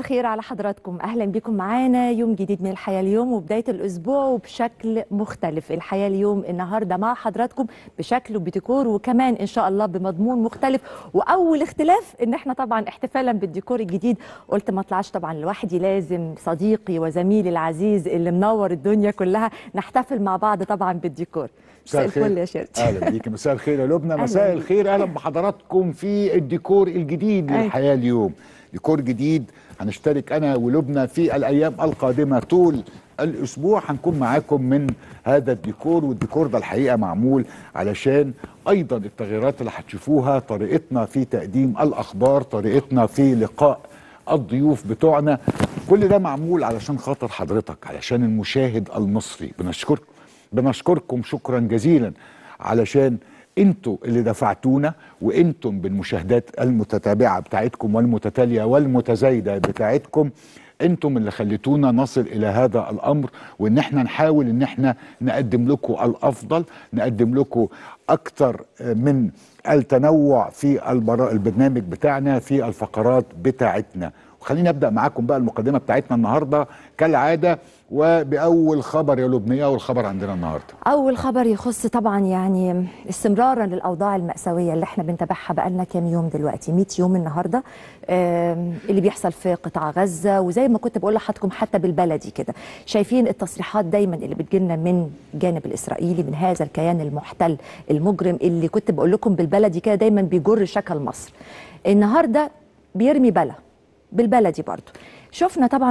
الخير على حضراتكم اهلا بكم معانا يوم جديد من الحياه اليوم وبدايه الاسبوع وبشكل مختلف الحياه اليوم النهارده مع حضراتكم بشكل وبديكور وكمان ان شاء الله بمضمون مختلف واول اختلاف ان احنا طبعا احتفالا بالديكور الجديد قلت ما اطلعش طبعا لوحدي لازم صديقي وزميلي العزيز اللي منور الدنيا كلها نحتفل مع بعض طبعا بالديكور مساء الفل يا شيرتي اهلا بيكي مساء الخير يا لبنى أهلاً مساء بيك. الخير اهلا بحضراتكم في الديكور الجديد أيوة. للحياه اليوم ديكور جديد هنشترك انا ولبنى في الايام القادمه طول الاسبوع هنكون معاكم من هذا الديكور والديكور ده الحقيقه معمول علشان ايضا التغييرات اللي هتشوفوها طريقتنا في تقديم الاخبار طريقتنا في لقاء الضيوف بتوعنا كل ده معمول علشان خاطر حضرتك علشان المشاهد المصري بنشكركم بنشكركم شكرا جزيلا علشان انتوا اللي دفعتونا وانتم بالمشاهدات المتتابعه بتاعتكم والمتتاليه والمتزايده بتاعتكم انتم اللي خليتونا نصل الى هذا الامر وان احنا نحاول ان احنا نقدم لكم الافضل نقدم لكم اكتر من التنوع في البرا- البرنامج بتاعنا في الفقرات بتاعتنا وخليني ابدا معاكم بقى المقدمه بتاعتنا النهارده كالعاده وباول خبر يا لبنى اول خبر عندنا النهارده اول خبر يخص طبعا يعني استمرارا للاوضاع الماساويه اللي احنا بنتابعها بقالنا كام يوم دلوقتي 100 يوم النهارده آم، اللي بيحصل في قطاع غزه وزي ما كنت بقول لحضراتكم حتى بالبلدي كده شايفين التصريحات دايما اللي بتجيلنا من الجانب الاسرائيلي من هذا الكيان المحتل المجرم اللي كنت بقول لكم بالبلدي كده دايما بيجر شكل مصر النهارده بيرمي بلا بالبلدي برضو شفنا طبعا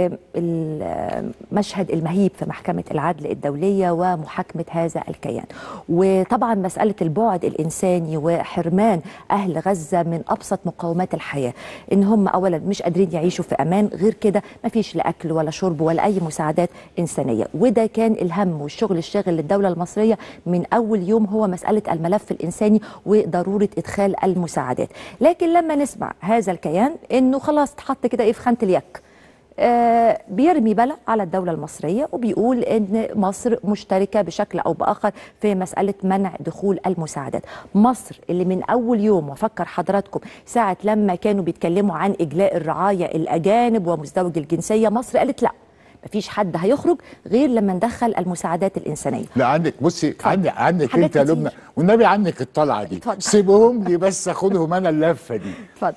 والمشهد المهيب في محكمة العدل الدولية ومحاكمة هذا الكيان وطبعا مسألة البعد الإنساني وحرمان أهل غزة من أبسط مقومات الحياة إن هم أولا مش قادرين يعيشوا في أمان غير كده ما فيش لا أكل ولا شرب ولا أي مساعدات إنسانية وده كان الهم والشغل الشاغل للدولة المصرية من أول يوم هو مسألة الملف الإنساني وضرورة إدخال المساعدات لكن لما نسمع هذا الكيان إنه خلاص اتحط كده إيه في خانة اليك آه، بيرمي بلا على الدولة المصرية وبيقول إن مصر مشتركة بشكل أو بآخر في مسألة منع دخول المساعدات مصر اللي من أول يوم وفكر حضراتكم ساعة لما كانوا بيتكلموا عن إجلاء الرعاية الأجانب ومزدوج الجنسية مصر قالت لا مفيش حد هيخرج غير لما ندخل المساعدات الإنسانية لا عندك بصي عندك عندك حاجات انت يا كتير. لبنى والنبي عنك الطلعه دي اتفضل. سيبهم لي بس اخدهم انا اللفه دي اتفضل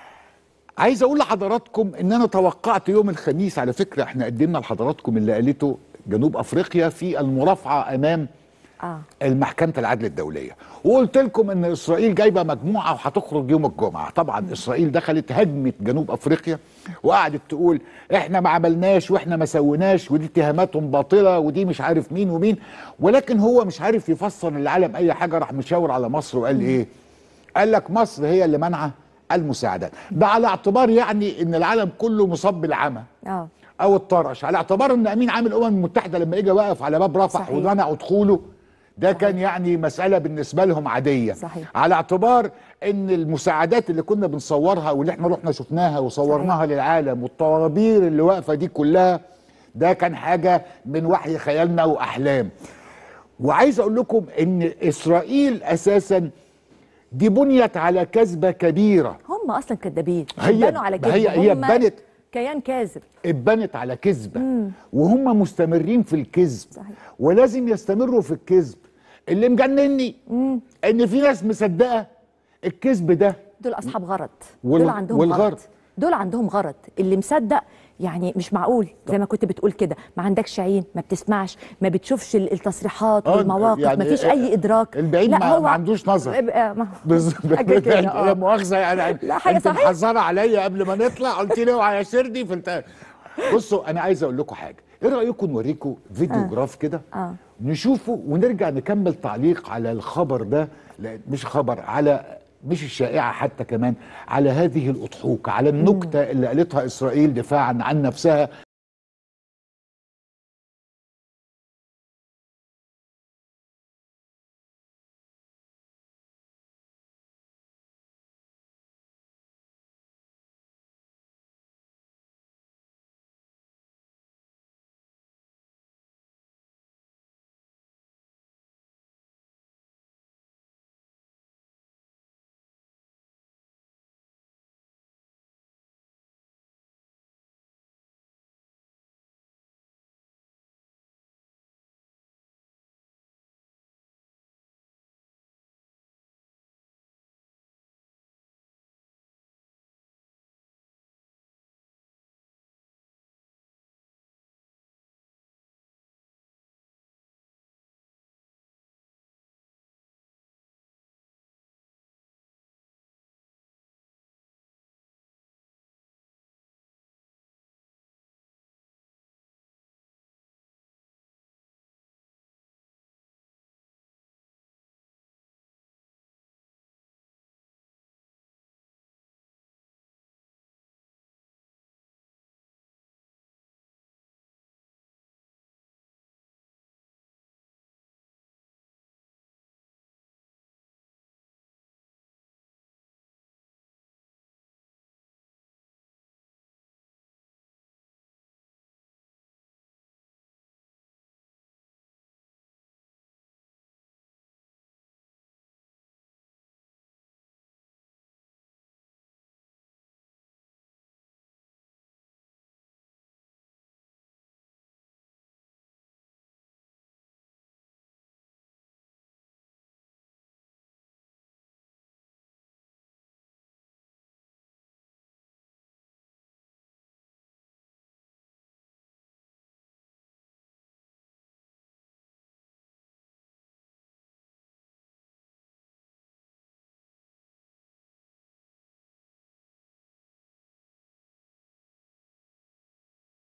عايز اقول لحضراتكم ان انا توقعت يوم الخميس على فكره احنا قدمنا لحضراتكم اللي قالته جنوب افريقيا في المرافعه امام آه. المحكمة العدل الدولية وقلت لكم ان اسرائيل جايبة مجموعة وهتخرج يوم الجمعة طبعا اسرائيل دخلت هجمت جنوب افريقيا وقعدت تقول احنا ما عملناش واحنا ما سويناش ودي اتهاماتهم باطلة ودي مش عارف مين ومين ولكن هو مش عارف يفسر للعالم اي حاجة راح مشاور على مصر وقال ايه قال لك مصر هي اللي منعه المساعدات ده على اعتبار يعني ان العالم كله مصاب بالعمى آه. او الطرش على اعتبار ان امين عام الامم المتحده لما اجى وقف على باب رفح صحيح. ومنعوا دخوله ده كان يعني مساله بالنسبه لهم عاديه صحيح. على اعتبار ان المساعدات اللي كنا بنصورها واللي احنا رحنا شفناها وصورناها صحيح. للعالم والطوابير اللي واقفه دي كلها ده كان حاجه من وحي خيالنا واحلام وعايز اقول لكم ان اسرائيل اساسا دي بنيت على كذبه كبيره هم أصلا كذابين هي- بنوا على هي- كذب هي هم بنت- كيان كاذب اتبنت على كذبه وهم مستمرين في الكذب صحيح. ولازم يستمروا في الكذب اللي مجنني ان في ناس مصدقه الكذب ده دول اصحاب غرض وال- دول عندهم والغرض. غرض دول عندهم غرض اللي مصدق يعني مش معقول زي ما كنت بتقول كده ما عندكش عين ما بتسمعش ما بتشوفش ال- التصريحات آه، والمواقف يعني ما فيش اي ادراك البعيد لا ما, هو ما عندوش نظر آه، ما- بز- حاجة كده، لا آه. مؤاخذه يعني لا، حاجة انت صحيح. محذره عليا قبل ما نطلع قلت لي اوعى يا سردي في الت... بصوا انا عايز اقول لكم حاجه ايه رايكم نوريكم فيديو جراف كده آه. نشوفه ونرجع نكمل تعليق على الخبر ده لا مش خبر على مش الشائعة حتى كمان على هذه الأضحوكة على النكتة اللي قالتها إسرائيل دفاعا عن نفسها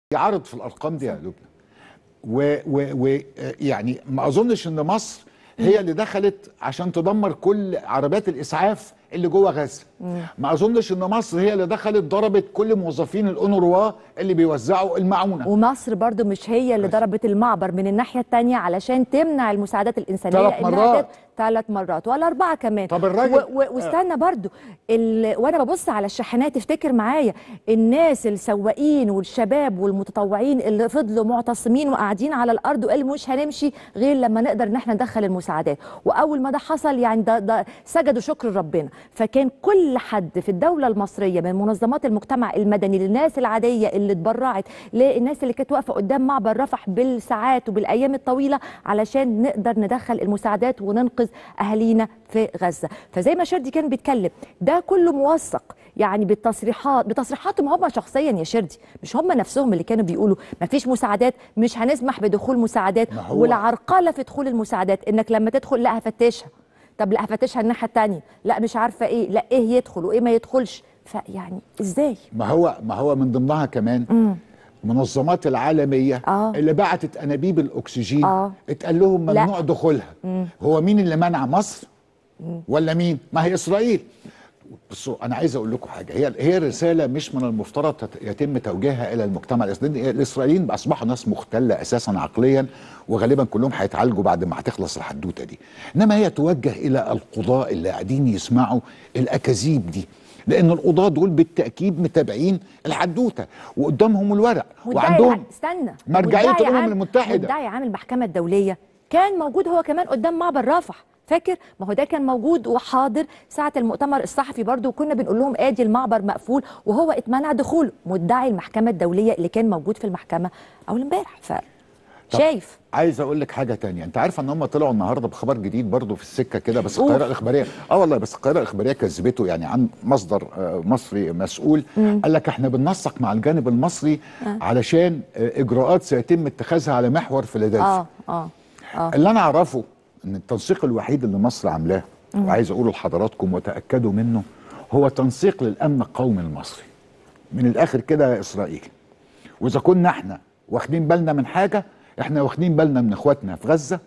يعرض في الارقام دي يا لبنى ويعني ما اظنش ان مصر هي اللي دخلت عشان تدمر كل عربات الاسعاف اللي جوه غزه ما اظنش ان مصر هي اللي دخلت ضربت كل موظفين الاونروا اللي بيوزعوا المعونه ومصر برضو مش هي اللي ضربت المعبر من الناحيه الثانيه علشان تمنع المساعدات الانسانيه ثلاث إنها مرات. تت- ثلاث مرات ولا اربعه كمان طب الراجل- و- و- واستنى برضو ال... وانا ببص على الشاحنات افتكر معايا الناس السواقين والشباب والمتطوعين اللي فضلوا معتصمين وقاعدين على الارض وقالوا مش هنمشي غير لما نقدر ان احنا ندخل المساعدات واول ما ده حصل يعني ده, ده سجدوا شكر ربنا فكان كل حد في الدوله المصريه من منظمات المجتمع المدني للناس العاديه اللي اتبرعت للناس اللي كانت واقفه قدام معبر رفح بالساعات وبالايام الطويله علشان نقدر ندخل المساعدات وننقذ اهالينا في غزه فزي ما شردي كان بيتكلم ده كله موثق يعني بالتصريحات بتصريحاتهم هم شخصيا يا شردي مش هم نفسهم اللي كانوا بيقولوا ما فيش مساعدات مش هنسمح بدخول مساعدات ما هو- والعرقله في دخول المساعدات انك لما تدخل لا هفتشها طب لا هفتشها الناحيه الثانيه لا مش عارفه ايه لا ايه يدخل وايه ما يدخلش فيعني ازاي ما هو ما هو من ضمنها كمان المنظمات العالميه آه. اللي بعتت انابيب الاكسجين آه. اتقال لهم لا. ممنوع دخولها هو مين اللي منع مصر ولا مين ما هي اسرائيل بصوا انا عايز اقول لكم حاجه هي هي رساله مش من المفترض تت- يتم توجيهها الى المجتمع الاسرائيلي الاسرائيليين اصبحوا ناس مختله اساسا عقليا وغالبا كلهم هيتعالجوا بعد ما هتخلص الحدوته دي انما هي توجه الى القضاء اللي قاعدين يسمعوا الاكاذيب دي لان القضاة دول بالتاكيد متابعين الحدوته وقدامهم الورق مدعي وعندهم الع- استنى مرجعيه مدعي الامم عام- المتحده مدعي عام المحكمه الدوليه كان موجود هو كمان قدام معبر رفح فاكر ما هو ده كان موجود وحاضر ساعه المؤتمر الصحفي برضو وكنا بنقول لهم ادي المعبر مقفول وهو اتمنع دخوله مدعي المحكمه الدوليه اللي كان موجود في المحكمه اول امبارح ف شايف عايز اقول لك حاجه تانية انت عارفه ان هم طلعوا النهارده بخبر جديد برضه في السكه كده بس قول. القاهره الاخباريه اه والله بس القاهره الاخباريه كذبته يعني عن مصدر آه، مصري مسؤول قال لك احنا بننسق مع الجانب المصري علشان آه، اجراءات سيتم اتخاذها على محور فيلادلفيا اه اه اه اللي انا اعرفه ان التنسيق الوحيد اللي مصر عاملاه وعايز اقوله لحضراتكم وتاكدوا منه هو تنسيق للامن القومي المصري من الاخر كده يا اسرائيل واذا كنا احنا واخدين بالنا من حاجه احنا واخدين بالنا من اخواتنا في غزه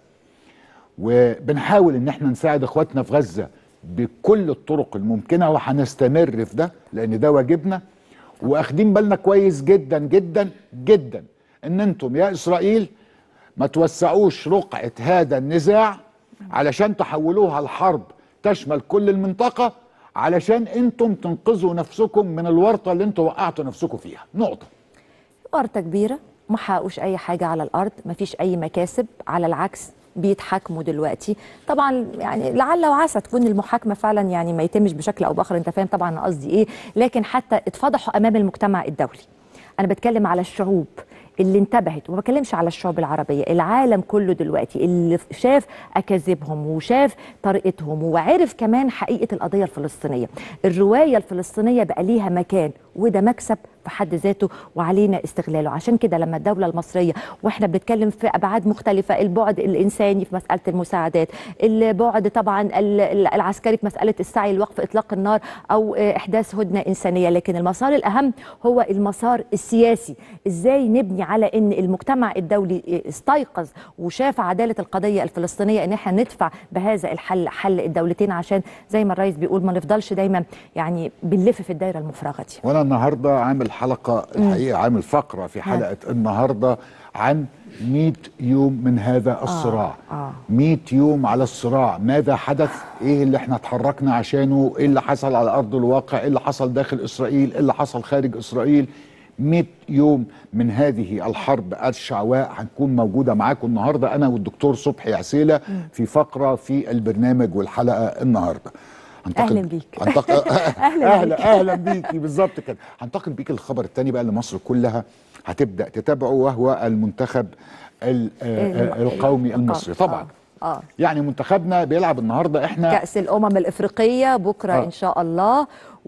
وبنحاول ان احنا نساعد اخواتنا في غزه بكل الطرق الممكنه وهنستمر في ده لان ده واجبنا واخدين بالنا كويس جدا جدا جدا ان انتم يا اسرائيل ما توسعوش رقعه هذا النزاع علشان تحولوها لحرب تشمل كل المنطقه علشان انتم تنقذوا نفسكم من الورطه اللي انتم وقعتوا نفسكم فيها نقطه ورطه كبيره ما حققوش اي حاجه على الارض ما فيش اي مكاسب على العكس بيتحاكموا دلوقتي طبعا يعني لعل وعسى تكون المحاكمه فعلا يعني ما يتمش بشكل او باخر انت فاهم طبعا أنا قصدي ايه لكن حتى اتفضحوا امام المجتمع الدولي انا بتكلم على الشعوب اللي انتبهت وما بتكلمش على الشعوب العربيه العالم كله دلوقتي اللي شاف اكاذيبهم وشاف طريقتهم وعرف كمان حقيقه القضيه الفلسطينيه الروايه الفلسطينيه بقى ليها مكان وده مكسب في حد ذاته وعلينا استغلاله عشان كده لما الدولة المصرية واحنا بنتكلم في أبعاد مختلفة البعد الإنساني في مسألة المساعدات البعد طبعا ال- ال- العسكري في مسألة السعي لوقف إطلاق النار أو آه، إحداث هدنة إنسانية لكن المسار الأهم هو المسار السياسي إزاي نبني على أن المجتمع الدولي آه، استيقظ وشاف عدالة القضية الفلسطينية أن احنا ندفع بهذا الحل حل الدولتين عشان زي ما الرئيس بيقول ما نفضلش دايما يعني بنلف في الدايرة المفرغة دي وانا النهارده عامل حلقه الحقيقه عامل فقره في حلقه النهارده عن 100 يوم من هذا الصراع آه. 100 يوم على الصراع ماذا حدث ايه اللي احنا اتحركنا عشانه ايه اللي حصل على ارض الواقع ايه اللي حصل داخل اسرائيل ايه اللي حصل خارج اسرائيل 100 يوم من هذه الحرب الشعواء هنكون موجوده معاكم النهارده انا والدكتور صبحي عسيله في فقره في البرنامج والحلقه النهارده هنتقل- أهلاً بيك. هنتقل أهلاً اهلا بيك. اهلا بيكي بالظبط كده هنتقل بيك الخبر الثاني بقى اللي مصر كلها هتبدا تتابعه وهو المنتخب ال- آه، آه، القومي المصري طبعا آه. آه. يعني منتخبنا بيلعب النهارده احنا كأس الأمم الإفريقية بكرة آه. إن شاء الله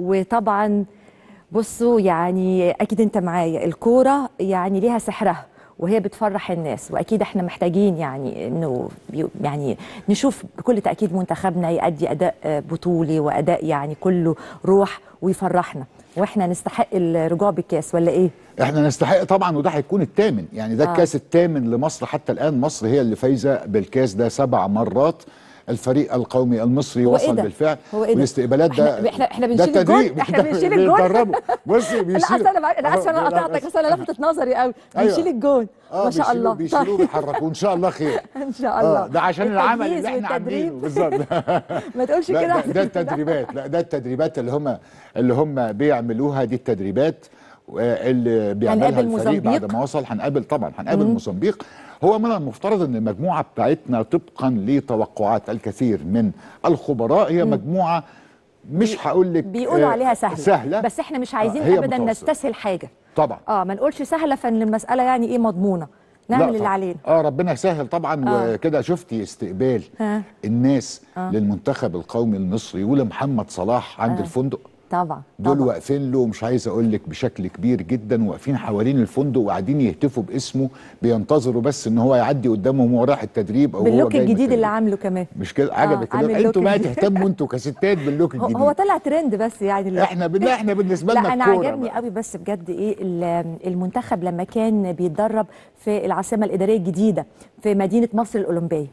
وطبعا بصوا يعني أكيد أنت معايا الكورة يعني ليها سحرها وهي بتفرح الناس واكيد احنا محتاجين يعني انه بي- يعني نشوف بكل تاكيد منتخبنا يؤدي اداء آه، بطولي واداء يعني كله روح ويفرحنا واحنا نستحق الرجوع بالكاس ولا ايه احنا نستحق طبعا وده هيكون الثامن يعني ده آه. الكاس الثامن لمصر حتى الان مصر هي اللي فايزه بالكاس ده سبع مرات الفريق القومي المصري هو إيه وصل ده؟ بالفعل هو إيه ده؟ والاستقبالات ده إحنا- إحنا- إحنا ده بنشيل الجون؟ تدريب. إحنا ده بنشيل الجون؟ بيتدربوا بصي لا بيشيل اصل انا انا اسفه انا قطعتك اصل انا لفتت نظري قوي أيوة. بنشيل الجون اه ما شاء بيشيلوه- الله بيشيلوه بيحركوه ان شاء الله خير ان شاء الله اه ده عشان العمل التجهيز اللي احنا عاملينه والتدريب. بالظبط ما تقولش لا كده ده, ده التدريبات لا ده التدريبات اللي هم اللي هم بيعملوها دي التدريبات آه، اللي بيعملها هنقابل الفريق بعد موزمبيق؟ ما وصل هنقابل طبعا هنقابل موزمبيق هو من المفترض ان المجموعه بتاعتنا طبقا لتوقعات الكثير من الخبراء هي مجموعه مش هقول لك بيقولوا آه، عليها سهله سهله بس احنا مش عايزين آه، هي ابدا متوسطة. نستسهل حاجه طبعا اه ما نقولش سهله فان المساله يعني ايه مضمونه لا نعمل اللي طبعاً. علينا اه ربنا يسهل طبعا آه. وكده شفتي استقبال ها. الناس للمنتخب القومي المصري ولمحمد صلاح عند آه. الفندق طبعا دول طبعا واقفين له مش عايز اقول لك بشكل كبير جدا واقفين حوالين الفندق وقاعدين يهتفوا باسمه بينتظروا بس ان هو يعدي قدامهم وهو رايح التدريب او هو باللوك جاي من الجديد اللي التدريب. عامله كمان مش كده عجبك عامل كده لوك انتوا بقى جديد. تهتموا انتوا كستات باللوك هو- الجديد هو طلع ترند بس يعني لا. احنا بن... احنا بالنسبه لنا لا انا الكورة عجبني بقى. قوي بس بجد ايه ال- المنتخب لما كان بيتدرب في العاصمه الاداريه الجديده في مدينه مصر الاولمبيه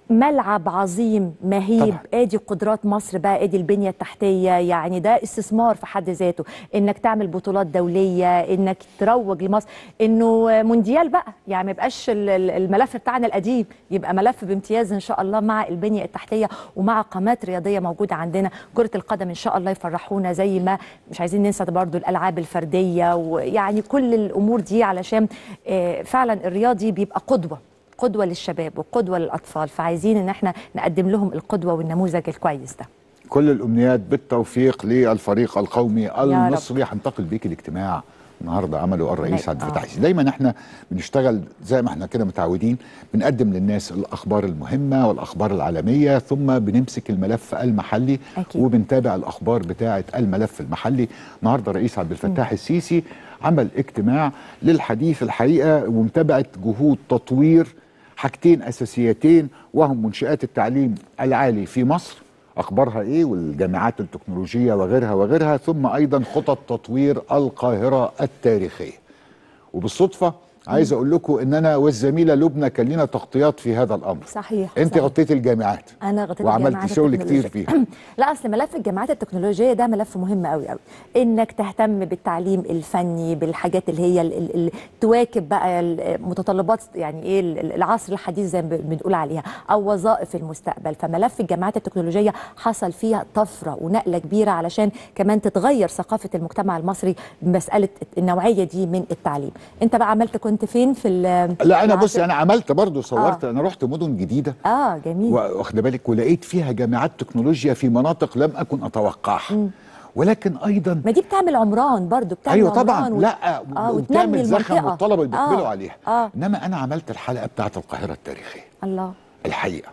ملعب عظيم مهيب طبعا. ادي قدرات مصر بقى ادي البنيه التحتيه يعني ده استثمار في حد ذاته انك تعمل بطولات دوليه انك تروج لمصر انه مونديال بقى يعني ما يبقاش ال- ال- الملف بتاعنا القديم يبقى ملف بامتياز ان شاء الله مع البنيه التحتيه ومع قامات رياضيه موجوده عندنا كره القدم ان شاء الله يفرحونا زي ما مش عايزين ننسى برضو الالعاب الفرديه ويعني كل الامور دي علشان آه، فعلا الرياضي بيبقى قدوه قدوه للشباب وقدوه للاطفال فعايزين ان احنا نقدم لهم القدوه والنموذج الكويس ده كل الامنيات بالتوفيق للفريق القومي رب. المصري هنتقل بيك الاجتماع النهارده عمله الرئيس لا، عبد آه. الفتاح السيسي دايما احنا بنشتغل زي ما احنا كده متعودين بنقدم للناس الاخبار المهمه والاخبار العالميه ثم بنمسك الملف المحلي أكيد. وبنتابع الاخبار بتاعه الملف المحلي النهارده الرئيس عبد الفتاح السيسي عمل اجتماع للحديث الحقيقه ومتابعه جهود تطوير حاجتين اساسيتين وهم منشات التعليم العالي في مصر اخبارها ايه والجامعات التكنولوجيه وغيرها وغيرها ثم ايضا خطط تطوير القاهره التاريخيه وبالصدفه عايز اقول لكم ان انا والزميله لبنى كان لنا تغطيات في هذا الامر صحيح انت صحيح. غطيت الجامعات انا غطيت وعملت الجامعات شغل التكنولوجية. كتير فيها لا اصل ملف الجامعات التكنولوجيه ده ملف مهم قوي قوي انك تهتم بالتعليم الفني بالحاجات اللي هي ال- ال- ال- تواكب بقى المتطلبات يعني ايه ال- ال- العصر الحديث زي ما ب- بنقول عليها او وظائف المستقبل فملف الجامعات التكنولوجيه حصل فيها طفره ونقله كبيره علشان كمان تتغير ثقافه المجتمع المصري بمساله النوعيه دي من التعليم انت بقى عملت كنت فين في ال- لا انا مع- بصي انا عملت برضو صورت انا رحت مدن جديده اه جميل واخد بالك ولقيت فيها جامعات تكنولوجيا في مناطق لم اكن اتوقعها ولكن ايضا ما دي بتعمل عمران برضو بتعمل ايوه طبعا عمران وت- لا آه وبتعمل وتنمي زخم المنطقة. والطلبه بيقبلوا آه عليها اه انما انا عملت الحلقه بتاعت القاهره التاريخيه الله الحقيقه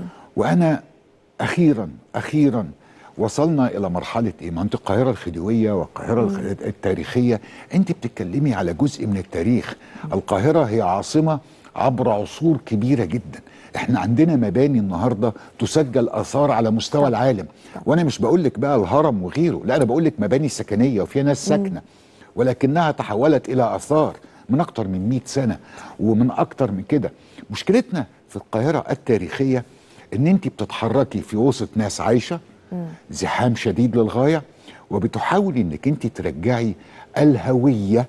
وانا اخيرا اخيرا وصلنا الى مرحله ايه ما انت القاهره الخديويه والقاهره الخ- التاريخيه انت بتتكلمي على جزء من التاريخ القاهره هي عاصمه عبر عصور كبيره جدا احنا عندنا مباني النهارده تسجل اثار على مستوى العالم وانا مش بقول لك بقى الهرم وغيره لا انا بقول لك مباني سكنيه وفيها ناس ساكنه ولكنها تحولت الى اثار من اكتر من 100 سنه ومن اكتر من كده مشكلتنا في القاهره التاريخيه ان انت بتتحركي في وسط ناس عايشه زحام شديد للغايه وبتحاولي انك انت ترجعي الهويه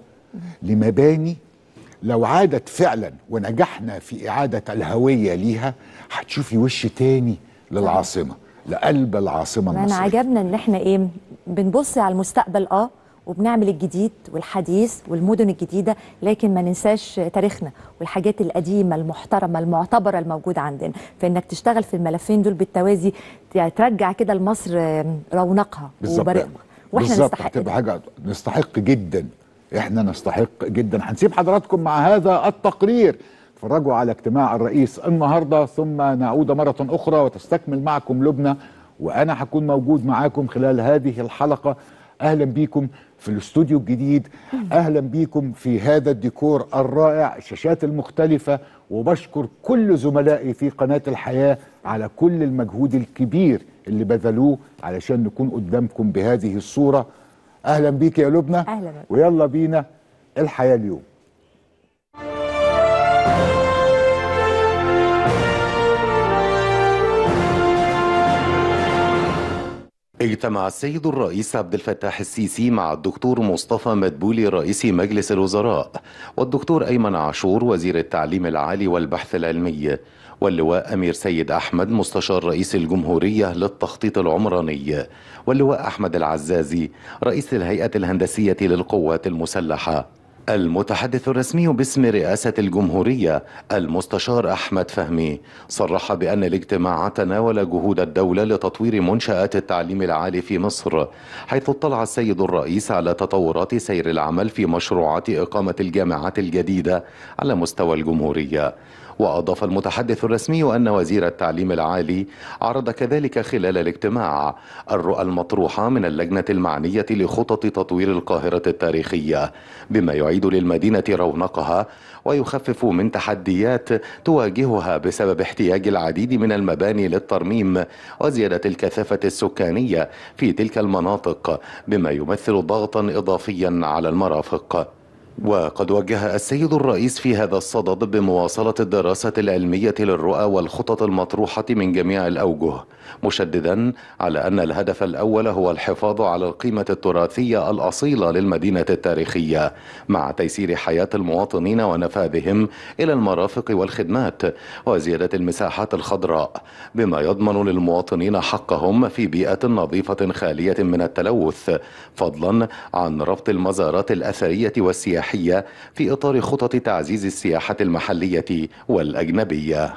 لمباني لو عادت فعلا ونجحنا في اعاده الهويه ليها هتشوفي وش تاني للعاصمه لقلب العاصمه انا المصريه عجبنا ان احنا ايه بنبص على المستقبل اه وبنعمل الجديد والحديث والمدن الجديده لكن ما ننساش تاريخنا والحاجات القديمه المحترمه المعتبره الموجوده عندنا فانك تشتغل في الملفين دول بالتوازي يعني ترجع كده لمصر آم، رونقها بالظبط وبريقها واحنا بالظبط نستحق هتبقى ده. حاجه نستحق جدا احنا نستحق جدا هنسيب حضراتكم مع هذا التقرير اتفرجوا على اجتماع الرئيس النهارده ثم نعود مره اخرى وتستكمل معكم لبنى وانا هكون موجود معاكم خلال هذه الحلقه اهلا بيكم في الاستوديو الجديد اهلا بيكم في هذا الديكور الرائع الشاشات المختلفه وبشكر كل زملائي في قناه الحياه على كل المجهود الكبير اللي بذلوه علشان نكون قدامكم بهذه الصوره اهلا بيك يا لبنى أهلا بك. ويلا بينا الحياه اليوم اجتمع السيد الرئيس عبد الفتاح السيسي مع الدكتور مصطفى مدبولي رئيس مجلس الوزراء والدكتور أيمن عاشور وزير التعليم العالي والبحث العلمي واللواء أمير سيد أحمد مستشار رئيس الجمهورية للتخطيط العمراني واللواء أحمد العزازي رئيس الهيئة الهندسية للقوات المسلحة المتحدث الرسمي باسم رئاسة الجمهورية المستشار أحمد فهمي صرح بأن الاجتماع تناول جهود الدولة لتطوير منشآت التعليم العالي في مصر حيث اطلع السيد الرئيس على تطورات سير العمل في مشروعات إقامة الجامعات الجديدة على مستوى الجمهورية وأضاف المتحدث الرسمي أن وزير التعليم العالي عرض كذلك خلال الاجتماع الرؤى المطروحة من اللجنة المعنية لخطط تطوير القاهرة التاريخية بما يعيد للمدينة رونقها ويخفف من تحديات تواجهها بسبب احتياج العديد من المباني للترميم وزيادة الكثافة السكانية في تلك المناطق بما يمثل ضغطا إضافيا على المرافق وقد وجه السيد الرئيس في هذا الصدد بمواصلة الدراسة العلمية للرؤى والخطط المطروحة من جميع الأوجه مشددا على أن الهدف الأول هو الحفاظ على القيمة التراثية الأصيلة للمدينة التاريخية مع تيسير حياة المواطنين ونفاذهم إلى المرافق والخدمات وزيادة المساحات الخضراء بما يضمن للمواطنين حقهم في بيئة نظيفة خالية من التلوث فضلا عن ربط المزارات الأثرية والسياحية في إطار خطط تعزيز السياحة المحلية والأجنبية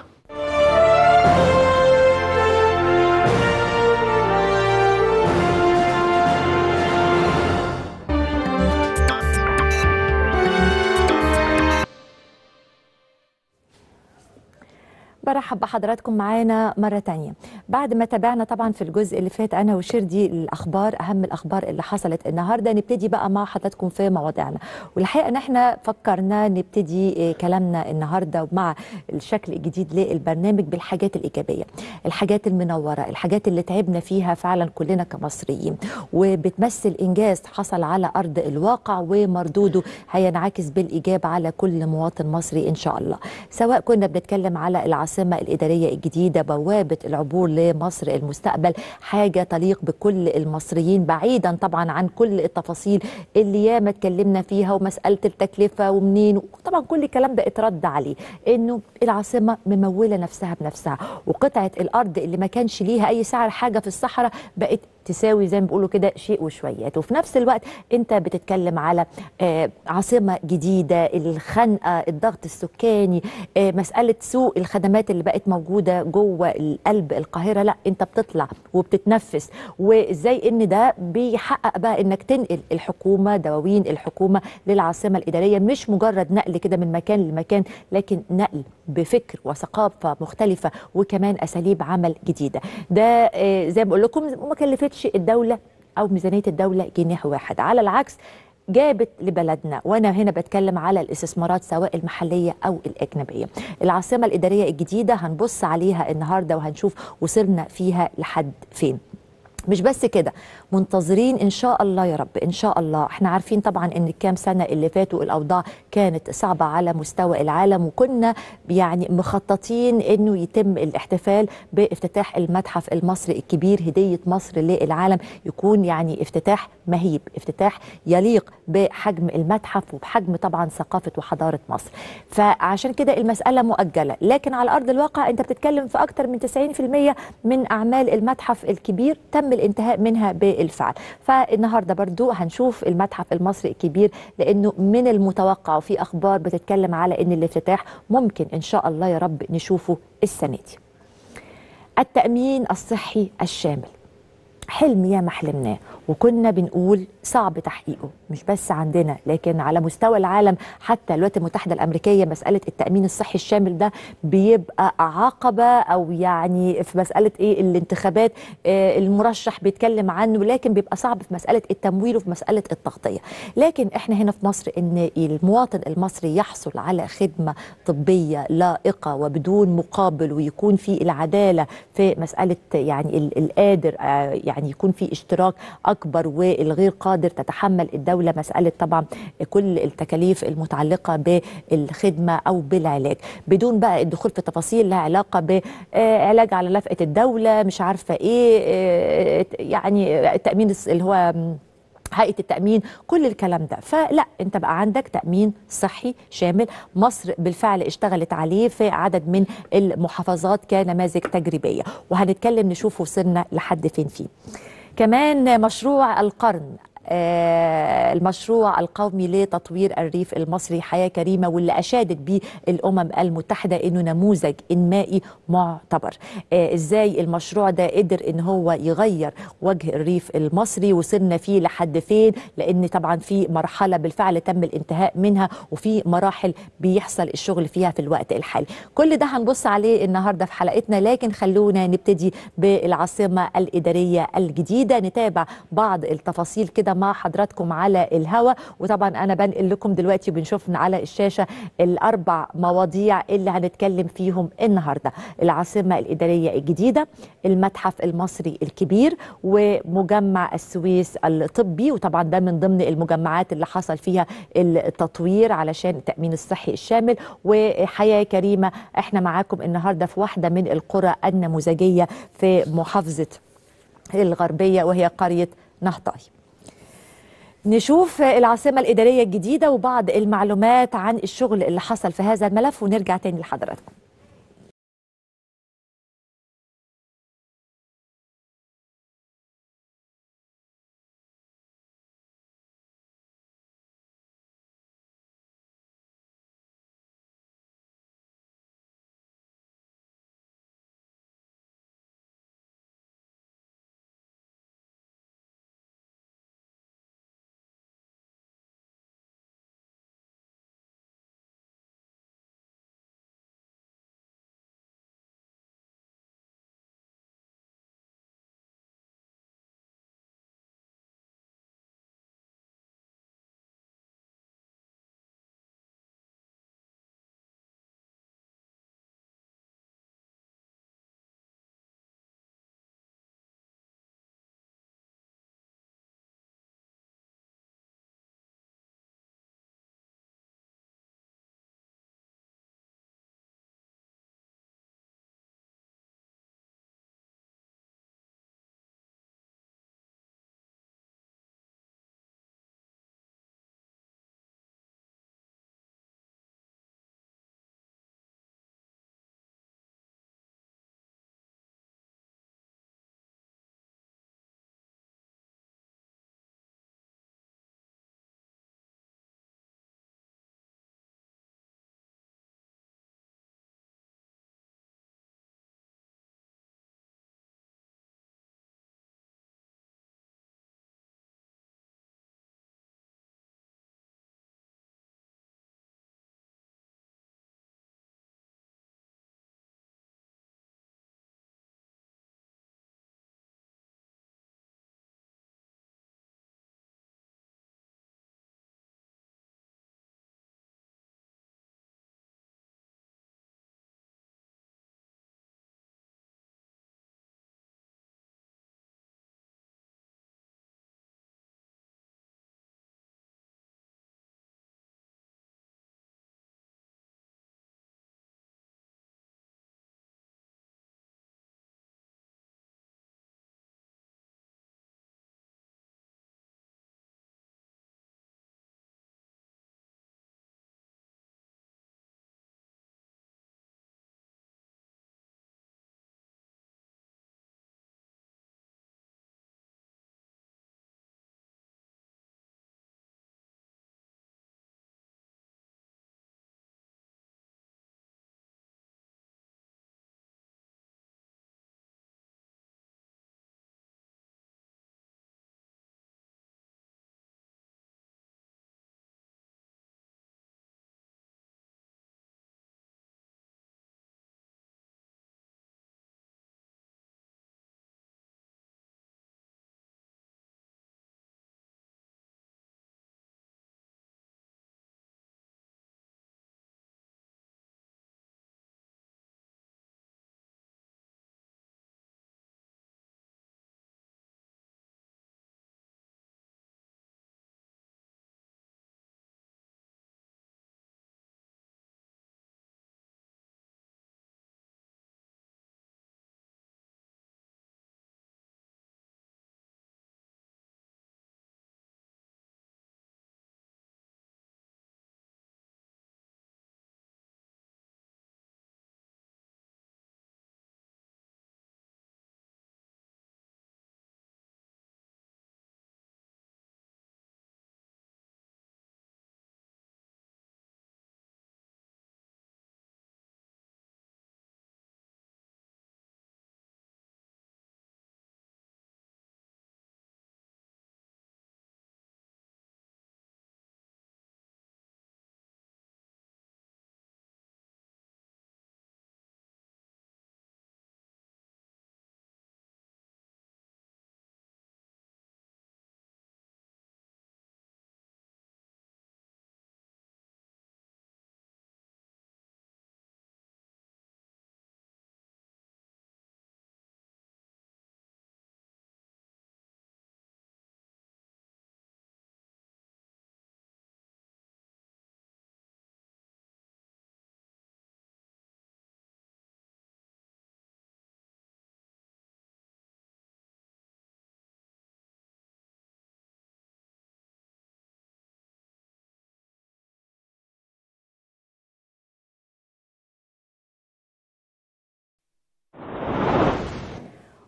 برحب بحضراتكم معانا مرة تانية بعد ما تابعنا طبعا في الجزء اللي فات أنا وشردي الأخبار أهم الأخبار اللي حصلت النهاردة نبتدي بقى مع حضراتكم في مواضيعنا والحقيقة أن احنا فكرنا نبتدي كلامنا النهاردة مع الشكل الجديد للبرنامج بالحاجات الإيجابية الحاجات المنورة الحاجات اللي تعبنا فيها فعلا كلنا كمصريين وبتمثل إنجاز حصل على أرض الواقع ومردوده هينعكس بالإيجاب على كل مواطن مصري إن شاء الله سواء كنا بنتكلم على العاصمة العاصمة الإدارية الجديدة بوابة العبور لمصر المستقبل حاجة تليق بكل المصريين بعيدا طبعا عن كل التفاصيل اللي ياما اتكلمنا فيها ومسألة التكلفة ومنين طبعا كل الكلام ده اترد عليه انه العاصمة ممولة نفسها بنفسها وقطعة الأرض اللي ما كانش ليها أي سعر حاجة في الصحراء بقت تساوي زي ما بيقولوا كده شيء وشويات وفي نفس الوقت انت بتتكلم على آه عاصمه جديده الخنقه الضغط السكاني آه مساله سوق الخدمات اللي بقت موجوده جوه القلب القاهره لا انت بتطلع وبتتنفس وازاي ان ده بيحقق بقى انك تنقل الحكومه دواوين الحكومه للعاصمه الاداريه مش مجرد نقل كده من مكان لمكان لكن نقل بفكر وثقافه مختلفه وكمان اساليب عمل جديده ده آه زي ما بقول لكم ما كلفتش الدوله او ميزانيه الدوله جنيه واحد على العكس جابت لبلدنا وانا هنا بتكلم على الاستثمارات سواء المحليه او الاجنبيه العاصمه الاداريه الجديده هنبص عليها النهارده وهنشوف وصلنا فيها لحد فين مش بس كده منتظرين ان شاء الله يا رب ان شاء الله احنا عارفين طبعا ان الكام سنه اللي فاتوا الاوضاع كانت صعبه على مستوى العالم وكنا يعني مخططين انه يتم الاحتفال بافتتاح المتحف المصري الكبير هديه مصر للعالم يكون يعني افتتاح مهيب افتتاح يليق بحجم المتحف وبحجم طبعا ثقافه وحضاره مصر فعشان كده المساله مؤجله لكن على ارض الواقع انت بتتكلم في اكثر من 90% من اعمال المتحف الكبير تم الانتهاء منها بالفعل فالنهارده برضو هنشوف المتحف المصري الكبير لانه من المتوقع وفي اخبار بتتكلم على ان الافتتاح ممكن ان شاء الله يا رب نشوفه السنه دي التامين الصحي الشامل حلم ياما حلمناه وكنا بنقول صعب تحقيقه مش بس عندنا لكن على مستوى العالم حتى الولايات المتحده الامريكيه مساله التامين الصحي الشامل ده بيبقى عقبه او يعني في مساله ايه الانتخابات آه، المرشح بيتكلم عنه لكن بيبقى صعب في مساله التمويل وفي مساله التغطيه لكن احنا هنا في مصر ان المواطن المصري يحصل على خدمه طبيه لائقه وبدون مقابل ويكون في العداله في مساله يعني ال- القادر آه، يعني يكون في اشتراك اكبر والغير قادر تتحمل الدوله مساله طبعا كل التكاليف المتعلقه بالخدمه او بالعلاج بدون بقى الدخول في تفاصيل لها علاقه بعلاج على نفقه الدوله مش عارفه ايه آه، يعني التامين الس- اللي هو م، هيئه التامين كل الكلام ده فلا انت بقى عندك تامين صحي شامل مصر بالفعل اشتغلت عليه في عدد من المحافظات كنماذج تجريبيه وهنتكلم نشوف وصلنا لحد فين فيه كمان مشروع القرن آه، المشروع القومي لتطوير الريف المصري حياة كريمة واللي أشادت به الأمم المتحدة أنه نموذج إنمائي معتبر آه، إزاي المشروع ده قدر أن هو يغير وجه الريف المصري وصلنا فيه لحد فين لأن طبعا في مرحلة بالفعل تم الانتهاء منها وفي مراحل بيحصل الشغل فيها في الوقت الحالي كل ده هنبص عليه النهاردة في حلقتنا لكن خلونا نبتدي بالعاصمة الإدارية الجديدة نتابع بعض التفاصيل كده مع حضراتكم على الهوا وطبعا أنا بنقل لكم دلوقتي وبنشوف على الشاشة الأربع مواضيع اللي هنتكلم فيهم النهاردة العاصمة الإدارية الجديدة المتحف المصري الكبير ومجمع السويس الطبي وطبعا ده من ضمن المجمعات اللي حصل فيها التطوير علشان التأمين الصحي الشامل وحياة كريمة احنا معاكم النهاردة في واحدة من القرى النموذجية في محافظة الغربية وهي قرية نهطاي نشوف العاصمة الإدارية الجديدة وبعض المعلومات عن الشغل اللي حصل في هذا الملف ونرجع تاني لحضراتكم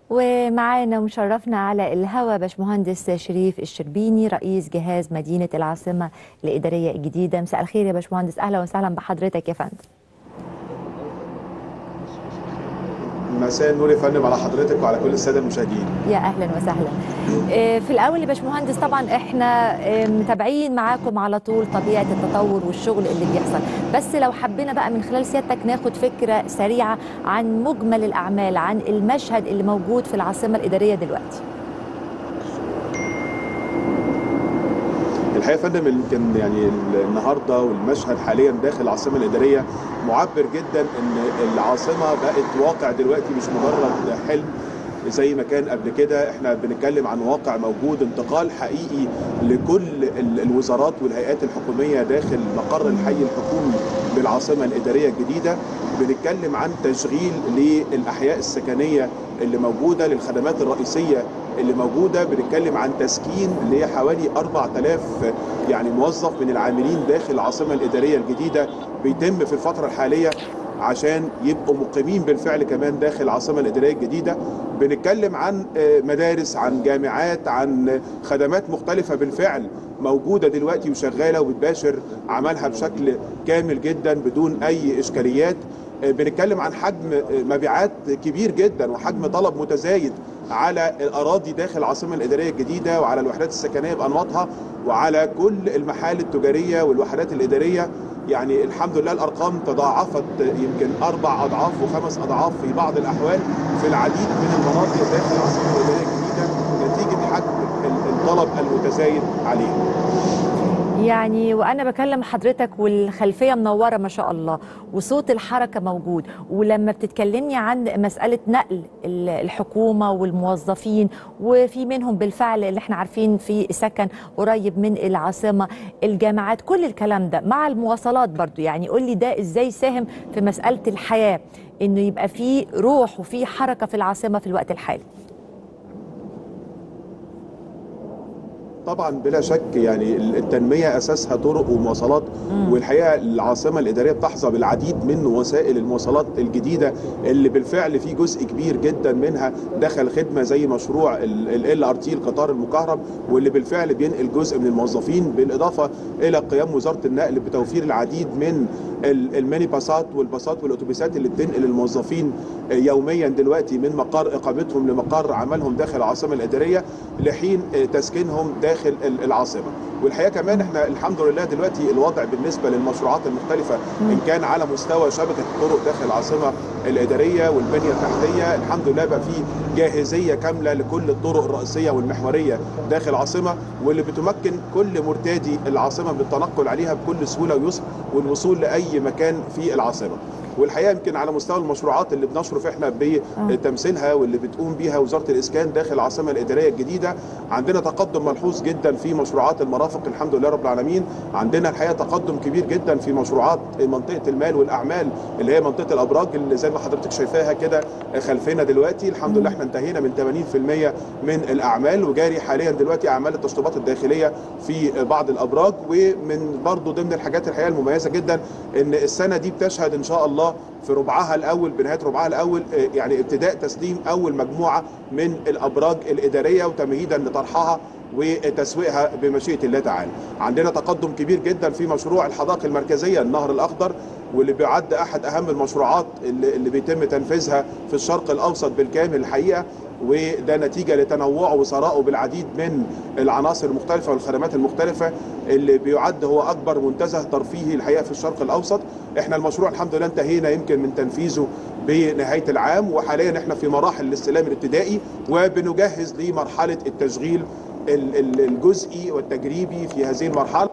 ومعانا مشرفنا على الهوا باشمهندس شريف الشربيني رئيس جهاز مدينة العاصمة الإدارية الجديدة مساء الخير يا باشمهندس أهلا وسهلا بحضرتك يا فندم مساء النور يا فندم على حضرتك وعلى كل الساده المشاهدين يا اهلا وسهلا آه، في الاول يا باشمهندس طبعا احنا آه، متابعين معاكم على طول طبيعه التطور والشغل اللي بيحصل بس لو حبينا بقى من خلال سيادتك ناخد فكره سريعه عن مجمل الاعمال عن المشهد اللي موجود في العاصمه الاداريه دلوقتي الحقيقه يا فندم يمكن يعني النهارده والمشهد حاليا داخل العاصمه الاداريه معبر جدا ان العاصمه بقت واقع دلوقتي مش مجرد حلم زي ما كان قبل كده احنا بنتكلم عن واقع موجود انتقال حقيقي لكل ال- الوزارات والهيئات الحكوميه داخل مقر الحي الحكومي بالعاصمه الاداريه الجديده بنتكلم عن تشغيل للاحياء السكنيه اللي موجوده للخدمات الرئيسيه اللي موجوده بنتكلم عن تسكين لحوالي 4000 يعني موظف من العاملين داخل العاصمه الاداريه الجديده بيتم في الفتره الحاليه عشان يبقوا مقيمين بالفعل كمان داخل العاصمه الاداريه الجديده بنتكلم عن آه، مدارس عن جامعات عن خدمات مختلفه بالفعل موجوده دلوقتي وشغاله وبتباشر عملها بشكل كامل جدا بدون اي اشكاليات آه، بنتكلم عن حجم آه، مبيعات كبير جدا وحجم طلب متزايد على الاراضي داخل العاصمه الاداريه الجديده وعلى الوحدات السكنيه بانماطها وعلى كل المحال التجاريه والوحدات الاداريه يعني الحمد لله الارقام تضاعفت يمكن اربع اضعاف وخمس اضعاف في بعض الاحوال في العديد من المناطق داخل العاصمه الاداريه الجديده نتيجه حجم الطلب المتزايد عليه. يعني وانا بكلم حضرتك والخلفيه منوره ما شاء الله وصوت الحركه موجود ولما بتتكلمني عن مساله نقل ال- الحكومه والموظفين وفي منهم بالفعل اللي احنا عارفين في سكن قريب من العاصمه الجامعات كل الكلام ده مع المواصلات برضو يعني قول لي ده ازاي ساهم في مساله الحياه انه يبقى في روح وفي حركه في العاصمه في الوقت الحالي طبعا بلا شك يعني التنميه اساسها طرق ومواصلات والحقيقه العاصمه الاداريه بتحظى بالعديد من وسائل المواصلات الجديده اللي بالفعل في جزء كبير جدا منها دخل خدمه زي مشروع ال ار تي القطار المكهرب واللي بالفعل بينقل جزء من الموظفين بالاضافه الى قيام وزاره النقل بتوفير العديد من ال- الميني باصات والباصات والاتوبيسات اللي بتنقل الموظفين يوميا دلوقتي من مقر اقامتهم لمقر عملهم داخل العاصمه الاداريه لحين تسكينهم داخل ال- العاصمه والحقيقه كمان احنا الحمد لله دلوقتي الوضع بالنسبه للمشروعات المختلفه ان كان على مستوى شبكه الطرق داخل العاصمه الاداريه والبنيه التحتيه الحمد لله بقى في جاهزيه كامله لكل الطرق الرئيسيه والمحوريه داخل العاصمه واللي بتمكن كل مرتادي العاصمه من التنقل عليها بكل سهوله ويسر والوصول لاي مكان في العاصمه والحقيقه يمكن على مستوى المشروعات اللي بنشرف احنا بتمثيلها واللي بتقوم بيها وزاره الاسكان داخل العاصمه الاداريه الجديده عندنا تقدم ملحوظ جدا في مشروعات المرافق الحمد لله رب العالمين عندنا الحقيقه تقدم كبير جدا في مشروعات منطقه المال والاعمال اللي هي منطقه الابراج اللي زي ما حضرتك شايفاها كده خلفنا دلوقتي الحمد لله احنا انتهينا من 80% من الاعمال وجاري حاليا دلوقتي اعمال التشطيبات الداخليه في بعض الابراج ومن برضو ضمن الحاجات الحقيقه المميزه جدا ان السنه دي بتشهد ان شاء الله في ربعها الاول بنهايه ربعها الاول آه، يعني ابتداء تسليم اول مجموعه من الابراج الاداريه وتمهيدا لطرحها وتسويقها بمشيئه الله تعالى. عندنا تقدم كبير جدا في مشروع الحدائق المركزيه النهر الاخضر واللي بيعد احد اهم المشروعات اللي, اللي بيتم تنفيذها في الشرق الاوسط بالكامل الحقيقه وده نتيجه لتنوعه وثرائه بالعديد من العناصر المختلفه والخدمات المختلفه اللي بيعد هو اكبر منتزه ترفيهي الحقيقه في الشرق الاوسط احنا المشروع الحمد لله انتهينا يمكن من تنفيذه بنهايه العام وحاليا احنا في مراحل الاستلام الابتدائي وبنجهز لمرحله التشغيل ال- ال- الجزئي والتجريبي في هذه المرحله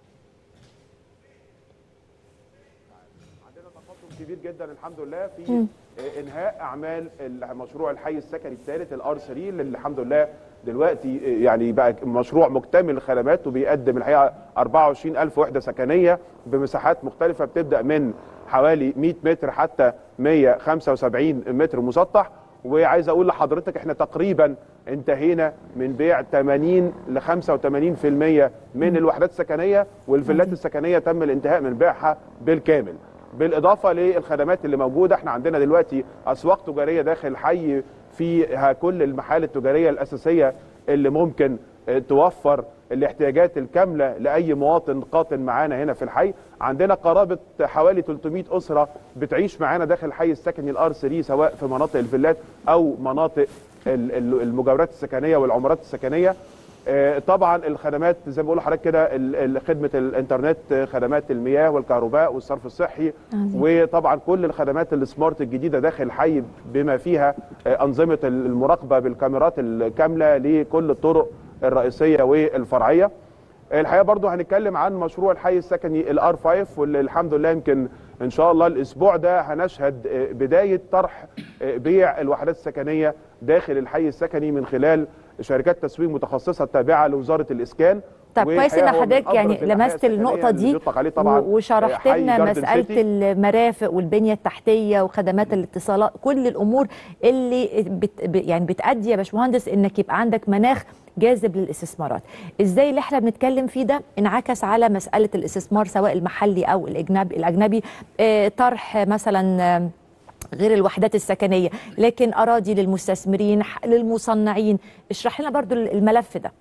عندنا تقدم كبير جدا الحمد لله في انهاء اعمال المشروع الحي السكني الثالث الار 3 اللي الحمد لله دلوقتي يعني بقى مشروع مكتمل الخدمات وبيقدم الحقيقه 24000 وحده سكنيه بمساحات مختلفه بتبدا من حوالي 100 متر حتى 175 متر مسطح وعايز اقول لحضرتك احنا تقريبا انتهينا من بيع 80 ل 85% من الوحدات السكنيه والفيلات السكنيه تم الانتهاء من بيعها بالكامل بالاضافه للخدمات اللي موجوده احنا عندنا دلوقتي اسواق تجاريه داخل الحي فيها كل المحال التجاريه الاساسيه اللي ممكن آه، توفر الاحتياجات الكامله لاي مواطن قاطن معانا هنا في الحي عندنا قرابه حوالي 300 اسره بتعيش معانا داخل الحي السكني الار 3 سواء في مناطق الفيلات او مناطق ال- ال- المجاورات السكنيه والعمارات السكنيه آه، طبعا الخدمات زي ما بقول لحضرتك كده ال- ال- خدمه الانترنت آه، خدمات المياه والكهرباء والصرف الصحي عظيم. وطبعا كل الخدمات السمارت الجديده داخل الحي بما فيها آه، انظمه المراقبه بالكاميرات الكامله لكل الطرق الرئيسيه والفرعيه الحقيقه برضو هنتكلم عن مشروع الحي السكني الار 5 واللي الحمد لله يمكن ان شاء الله الاسبوع ده هنشهد آه، بدايه طرح آه، بيع الوحدات السكنيه داخل الحي السكني من خلال شركات تسويق متخصصه التابعه لوزاره الاسكان طب كويس ان والحقيقة هو من حضرتك يعني أبرز الأحياء لمست السكنية النقطة اللي دي بيطلق عليه طبعا و- وشرحت حي لنا جاردن مسألة سيتي. المرافق والبنية التحتية وخدمات الاتصالات كل الأمور اللي بت ب- يعني بتأدي يا باشمهندس إنك يبقى عندك مناخ جاذب للاستثمارات ازاي اللي احنا بنتكلم فيه ده انعكس على مسألة الاستثمار سواء المحلي أو الأجنبي الأجنبي اه طرح مثلا آه، غير الوحدات السكنية لكن أراضي للمستثمرين ح- للمصنعين اشرح لنا برضو الملف ده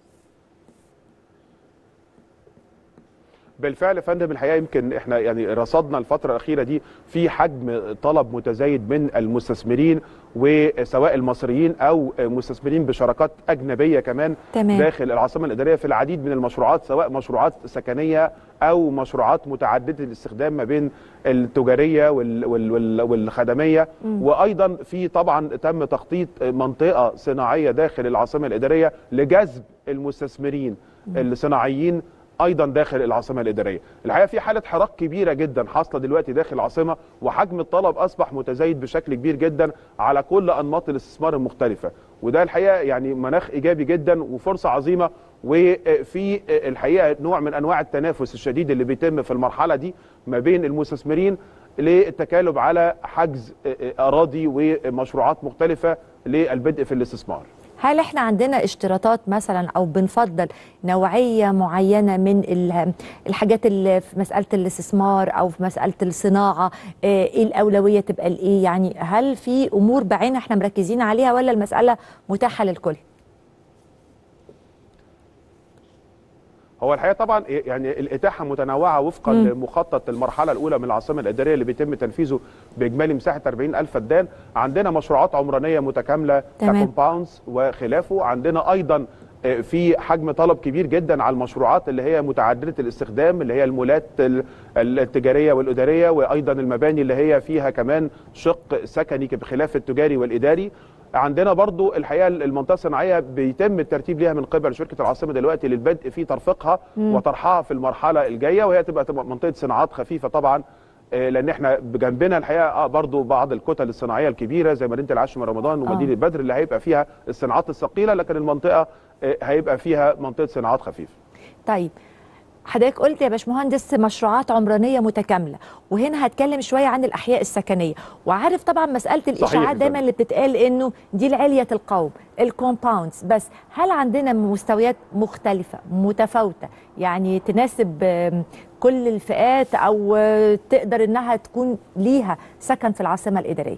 بالفعل يا فندم الحقيقه يمكن احنا يعني رصدنا الفتره الاخيره دي في حجم طلب متزايد من المستثمرين وسواء المصريين او مستثمرين بشراكات اجنبيه كمان تمام. داخل العاصمه الاداريه في العديد من المشروعات سواء مشروعات سكنيه او مشروعات متعدده الاستخدام ما بين التجاريه وال وال وال والخدميه وايضا في طبعا تم تخطيط منطقه صناعيه داخل العاصمه الاداريه لجذب المستثمرين الصناعيين ايضا داخل العاصمه الاداريه الحقيقه في حاله حراك كبيره جدا حاصله دلوقتي داخل العاصمه وحجم الطلب اصبح متزايد بشكل كبير جدا على كل انماط الاستثمار المختلفه وده الحقيقه يعني مناخ ايجابي جدا وفرصه عظيمه وفي الحقيقه نوع من انواع التنافس الشديد اللي بيتم في المرحله دي ما بين المستثمرين للتكالب على حجز اراضي ومشروعات مختلفه للبدء في الاستثمار هل احنا عندنا اشتراطات مثلا او بنفضل نوعيه معينه من ال- الحاجات اللي في مساله الاستثمار او في مساله الصناعه اه، ايه الاولويه تبقى لايه يعني هل في امور بعينها احنا مركزين عليها ولا المساله متاحه للكل هو الحقيقه طبعا يعني الاتاحه متنوعه وفقا مم. لمخطط المرحله الاولى من العاصمه الاداريه اللي بيتم تنفيذه باجمالي مساحه 40 الف فدان عندنا مشروعات عمرانيه متكامله تمام. ككومباوندز وخلافه عندنا ايضا آه، في حجم طلب كبير جدا على المشروعات اللي هي متعدده الاستخدام اللي هي المولات ال- التجاريه والاداريه وايضا المباني اللي هي فيها كمان شق سكني بخلاف التجاري والاداري عندنا برضو الحقيقه المنطقه الصناعيه بيتم الترتيب ليها من قبل شركه العاصمه دلوقتي للبدء في ترفيقها وطرحها في المرحله الجايه وهي تبقى تبقى منطقه صناعات خفيفه طبعا آه، لان احنا بجنبنا الحقيقه آه، برضو بعض الكتل الصناعيه الكبيره زي مدينه العاشر من رمضان ومدينه آه. بدر اللي هيبقى فيها الصناعات الثقيله لكن المنطقه آه، هيبقى فيها منطقه صناعات خفيفه طيب حضرتك قلت يا باشمهندس مشروعات عمرانيه متكامله وهنا هتكلم شويه عن الاحياء السكنيه وعارف طبعا مساله الاشاعات بالظبط. دايما اللي بتتقال انه دي العليه القوم الكومباوندز بس هل عندنا مستويات مختلفه متفاوته يعني تناسب آم، كل الفئات او آه، تقدر انها تكون ليها سكن في العاصمه الاداريه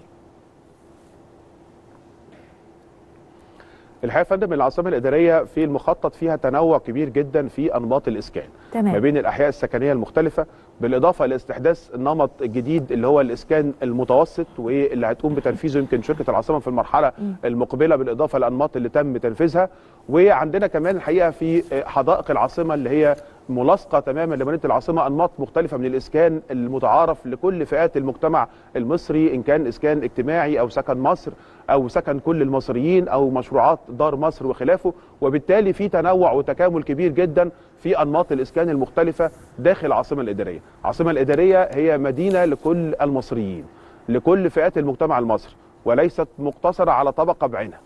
الحقيقه يا فندم العاصمه الاداريه في المخطط فيها تنوع كبير جدا في انماط الاسكان تمام. ما بين الاحياء السكنيه المختلفه بالاضافه لاستحداث نمط جديد اللي هو الاسكان المتوسط واللي هتقوم بتنفيذه يمكن شركه العاصمه في المرحله المقبله بالاضافه للانماط اللي تم تنفيذها وعندنا كمان الحقيقه في حدائق العاصمه اللي هي ملاصقه تماما لمدينه العاصمه انماط مختلفه من الاسكان المتعارف لكل فئات المجتمع المصري ان كان اسكان اجتماعي او سكن مصر او سكن كل المصريين او مشروعات دار مصر وخلافه وبالتالي في تنوع وتكامل كبير جدا في انماط الاسكان المختلفه داخل العاصمه الاداريه العاصمه الاداريه هي مدينه لكل المصريين لكل فئات المجتمع المصري وليست مقتصره على طبقه بعينها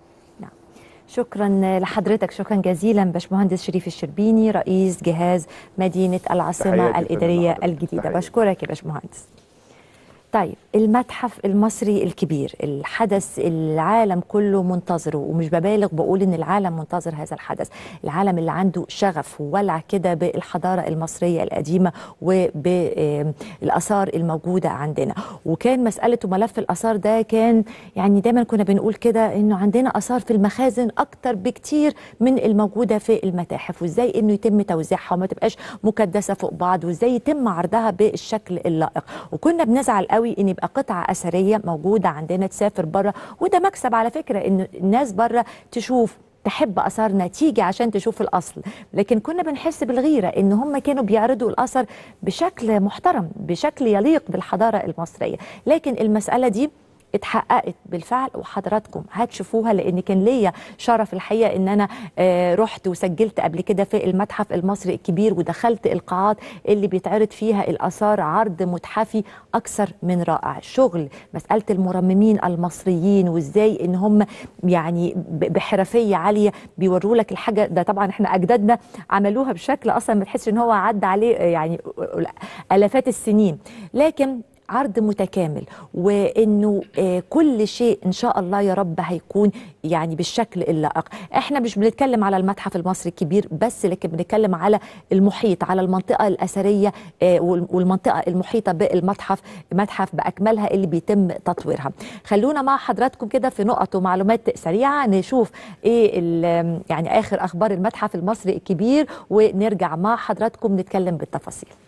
شكرا لحضرتك شكرا جزيلا باشمهندس شريف الشربيني رئيس جهاز مدينه العاصمه تحياتي يا فندم الاداريه لحضرتك. الجديده تحياتي. بشكرك يا باشمهندس طيب المتحف المصري الكبير الحدث العالم كله منتظره ومش ببالغ بقول ان العالم منتظر هذا الحدث العالم اللي عنده شغف وولع كده بالحضارة المصرية القديمة وبالآثار الموجودة عندنا وكان مسألة وملف الآثار ده كان يعني دايما كنا بنقول كده انه عندنا آثار في المخازن اكتر بكتير من الموجودة في المتاحف وازاي انه يتم توزيعها وما تبقاش مكدسة فوق بعض وازاي يتم عرضها بالشكل اللائق وكنا بنزعل قوي ان يبقى قطعه اثريه موجوده عندنا تسافر بره وده مكسب على فكره ان الناس بره تشوف تحب اثارنا تيجي عشان تشوف الاصل لكن كنا بنحس بالغيره ان هم كانوا بيعرضوا الاثر بشكل محترم بشكل يليق بالحضاره المصريه لكن المساله دي اتحققت بالفعل وحضراتكم هتشوفوها لان كان ليا شرف الحقيقه ان انا آه رحت وسجلت قبل كده في المتحف المصري الكبير ودخلت القاعات اللي بيتعرض فيها الاثار عرض متحفي اكثر من رائع شغل مساله المرممين المصريين وازاي ان هم يعني بحرفيه عاليه بيوروا لك الحاجه ده طبعا احنا اجدادنا عملوها بشكل اصلا ما تحسش ان هو عدى عليه يعني الافات السنين لكن عرض متكامل وانه آه كل شيء ان شاء الله يا رب هيكون يعني بالشكل اللائق احنا مش بنتكلم على المتحف المصري الكبير بس لكن بنتكلم على المحيط على المنطقه الاثريه آه والمنطقه المحيطه بالمتحف متحف باكملها اللي بيتم تطويرها خلونا مع حضراتكم كده في نقط ومعلومات سريعه نشوف ايه يعني اخر اخبار المتحف المصري الكبير ونرجع مع حضراتكم نتكلم بالتفاصيل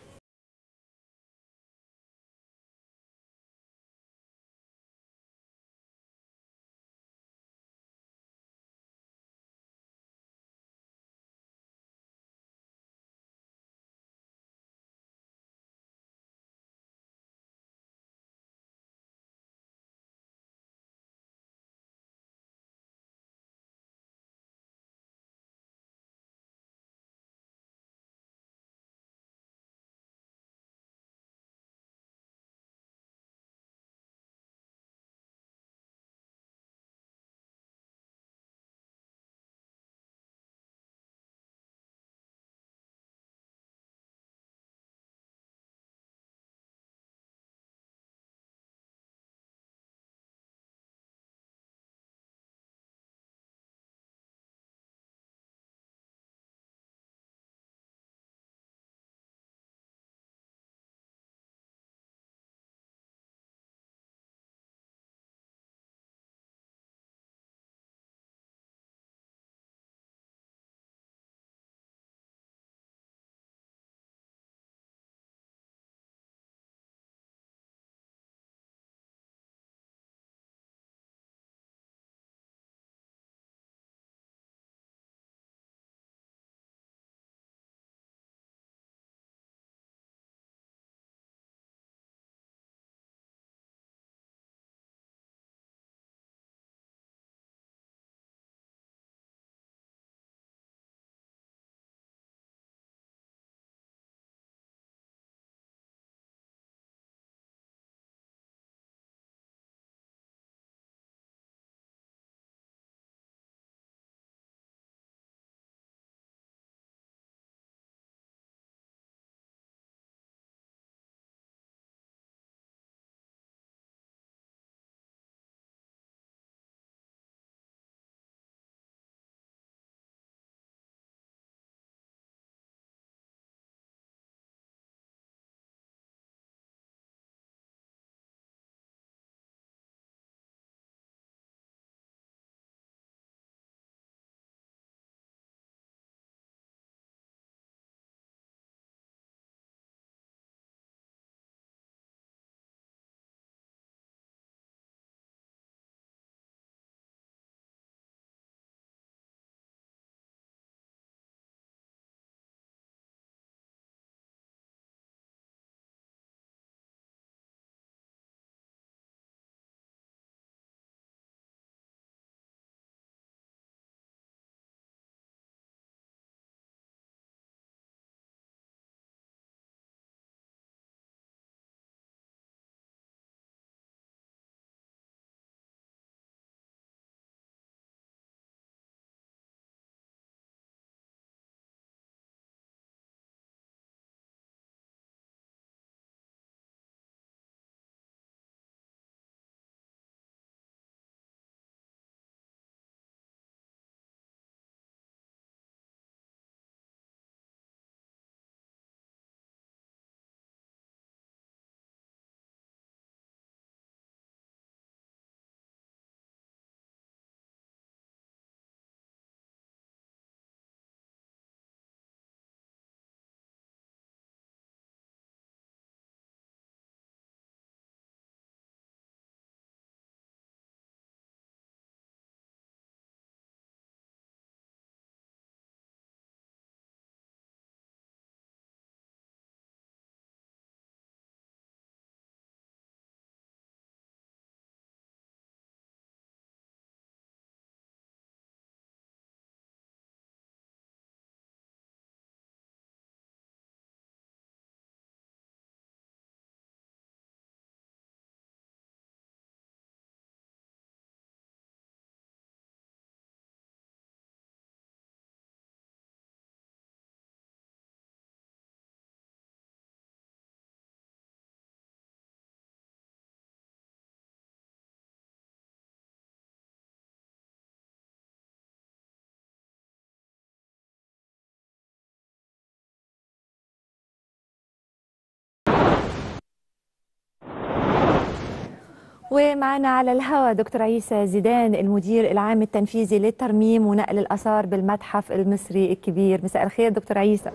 ومعنا على الهواء دكتور عيسى زيدان المدير العام التنفيذي للترميم ونقل الآثار بالمتحف المصري الكبير مساء الخير دكتور عيسى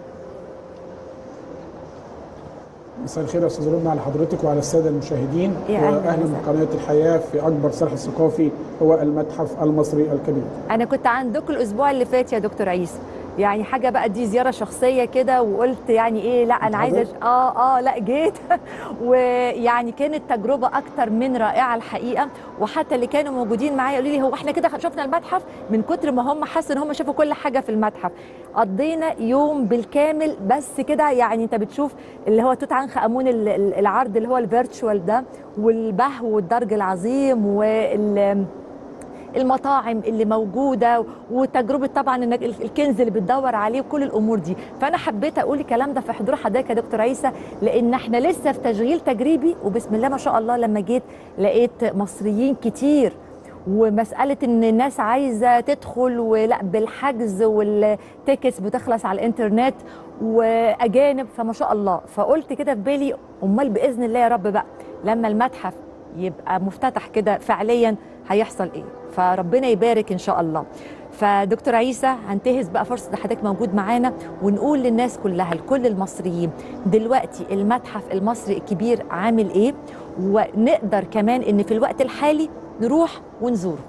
مساء الخير يا استاذ ربنا على حضرتك وعلى الساده المشاهدين يا أهلا واهلا وسهلا. بقناه الحياه في اكبر صرح ثقافي هو المتحف المصري الكبير أنا كنت عندكم الأسبوع اللي فات يا دكتور عيسى يعني حاجة بقى دي زيارة شخصية كده وقلت يعني إيه لا أنا عايزة حضرتك؟ آه آه لا جيت ويعني كانت تجربة أكتر من رائعة الحقيقة وحتى اللي كانوا موجودين معايا يقولوا لي هو إحنا كده شفنا المتحف من كتر ما هم حسوا إن هم شافوا كل حاجة في المتحف قضينا يوم بالكامل بس كده يعني أنت بتشوف اللي هو توت عنخ آمون ال- ال- العرض اللي هو الفيرتشوال ده والبهو والدرج العظيم وال المطاعم اللي موجوده وتجربه طبعا انك الكنز اللي بتدور عليه وكل الامور دي فانا حبيت اقول الكلام ده في حضور حضرتك يا دكتور عيسى لان احنا لسه في تشغيل تجريبي وبسم الله ما شاء الله لما جيت لقيت مصريين كتير ومسألة إن الناس عايزة تدخل ولا بالحجز والتيكتس بتخلص على الإنترنت وأجانب فما شاء الله فقلت كده في بالي أمال بإذن الله يا رب بقى لما المتحف يبقى مفتتح كده فعليا هيحصل إيه فربنا يبارك إن شاء الله فدكتور عيسى هنتهز بقى فرصة إن حضرتك موجود معانا ونقول للناس كلها لكل المصريين دلوقتي المتحف المصري الكبير عامل إيه ونقدر كمان إن في الوقت الحالي نروح ونزوره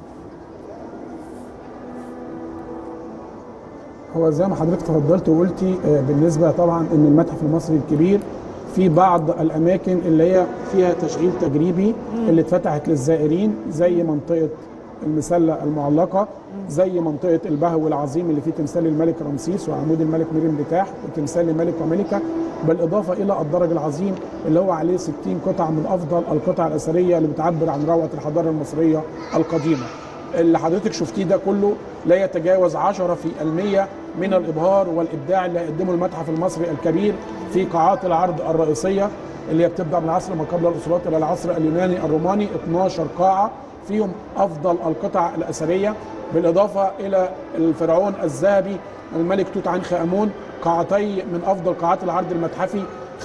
هو زي ما حضرتك تفضلت وقلتي آه، بالنسبه طبعا ان المتحف المصري الكبير في بعض الاماكن اللي هي فيها تشغيل تجريبي اللي اتفتحت للزائرين زي منطقه المسله المعلقه زي منطقه البهو العظيم اللي فيه تمثال الملك رمسيس وعمود الملك ميرين بتاح وتمثال الملك وملكه بالاضافه الى الدرج العظيم اللي هو عليه 60 قطعه من افضل القطع الاثريه اللي بتعبر عن روعه الحضاره المصريه القديمه. اللي حضرتك شفتيه ده كله لا يتجاوز 10% من الابهار والابداع اللي هيقدمه المتحف المصري الكبير في قاعات العرض الرئيسيه اللي هي بتبدا من عصر ما قبل الاسرات الى العصر اليوناني الروماني 12 قاعه فيهم افضل القطع الاثريه بالاضافه الى الفرعون الذهبي الملك توت عنخ امون قاعتي من افضل قاعات العرض المتحفي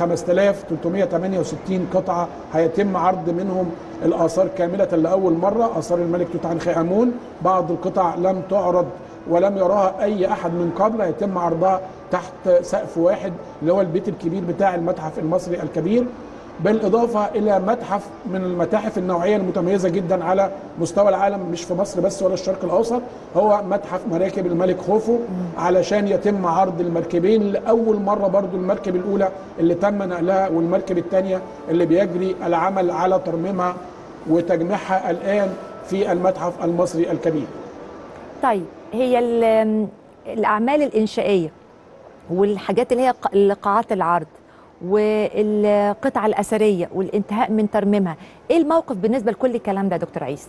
5368 قطعه هيتم عرض منهم الاثار كامله لاول مره اثار الملك توت عنخ امون بعض القطع لم تعرض ولم يراها اي احد من قبل هيتم عرضها تحت سقف واحد اللي هو البيت الكبير بتاع المتحف المصري الكبير بالاضافه الى متحف من المتاحف النوعيه المتميزه جدا على مستوى العالم مش في مصر بس ولا الشرق الاوسط هو متحف مراكب الملك خوفو علشان يتم عرض المركبين لاول مره برضو المركب الاولى اللي تم نقلها والمركب الثانيه اللي بيجري العمل على ترميمها وتجميعها الان في المتحف المصري الكبير طيب هي ال- الأعمال الإنشائية والحاجات اللي هي ق- قاعات العرض والقطع الأثرية والانتهاء من ترميمها إيه الموقف بالنسبة لكل الكلام ده يا دكتور عيسى؟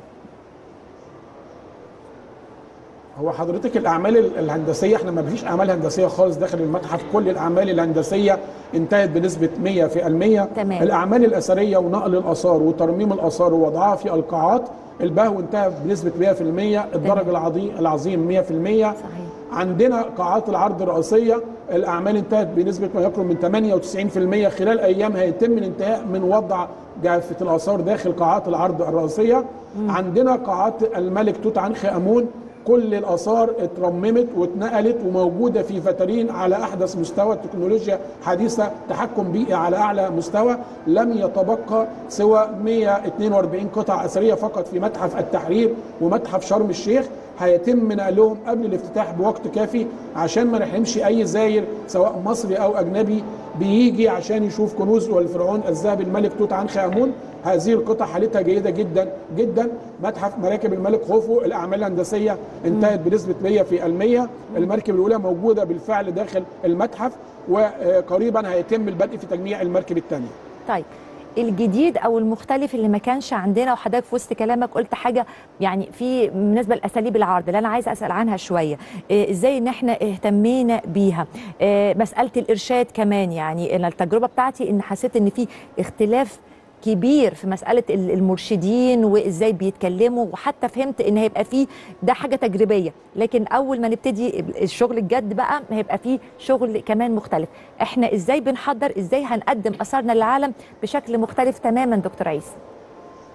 هو حضرتك الاعمال ال- الهندسيه احنا ما فيش اعمال هندسيه خالص داخل المتحف كل الاعمال الهندسيه انتهت بنسبه 100% تمام. الاعمال الاثريه ونقل الاثار وترميم الاثار ووضعها في القاعات البهو انتهى بنسبه 100% الدرج العظيم العظيم 100% صحيح عندنا قاعات العرض الرئيسيه الاعمال انتهت بنسبه ما يقرب من 98% خلال ايام هيتم الانتهاء من وضع جافه الاثار داخل قاعات العرض الرئيسيه عندنا قاعات الملك توت عنخ امون كل الاثار اترممت واتنقلت وموجوده في فترين على احدث مستوى تكنولوجيا حديثه تحكم بيئي على اعلى مستوى لم يتبقى سوى 142 قطعه اثريه فقط في متحف التحرير ومتحف شرم الشيخ هيتم نقلهم قبل الافتتاح بوقت كافي عشان ما نحرمش اي زاير سواء مصري او اجنبي بيجي عشان يشوف كنوز والفرعون الذهبي الملك توت عنخ امون هذه القطع حالتها جيده جدا جدا متحف مراكب الملك خوفو الاعمال الهندسيه انتهت بنسبه 100% المركب الاولى موجوده بالفعل داخل المتحف وقريبا هيتم البدء في تجميع المركب الثانيه طيب الجديد او المختلف اللي ما كانش عندنا وحضرتك في وسط كلامك قلت حاجه يعني في بالنسبه لاساليب العرض اللي انا عايزه اسال عنها شويه إيه ازاي ان احنا اهتمينا بيها إيه مساله الارشاد كمان يعني أنا التجربه بتاعتي ان حسيت ان في اختلاف كبير في مساله ال- المرشدين وازاي بيتكلموا وحتى فهمت ان هيبقى فيه ده حاجه تجريبيه لكن اول ما نبتدي الشغل الجد بقى هيبقى فيه شغل كمان مختلف احنا ازاي بنحضر ازاي هنقدم اثارنا للعالم بشكل مختلف تماما دكتور عيسى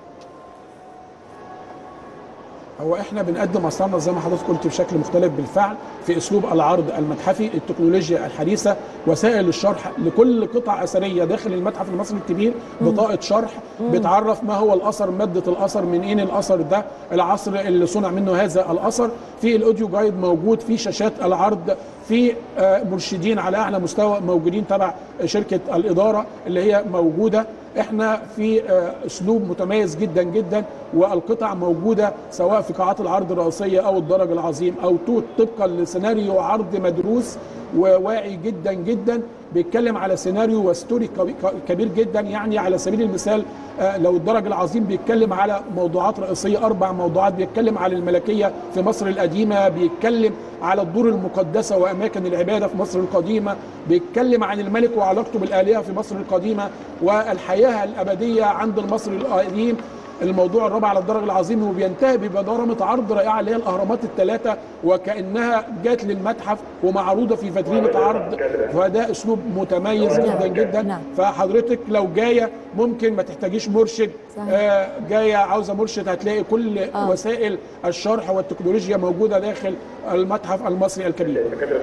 هو احنا بنقدم اثارنا زي ما حضرتك قلت بشكل مختلف بالفعل في اسلوب العرض المتحفي التكنولوجيا الحديثه وسائل الشرح لكل قطعه اثريه داخل المتحف المصري الكبير بطاقه شرح بتعرف ما هو الاثر ماده الاثر منين الاثر ده العصر اللي صنع منه هذا الاثر في الاوديو جايد موجود في شاشات العرض في آه، مرشدين على اعلى مستوى موجودين تبع شركه الاداره اللي هي موجوده احنا في آه، اسلوب متميز جدا جدا والقطع موجوده سواء في قاعات العرض الرئيسيه او الدرج العظيم او توت طبقا لسيناريو عرض مدروس وواعي جدا جدا بيتكلم على سيناريو وستوري كبي- كبير جدا يعني على سبيل المثال آه، لو الدرج العظيم بيتكلم على موضوعات رئيسيه اربع موضوعات بيتكلم على الملكيه في مصر القديمه بيتكلم على الدور المقدسه واماكن العباده في مصر القديمه بيتكلم عن الملك وعلاقته بالالهه في مصر القديمه والحياه الابديه عند المصري القديم الموضوع الرابع على الدرج العظيم وبينتهي ببانوراما عرض رائعه اللي هي الاهرامات الثلاثه وكانها جات للمتحف ومعروضه في فاترينه عرض فده اسلوب متميز نعم. جدا جدا نعم. فحضرتك لو جايه ممكن ما تحتاجيش مرشد صحيح. آه جايه عاوزه مرشد هتلاقي كل آه. وسائل الشرح والتكنولوجيا موجوده داخل المتحف المصري الكبير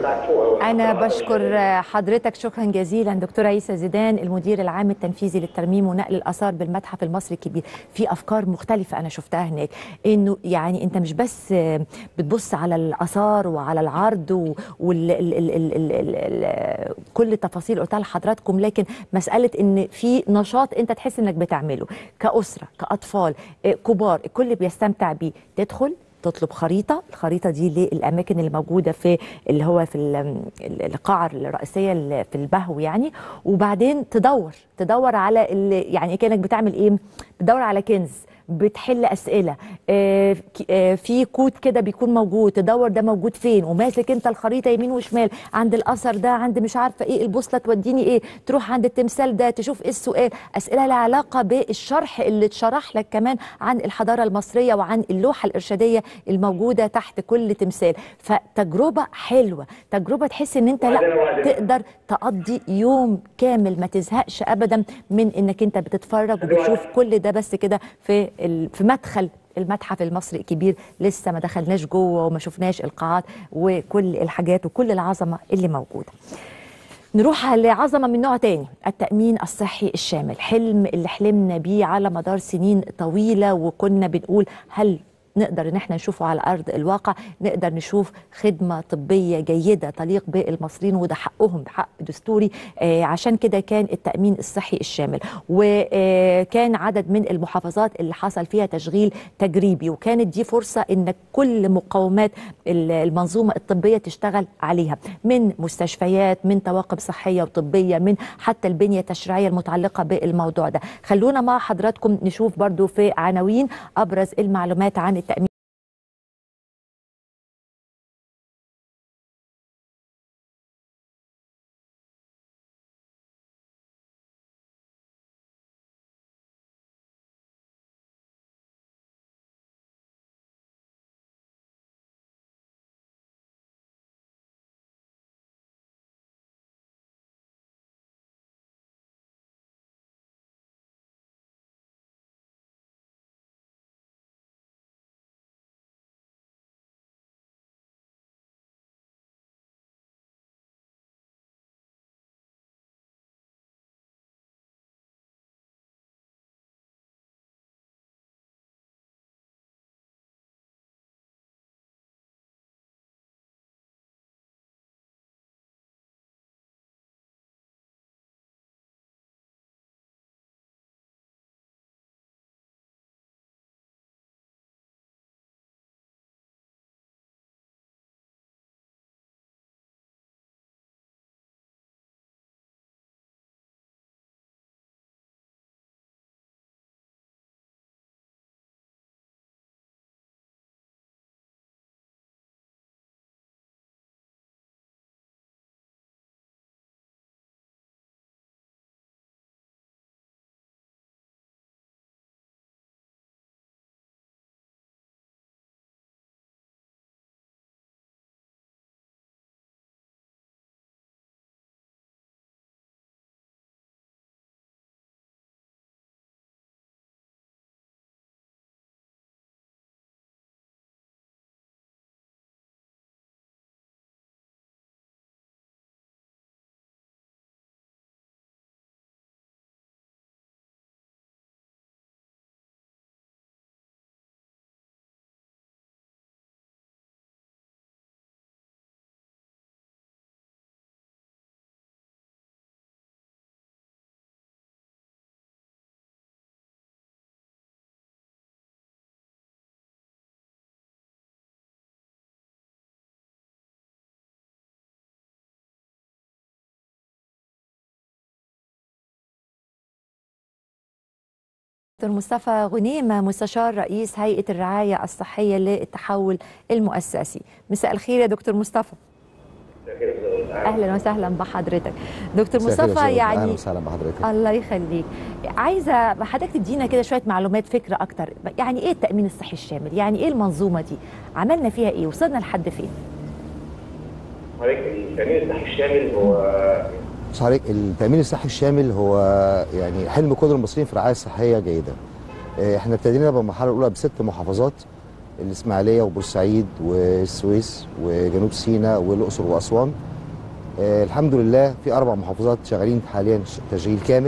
أنا بشكر حضرتك شكرا جزيلا دكتور عيسى زيدان المدير العام التنفيذي للترميم ونقل الآثار بالمتحف المصري الكبير في أفكار مختلفة أنا شفتها هناك إنه يعني أنت مش بس بتبص على الآثار وعلى العرض وال ال ال ال ال ال ال كل التفاصيل قلتها لحضراتكم لكن مسألة إن في نشاط أنت تحس إنك بتعمله كأسرة كأطفال كبار الكل بيستمتع بيه تدخل تطلب خريطه الخريطه دي للاماكن اللي موجوده في اللي هو في ال- ال- القاعه الرئيسيه اللي في البهو يعني وبعدين تدور تدور على اللي يعني كانك بتعمل ايه بتدور على كنز بتحل اسئله آه، ك- آه، في كود كده بيكون موجود تدور ده موجود فين وماسك انت الخريطه يمين وشمال عند الاثر ده عند مش عارفه ايه البوصله توديني ايه تروح عند التمثال ده تشوف ايه السؤال اسئله لها علاقه بالشرح اللي اتشرح لك كمان عن الحضاره المصريه وعن اللوحه الارشاديه الموجوده تحت كل تمثال فتجربه حلوه تجربه تحس ان انت لا تقدر تقضي يوم كامل ما تزهقش ابدا من انك انت بتتفرج وبتشوف كل ده بس كده في ال- في مدخل المتحف المصري الكبير لسه ما دخلناش جوه وما شفناش القاعات وكل الحاجات وكل العظمه اللي موجوده نروح لعظمه من نوع تاني التامين الصحي الشامل حلم اللي حلمنا بيه على مدار سنين طويله وكنا بنقول هل نقدر ان احنا نشوفه على ارض الواقع نقدر نشوف خدمه طبيه جيده تليق بالمصريين وده حقهم ده حق دستوري آه عشان كده كان التامين الصحي الشامل وكان عدد من المحافظات اللي حصل فيها تشغيل تجريبي وكانت دي فرصه ان كل مقومات ال- المنظومه الطبيه تشتغل عليها من مستشفيات من طواقم صحيه وطبيه من حتى البنيه التشريعيه المتعلقه بالموضوع ده خلونا مع حضراتكم نشوف برضو في عناوين ابرز المعلومات عن التامين دكتور مصطفى غنيم مستشار رئيس هيئة الرعاية الصحية للتحول المؤسسي مساء الخير يا دكتور مصطفى اهلا وسهلا بحضرتك دكتور مساء الخير يا مصطفى شباب. اهلا يعني وسهلا بحضرتك الله يخليك عايزه حضرتك تدينا كده شويه معلومات فكره اكتر يعني ايه التامين الصحي الشامل يعني ايه المنظومه دي عملنا فيها ايه وصلنا لحد فين حضرتك التامين الصحي الشامل هو بص حضرتك التامين الصحي الشامل هو يعني حلم كل المصريين في الرعايه الصحيه جيده آه، احنا ابتدينا بالمرحله الاولى بست محافظات الاسماعيليه وبورسعيد والسويس وجنوب سيناء والاقصر واسوان آه، الحمد لله في اربع محافظات شغالين حاليا ش- تشغيل كامل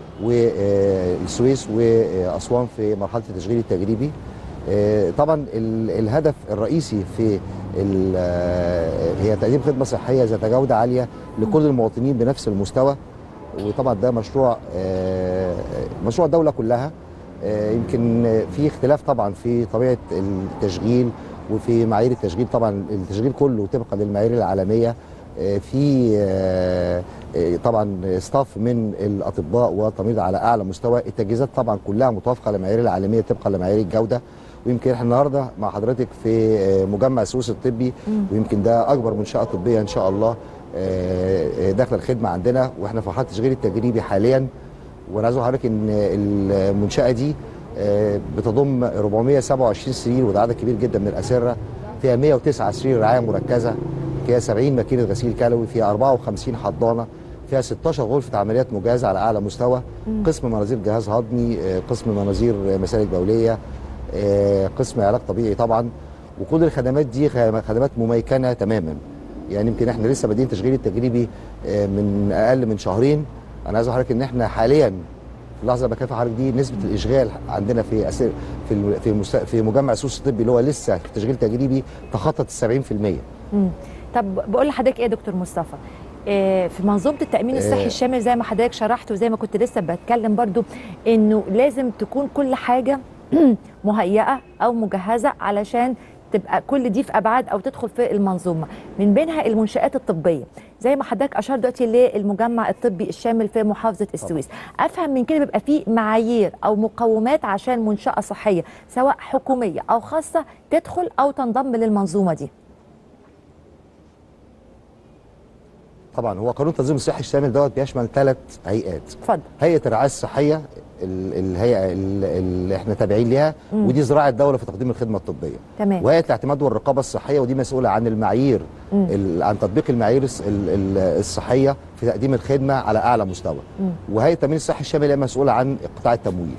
والسويس واسوان في مرحله التشغيل التجريبي آه، طبعا ال- الهدف الرئيسي في ال- آه، هي تقديم خدمه صحيه ذات جوده عاليه لكل المواطنين بنفس المستوى وطبعا ده مشروع آه، مشروع الدوله كلها آه، يمكن في اختلاف طبعا في طبيعه التشغيل وفي معايير التشغيل طبعا التشغيل كله طبقا للمعايير العالميه آه، في آه، آه، طبعا ستاف من الاطباء والتمريض على اعلى مستوى التجهيزات طبعا كلها متوافقه للمعايير العالميه طبقا لمعايير الجوده ويمكن احنا النهارده مع حضرتك في آه، مجمع السويس الطبي ويمكن ده اكبر منشاه طبيه ان شاء الله آه، آه، داخله الخدمه عندنا واحنا في مرحله التشغيل التجريبي حاليا وانا عايز اقول لحضرتك ان المنشاه دي آه، بتضم 427 سرير وده عدد كبير جدا من الاسره فيها 109 سرير رعايه مركزه فيها 70 ماكينه غسيل كلوي فيها 54 حضانه فيها 16 غرفه عمليات مجهزه على اعلى مستوى قسم مناظير جهاز هضمي آه، قسم مناظير مسالك بوليه آه، قسم علاج طبيعي طبعا وكل الخدمات دي خ- خدمات مميكنه تماما يعني يمكن احنا لسه بادئين تشغيل التجريبي آه، من اقل من شهرين انا عايز اقول لحضرتك ان احنا حاليا في اللحظه اللي بكلم حضرتك دي نسبه الاشغال عندنا في أسر في الم- في مست- في مجمع السوس الطبي اللي هو لسه في تشغيل تجريبي تخطط ال 70% مم. طب بقول لحضرتك ايه يا دكتور مصطفى آه، في منظومه التامين الصحي آه. الشامل زي ما حضرتك شرحت وزي ما كنت لسه بتكلم برضو انه لازم تكون كل حاجه مهيئه او مجهزه علشان تبقى كل دي في ابعاد او تدخل في المنظومه من بينها المنشات الطبيه زي ما حضرتك اشار دلوقتي للمجمع الطبي الشامل في محافظه السويس افهم من كده بيبقى في معايير او مقومات عشان منشاه صحيه سواء حكوميه او خاصه تدخل او تنضم للمنظومه دي طبعا هو قانون التنظيم الصحي الشامل دوت بيشمل ثلاث هيئات اتفضل هيئه الرعايه الصحيه ال- الهيئه ال- اللي احنا تابعين ليها ودي ذراع الدوله في تقديم الخدمه الطبيه تمام. وهيئه الاعتماد والرقابه الصحيه ودي مسؤوله عن المعايير ال- عن تطبيق المعايير الص- ال- ال- الصحيه في تقديم الخدمه على اعلى مستوى وهيئه التامين الصحي الشامل هي مسؤوله عن قطاع التمويل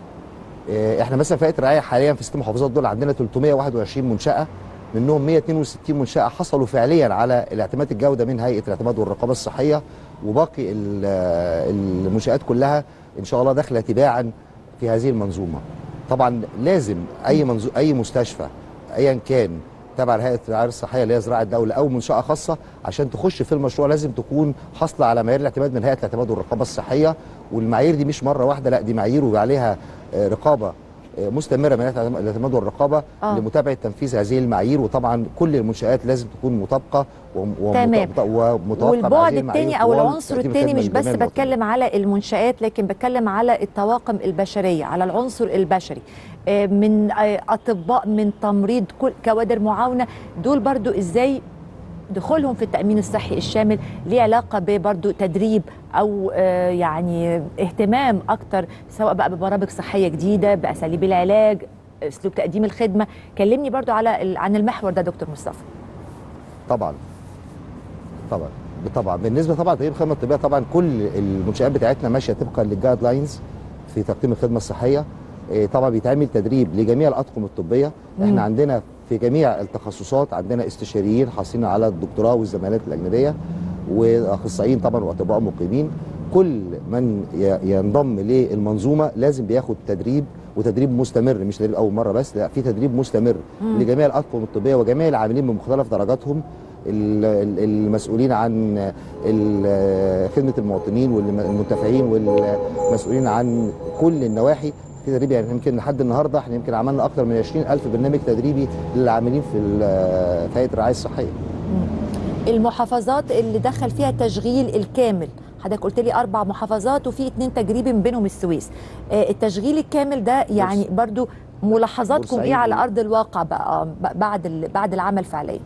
آه، احنا مثلا في هيئه الرعايه حاليا في ست محافظات دول عندنا 321 منشاه منهم 162 منشاه حصلوا فعليا على الاعتماد الجوده من هيئه الاعتماد والرقابه الصحيه وباقي ال- آه، المنشات كلها ان شاء الله داخله تباعا في هذه المنظومه طبعا لازم اي منزو... اي مستشفى ايا كان تبع هيئه الرعايه الصحيه اللي هي زراعه الدوله او منشاه خاصه عشان تخش في المشروع لازم تكون حاصله على معايير الاعتماد من هيئه الاعتماد والرقابه الصحيه والمعايير دي مش مره واحده لا دي معايير وعليها آه، رقابه آه، مستمره من هيئه الاعتماد والرقابه آه. لمتابعه تنفيذ هذه المعايير وطبعا كل المنشات لازم تكون مطابقه وم- ومط- تمام. ومتوافقه مع والبعد هذه المعايير الثاني او طوال العنصر تقديم الثاني الخدمة مش بس لجميع المواطنين. بتكلم على المنشآت لكن بتكلم على الطواقم البشريه على العنصر البشري آه، من آه، اطباء من تمريض كل كوادر معاونه دول برضو ازاي دخولهم في التأمين الصحي الشامل ليه علاقة ببرضو تدريب أو آه، يعني اهتمام أكتر سواء بقى ببرامج صحية جديدة بأساليب العلاج أسلوب تقديم الخدمة كلمني برضو على ال- عن المحور ده دكتور مصطفى طبعا طبعا طبعا بالنسبه طبعا تقديم الخدمه الطبيه طبعا كل المنشات بتاعتنا ماشيه طبقا للجايد لاينز في تقديم الخدمه الصحيه إيه، طبعا بيتعمل تدريب لجميع الاطقم الطبيه احنا عندنا في جميع التخصصات عندنا استشاريين حاصلين على الدكتوراه والزمالات الاجنبيه واخصائيين طبعا واطباء مقيمين كل من ي- ينضم للمنظومه لازم بياخد تدريب وتدريب مستمر مش تدريب اول مره بس لا في تدريب مستمر لجميع الاطقم الطبيه وجميع العاملين بمختلف درجاتهم ال- ال- المسؤولين عن ال- خدمه المواطنين والمنتفعين والمسؤولين عن كل النواحي في تدريب يعني يمكن لحد النهارده احنا يمكن عملنا اكثر من 20000 برنامج تدريبي للعاملين في ال- في هيئه الرعايه الصحيه المحافظات اللي دخل فيها تشغيل الكامل حضرتك قلت لي اربع محافظات وفي اتنين تجريبي من بينهم السويس آه، التشغيل الكامل ده يعني برضو ملاحظاتكم ايه بورسعيد على و- ارض الواقع بقى آه، ب- بعد ال- بعد العمل فعليا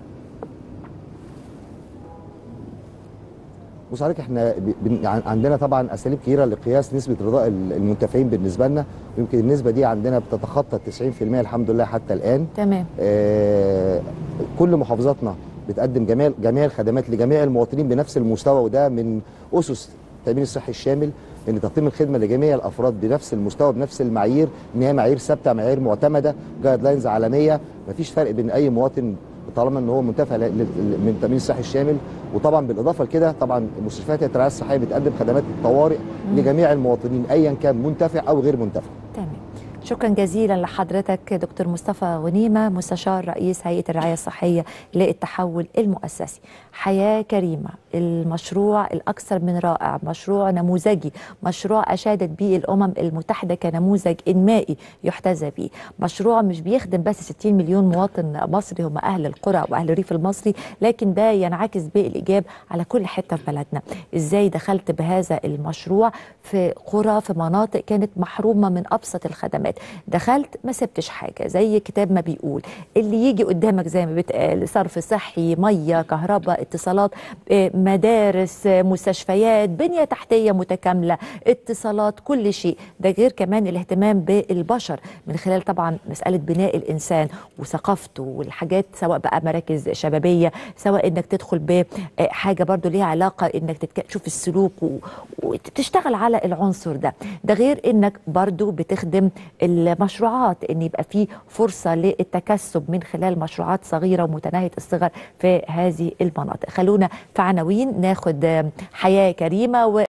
بص حضرتك احنا ب- بن- عن- عندنا طبعا اساليب كتيره لقياس نسبه رضاء ال- المنتفعين بالنسبه لنا ويمكن النسبه دي عندنا بتتخطى 90% الحمد لله حتى الان تمام آه، كل محافظاتنا بتقدم جميع جميع الخدمات لجميع المواطنين بنفس المستوى وده من اسس التامين الصحي الشامل ان تقديم الخدمه لجميع الافراد بنفس المستوى بنفس المعايير ان هي معايير ثابته معايير معتمده جايد لاينز عالميه مفيش فرق بين اي مواطن طالما ان هو منتفع ل- ل- من التامين الصحي الشامل وطبعا بالاضافه لكده طبعا مستشفيات الرعايه الصحيه بتقدم خدمات الطوارئ لجميع المواطنين ايا كان منتفع او غير منتفع تمام شكرا جزيلا لحضرتك دكتور مصطفى غنيمه مستشار رئيس هيئه الرعايه الصحيه للتحول المؤسسي حياه كريمه المشروع الاكثر من رائع مشروع نموذجي مشروع اشادت به الامم المتحده كنموذج انمائي يحتذى به مشروع مش بيخدم بس 60 مليون مواطن مصري هم اهل القرى واهل الريف المصري لكن ده ينعكس بالايجاب على كل حته في بلدنا ازاي دخلت بهذا المشروع في قرى في مناطق كانت محرومه من ابسط الخدمات دخلت ما سبتش حاجه زي كتاب ما بيقول اللي يجي قدامك زي ما بيتقال صرف صحي ميه كهرباء اتصالات آه، مدارس آه، مستشفيات بنيه تحتيه متكامله اتصالات كل شيء ده غير كمان الاهتمام بالبشر من خلال طبعا مساله بناء الانسان وثقافته والحاجات سواء بقى مراكز شبابيه سواء انك تدخل بحاجه برضو ليها علاقه انك تتك... تشوف السلوك و... وتشتغل على العنصر ده ده غير انك برضو بتخدم المشروعات ان يبقى في فرصه للتكسب من خلال مشروعات صغيره ومتناهيه الصغر في هذه المناطق خلونا في عناوين ناخد آه، حياه كريمه و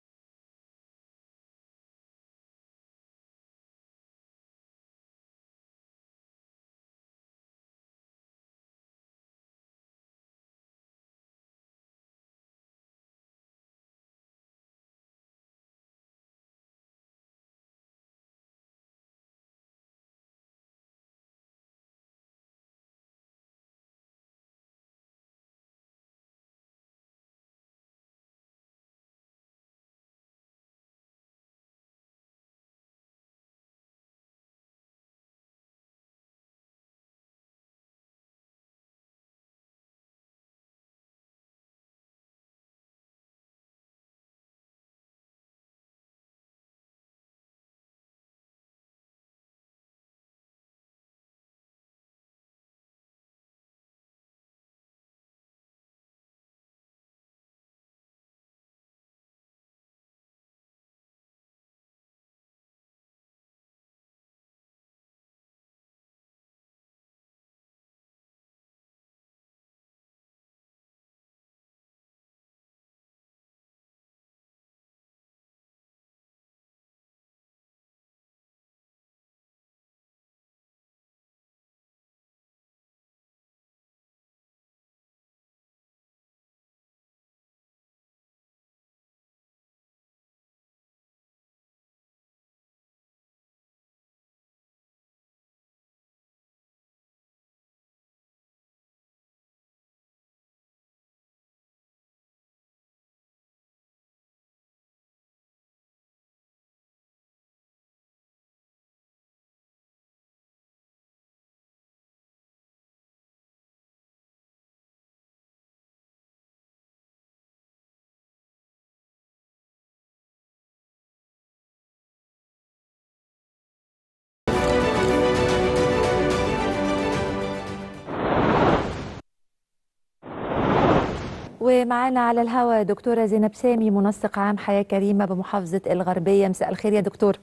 ومعانا على الهواء دكتورة زينب سامي منسق عام حياة كريمة بمحافظة الغربية مساء الخير يا دكتور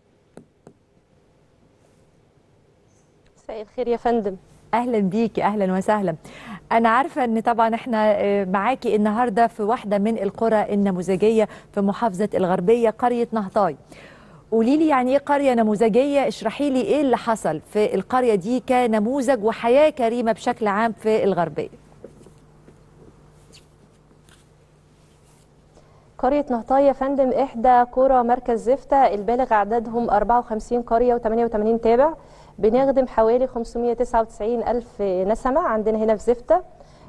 مساء الخير يا فندم اهلا بيكي اهلا وسهلا انا عارفه ان طبعا احنا آه، معاكي النهارده في واحده من القرى النموذجيه في محافظه الغربيه قريه نهطاي قولي لي يعني ايه قريه نموذجيه اشرحي لي ايه اللي حصل في القريه دي كنموذج وحياه كريمه بشكل عام في الغربيه قرية نهطاية يا فندم إحدى قرى مركز زفتة البالغ عددهم 54 قرية و88 تابع بنخدم حوالي 599 ألف نسمة عندنا هنا في زفتة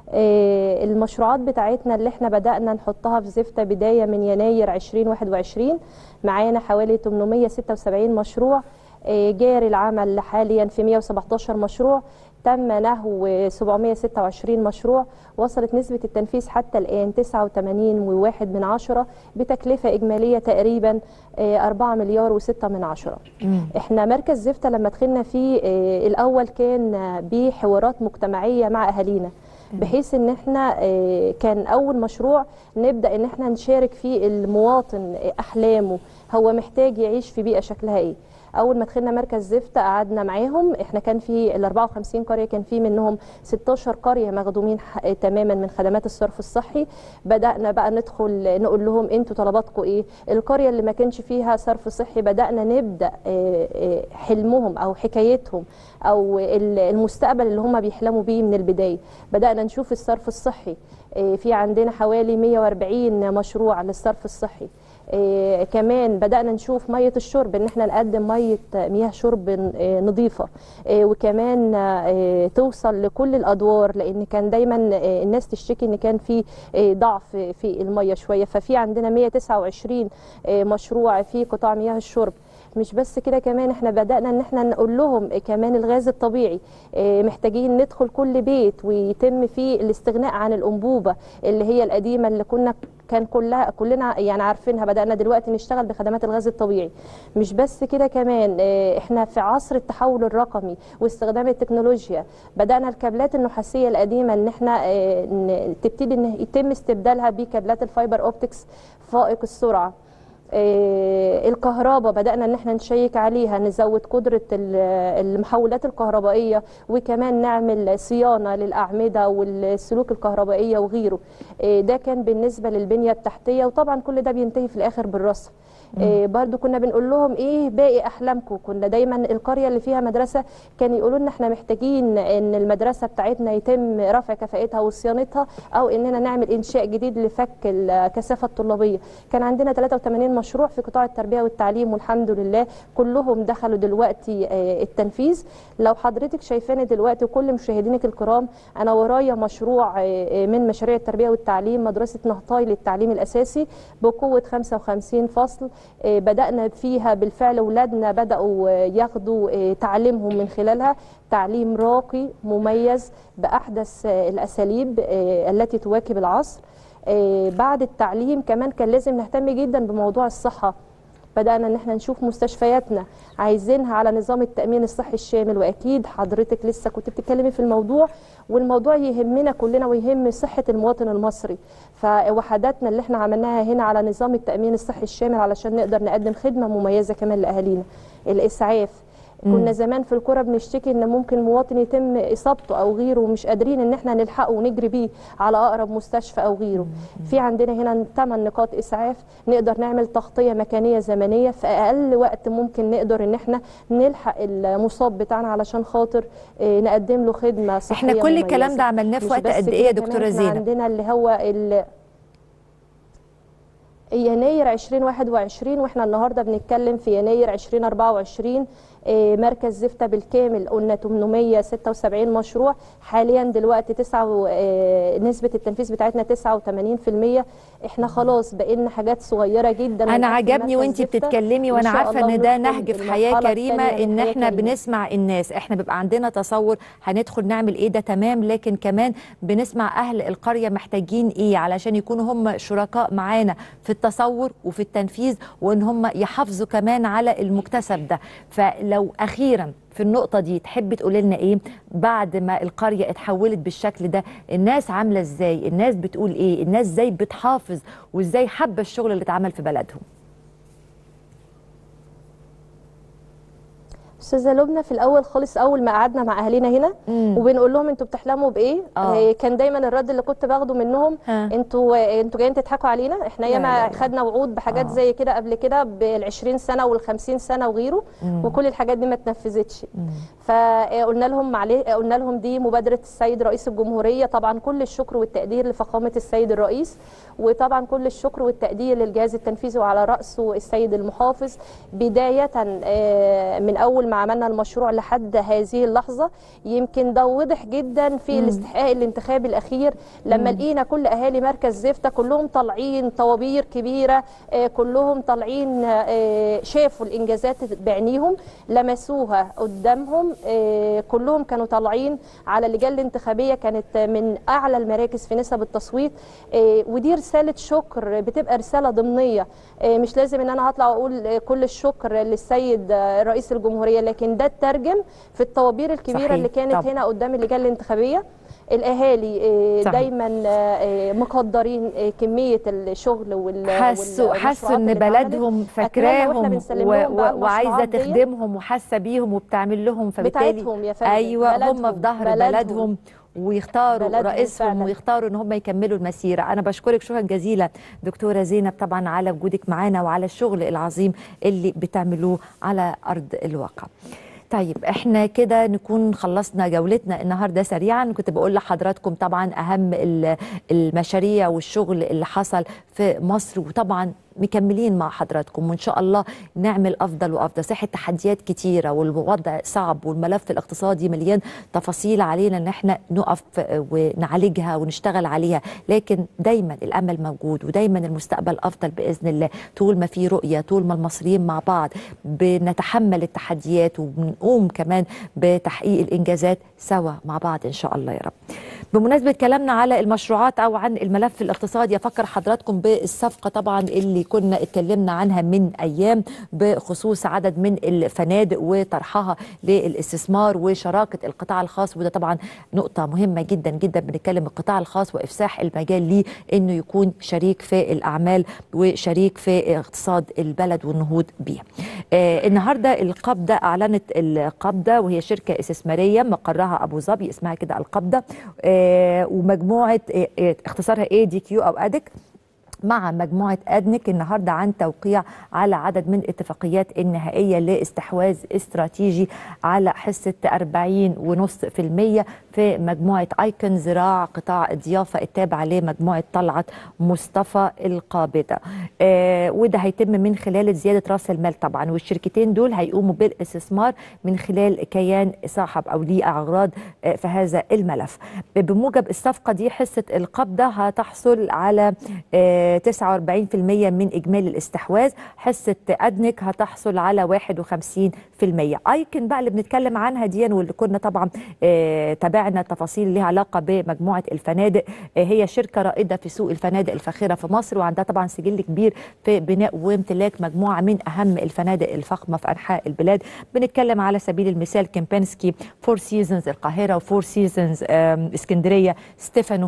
آه، المشروعات بتاعتنا اللي احنا بدأنا نحطها في زفتة بداية من يناير 2021 معانا حوالي 876 مشروع آه، جاري العمل حاليا في 117 مشروع تم نهو 726 مشروع وصلت نسبة التنفيذ حتى الآن 89.1 من عشرة بتكلفة إجمالية تقريبا آه، 4 مليار و6 من عشرة احنا مركز زفتة لما دخلنا فيه آه، الأول كان آه، بحوارات مجتمعية مع أهالينا بحيث ان احنا آه، كان اول مشروع نبدا ان احنا نشارك فيه المواطن آه، احلامه هو محتاج يعيش في بيئه شكلها ايه اول ما دخلنا مركز زفت قعدنا معاهم احنا كان في ال 54 قريه كان في منهم 16 قريه مخدومين ح- تماما من خدمات الصرف الصحي بدانا بقى ندخل نقول لهم انتوا طلباتكم ايه القريه اللي ما كانش فيها صرف صحي بدانا نبدا آه، آه، حلمهم او حكايتهم او ال- المستقبل اللي هم بيحلموا بيه من البدايه بدانا نشوف الصرف الصحي آه، في عندنا حوالي 140 مشروع للصرف الصحي آه، كمان بدأنا نشوف مية الشرب ان احنا نقدم مية مياه شرب آه، نظيفة آه، وكمان آه، توصل لكل الادوار لان كان دايما آه، الناس تشتكي ان كان في آه، ضعف في المية شوية ففي عندنا 129 آه، مشروع في قطاع مياه الشرب مش بس كده كمان احنا بدأنا ان احنا نقول لهم كمان الغاز الطبيعي اه، محتاجين ندخل كل بيت ويتم فيه الاستغناء عن الأنبوبة اللي هي القديمة اللي كنا كان كلها كلنا يعني عارفينها بدأنا دلوقتي نشتغل بخدمات الغاز الطبيعي مش بس كده كمان اه، احنا في عصر التحول الرقمي واستخدام التكنولوجيا بدأنا الكابلات النحاسية القديمة ان احنا اه، ن- تبتدي ان يتم استبدالها بكابلات الفايبر اوبتكس فائق السرعة آه، الكهرباء بدأنا ان احنا نشيك عليها نزود قدرة ال- المحولات الكهربائية وكمان نعمل صيانة للأعمدة والسلوك الكهربائية وغيره آه، ده كان بالنسبة للبنية التحتية وطبعا كل ده بينتهي في الآخر بالرصف آه، برضو كنا بنقول لهم ايه باقي احلامكم كنا دايما القريه اللي فيها مدرسه كان يقولوا لنا احنا محتاجين ان المدرسه بتاعتنا يتم رفع كفاءتها وصيانتها او اننا نعمل انشاء جديد لفك الكثافه الطلابيه كان عندنا 83 مشروع في قطاع التربيه والتعليم والحمد لله كلهم دخلوا دلوقتي آه، التنفيذ لو حضرتك شايفاني دلوقتي وكل مشاهدينك الكرام انا ورايا مشروع آه، آه، من مشاريع التربيه والتعليم مدرسه نهطاي للتعليم الاساسي بقوه 55 فصل آه، بدأنا فيها بالفعل أولادنا بدأوا آه، ياخدوا آه، تعليمهم من خلالها تعليم راقي مميز بأحدث آه، الأساليب آه، التي تواكب العصر آه، بعد التعليم كمان كان لازم نهتم جدا بموضوع الصحة بدأنا ان احنا نشوف مستشفياتنا عايزينها على نظام التأمين الصحي الشامل واكيد حضرتك لسه كنت بتتكلمي في الموضوع والموضوع يهمنا كلنا ويهم صحة المواطن المصري فوحداتنا اللي احنا عملناها هنا على نظام التأمين الصحي الشامل علشان نقدر نقدم خدمة مميزة كمان لأهالينا الإسعاف كنا زمان في الكرة بنشتكي ان ممكن مواطن يتم اصابته او غيره ومش قادرين ان احنا نلحقه ونجري بيه على اقرب مستشفى او غيره في عندنا هنا 8 نقاط اسعاف نقدر نعمل تغطيه مكانيه زمنيه في اقل وقت ممكن نقدر ان احنا نلحق المصاب بتاعنا علشان خاطر آه، نقدم له خدمه صحيه احنا كل الكلام مميزة. ده عملناه في مش وقت بس قد ايه يا كده كمان دكتورة إحنا زينب؟ عندنا اللي هو ال- يناير 2021 واحنا النهارده بنتكلم في يناير 2024 آه، مركز زفتة بالكامل قلنا 876 مشروع حاليا دلوقتي تسعة و- آه، نسبة التنفيذ بتاعتنا 89% احنا خلاص بقينا حاجات صغيرة جدا انا ونقفل عجبني مركز وانتي زفتة بتتكلمي وإن وانا شاء عارفه الله ان ده ندخل نهج في حياه المرحلة كريمه التانية من ان حياة احنا كريمة. بنسمع الناس احنا بيبقى عندنا تصور هندخل نعمل ايه ده تمام لكن كمان بنسمع اهل القريه محتاجين ايه علشان يكونوا هم شركاء معانا في التصور وفي التنفيذ وان هم يحافظوا كمان على المكتسب ده فلو اخيرا في النقطة دي تحبي تقولي لنا ايه بعد ما القرية اتحولت بالشكل ده الناس عاملة ازاي الناس بتقول ايه الناس ازاي بتحافظ وازاي حابة الشغل اللي اتعمل في بلدهم استاذه لبنى في الاول خالص اول ما قعدنا مع اهالينا هنا مم. وبنقول لهم انتوا بتحلموا بايه آه. آه. كان دايما الرد اللي كنت باخده منهم ها. انتوا انتوا جايين تضحكوا علينا احنا لا، لا، ياما لا. خدنا وعود بحاجات آه. آه. زي كده قبل كده بال20 سنه وال50 سنه وغيره مم. وكل الحاجات دي ما اتنفذتش مم. فقلنا لهم معليه قلنا لهم دي مبادره السيد رئيس الجمهوريه طبعا كل الشكر والتقدير لفخامه السيد الرئيس وطبعا كل الشكر والتقدير للجهاز التنفيذي وعلى راسه السيد المحافظ بدايه آه، من اول ما عملنا المشروع لحد هذه اللحظه يمكن ده واضح جدا في الاستحقاق الانتخابي الاخير لما لقينا كل اهالي مركز زفته كلهم طالعين طوابير كبيره آه، كلهم طالعين آه، شافوا الانجازات بعينيهم لمسوها قدامهم آه، كلهم كانوا طالعين على اللجان الانتخابيه كانت من اعلى المراكز في نسب التصويت آه، ودي رساله شكر بتبقى رساله ضمنيه آه، مش لازم ان انا هطلع اقول آه، كل الشكر للسيد آه، رئيس الجمهوريه لكن ده اترجم في الطوابير الكبيره صحيح، اللي كانت طبعا. هنا قدام اللجان الانتخابيه الاهالي آه، صحيح. دايما آه، آه، مقدرين آه، كميه الشغل وال حسوا والمشروعات حسوا ان اللي اتعملت. بلدهم أتمنى وإحنا فاكراهم بنسلم و- لهم بقى و- وعايزه المشروعات ديت. تخدمهم وحاسه بيهم وبتعمل لهم فبالتالي بتاعتهم يا فندم، ايوه هم بلدهم، في ظهر بلدهم. بلدهم ويختاروا بلدهم رئيسهم فعلا. ويختاروا ان هم يكملوا المسيره انا بشكرك شكرا جزيلا دكتوره زينب طبعا على وجودك معانا وعلى الشغل العظيم اللي بتعملوه على ارض الواقع طيب احنا كده نكون خلصنا جولتنا النهارده سريعا كنت بقول لحضراتكم طبعا اهم ال- المشاريع والشغل اللي حصل في مصر وطبعا مكملين مع حضراتكم وان شاء الله نعمل افضل وافضل صحه تحديات كتيره والوضع صعب والملف الاقتصادي مليان تفاصيل علينا ان احنا نقف ونعالجها ونشتغل عليها لكن دايما الامل موجود ودايما المستقبل افضل باذن الله طول ما في رؤيه طول ما المصريين مع بعض بنتحمل التحديات وبنقوم كمان بتحقيق الانجازات سوا مع بعض ان شاء الله يا رب بمناسبة كلامنا على المشروعات أو عن الملف الاقتصادي أفكر حضراتكم بالصفقة طبعا اللي كنا اتكلمنا عنها من أيام بخصوص عدد من الفنادق وطرحها للاستثمار وشراكة القطاع الخاص وده طبعا نقطة مهمة جدا جدا بنتكلم القطاع الخاص وإفساح المجال ليه إنه يكون شريك في الأعمال وشريك في اقتصاد البلد والنهوض بيه آه النهاردة القبضة أعلنت القبضة وهي شركة استثمارية مقرها أبو ظبي اسمها كده القبضة آه ومجموعة آه آه اختصارها اي دي كيو أو أدك مع مجموعة أدنك النهاردة عن توقيع على عدد من اتفاقيات النهائية لاستحواذ استراتيجي على حصة 40.5% في مجموعة ايكون زراع قطاع الضيافة التابعة لمجموعة طلعت مصطفى القابضة آه وده هيتم من خلال زيادة رأس المال طبعا والشركتين دول هيقوموا بالاستثمار من خلال كيان صاحب أو ليه أغراض آه في هذا الملف بموجب الصفقة دي حصة القبضة هتحصل على آه 49% من إجمالي الاستحواذ حصة أدنك هتحصل على 51% أيكن بقى اللي بنتكلم عنها دي واللي كنا طبعا آه تابعنا تفاصيل ليها علاقة بمجموعة الفنادق آه هي شركة رائدة في سوق الفنادق الفاخرة في مصر وعندها طبعا سجل كبير في بناء وامتلاك مجموعة من أهم الفنادق الفخمة في أنحاء البلاد بنتكلم على سبيل المثال كيمبانسكي فور سيزونز القاهرة وفور سيزونز اسكندرية ستيفانو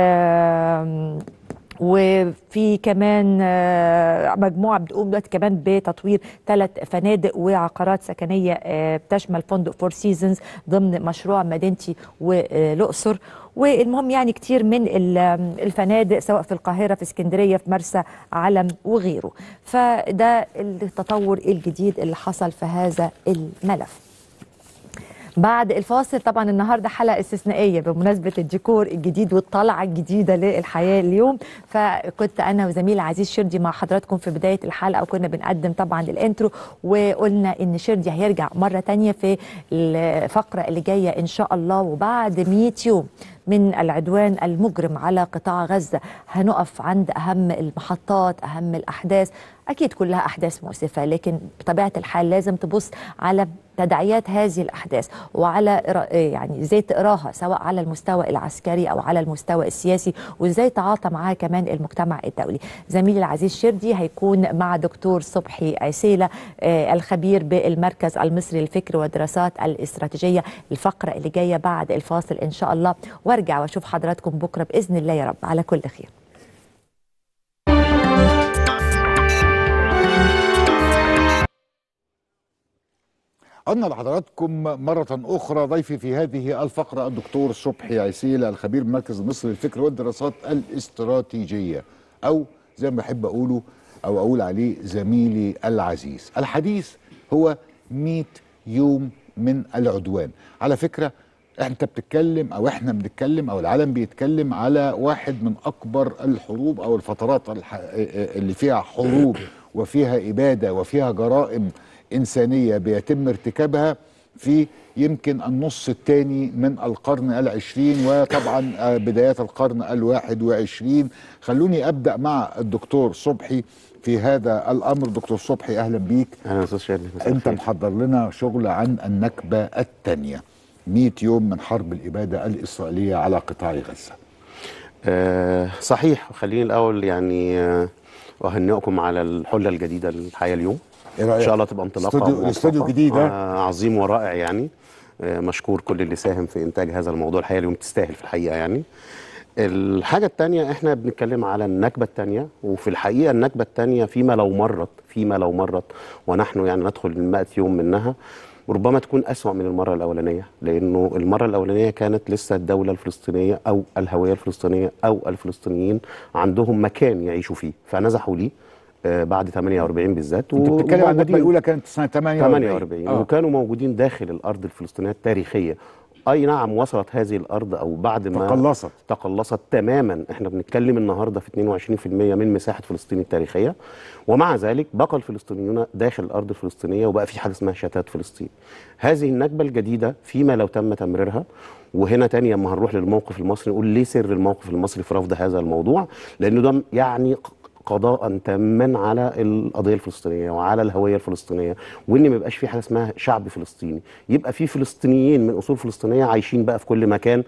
وفي كمان مجموعه بتقوم دلوقتي كمان بتطوير ثلاث فنادق وعقارات سكنيه بتشمل فندق فور سيزونز ضمن مشروع مدينتي والاقصر والمهم يعني كتير من الفنادق سواء في القاهره في اسكندريه في مرسى علم وغيره فده التطور الجديد اللي حصل في هذا الملف بعد الفاصل طبعا النهارده حلقه استثنائيه بمناسبه الديكور الجديد والطلعه الجديده للحياه اليوم فكنت انا وزميل عزيز شردي مع حضراتكم في بدايه الحلقه وكنا بنقدم طبعا الانترو وقلنا ان شردي هيرجع مره تانية في الفقره اللي جايه ان شاء الله وبعد 100 يوم من العدوان المجرم على قطاع غزه هنقف عند اهم المحطات اهم الاحداث اكيد كلها احداث مؤسفه لكن بطبيعه الحال لازم تبص على تداعيات هذه الاحداث وعلى يعني ازاي تقراها سواء على المستوى العسكري او على المستوى السياسي وازاي تعاطى معاها كمان المجتمع الدولي زميلي العزيز شردي هيكون مع دكتور صبحي عسيله الخبير بالمركز المصري للفكر والدراسات الاستراتيجيه الفقره اللي جايه بعد الفاصل ان شاء الله وارجع واشوف حضراتكم بكره باذن الله يا رب على كل خير عدنا لحضراتكم مرة أخرى ضيفي في هذه الفقرة الدكتور صبحي عسيلة الخبير بمركز المصري للفكر والدراسات الاستراتيجية أو زي ما بحب أقوله أو أقول عليه زميلي العزيز الحديث هو 100 يوم من العدوان على فكرة انت بتتكلم او احنا بنتكلم او العالم بيتكلم على واحد من اكبر الحروب او الفترات الح... اللي فيها حروب وفيها اباده وفيها جرائم انسانيه بيتم ارتكابها في يمكن النص الثاني من القرن العشرين وطبعا آه، بدايات القرن الواحد وعشرين خلوني ابدا مع الدكتور صبحي في هذا الامر دكتور صبحي اهلا بيك اهلا استاذ شادي مساء انت الخير. محضر لنا شغل عن النكبه الثانيه 100 يوم من حرب الاباده الاسرائيليه على قطاع غزه آه صحيح خليني الاول يعني آه اهنئكم على الحله الجديده الحياه اليوم إيه رأيك؟ ان شاء الله تبقى انطلاقه استوديو- موفقة. الاستوديو جديد، ها؟ آه عظيم ورائع يعني آه مشكور كل اللي ساهم في انتاج هذا الموضوع الحقيقه اليوم تستاهل في الحقيقه يعني الحاجة التانية احنا بنتكلم على النكبة التانية وفي الحقيقة النكبة التانية فيما لو مرت فيما لو مرت ونحن يعني ندخل المائة يوم منها ربما تكون أسوأ من المرة الأولانية لأنه المرة الأولانية كانت لسه الدولة الفلسطينية أو الهوية الفلسطينية أو الفلسطينيين عندهم مكان يعيشوا فيه فنزحوا ليه آه، بعد 48 بالذات انت بتتكلم عن النكبه وموجودين- الاولى كانت سنه 48 48 آه. وكانوا موجودين داخل الارض الفلسطينيه التاريخيه اي نعم وصلت هذه الارض او بعد ما تقلصت. تقلصت تماما احنا بنتكلم النهارده في 22% من مساحه فلسطين التاريخيه ومع ذلك بقى الفلسطينيون داخل الارض الفلسطينيه وبقى في حاجه اسمها شتات فلسطين هذه النكبه الجديده فيما لو تم تمريرها وهنا تاني اما هنروح للموقف المصري نقول ليه سر الموقف المصري في رفض هذا الموضوع لانه ده يعني قضاء تاما على القضيه الفلسطينيه وعلى الهويه الفلسطينيه وان ما يبقاش في حاجه اسمها شعب فلسطيني يبقى في فلسطينيين من اصول فلسطينيه عايشين بقى في كل مكان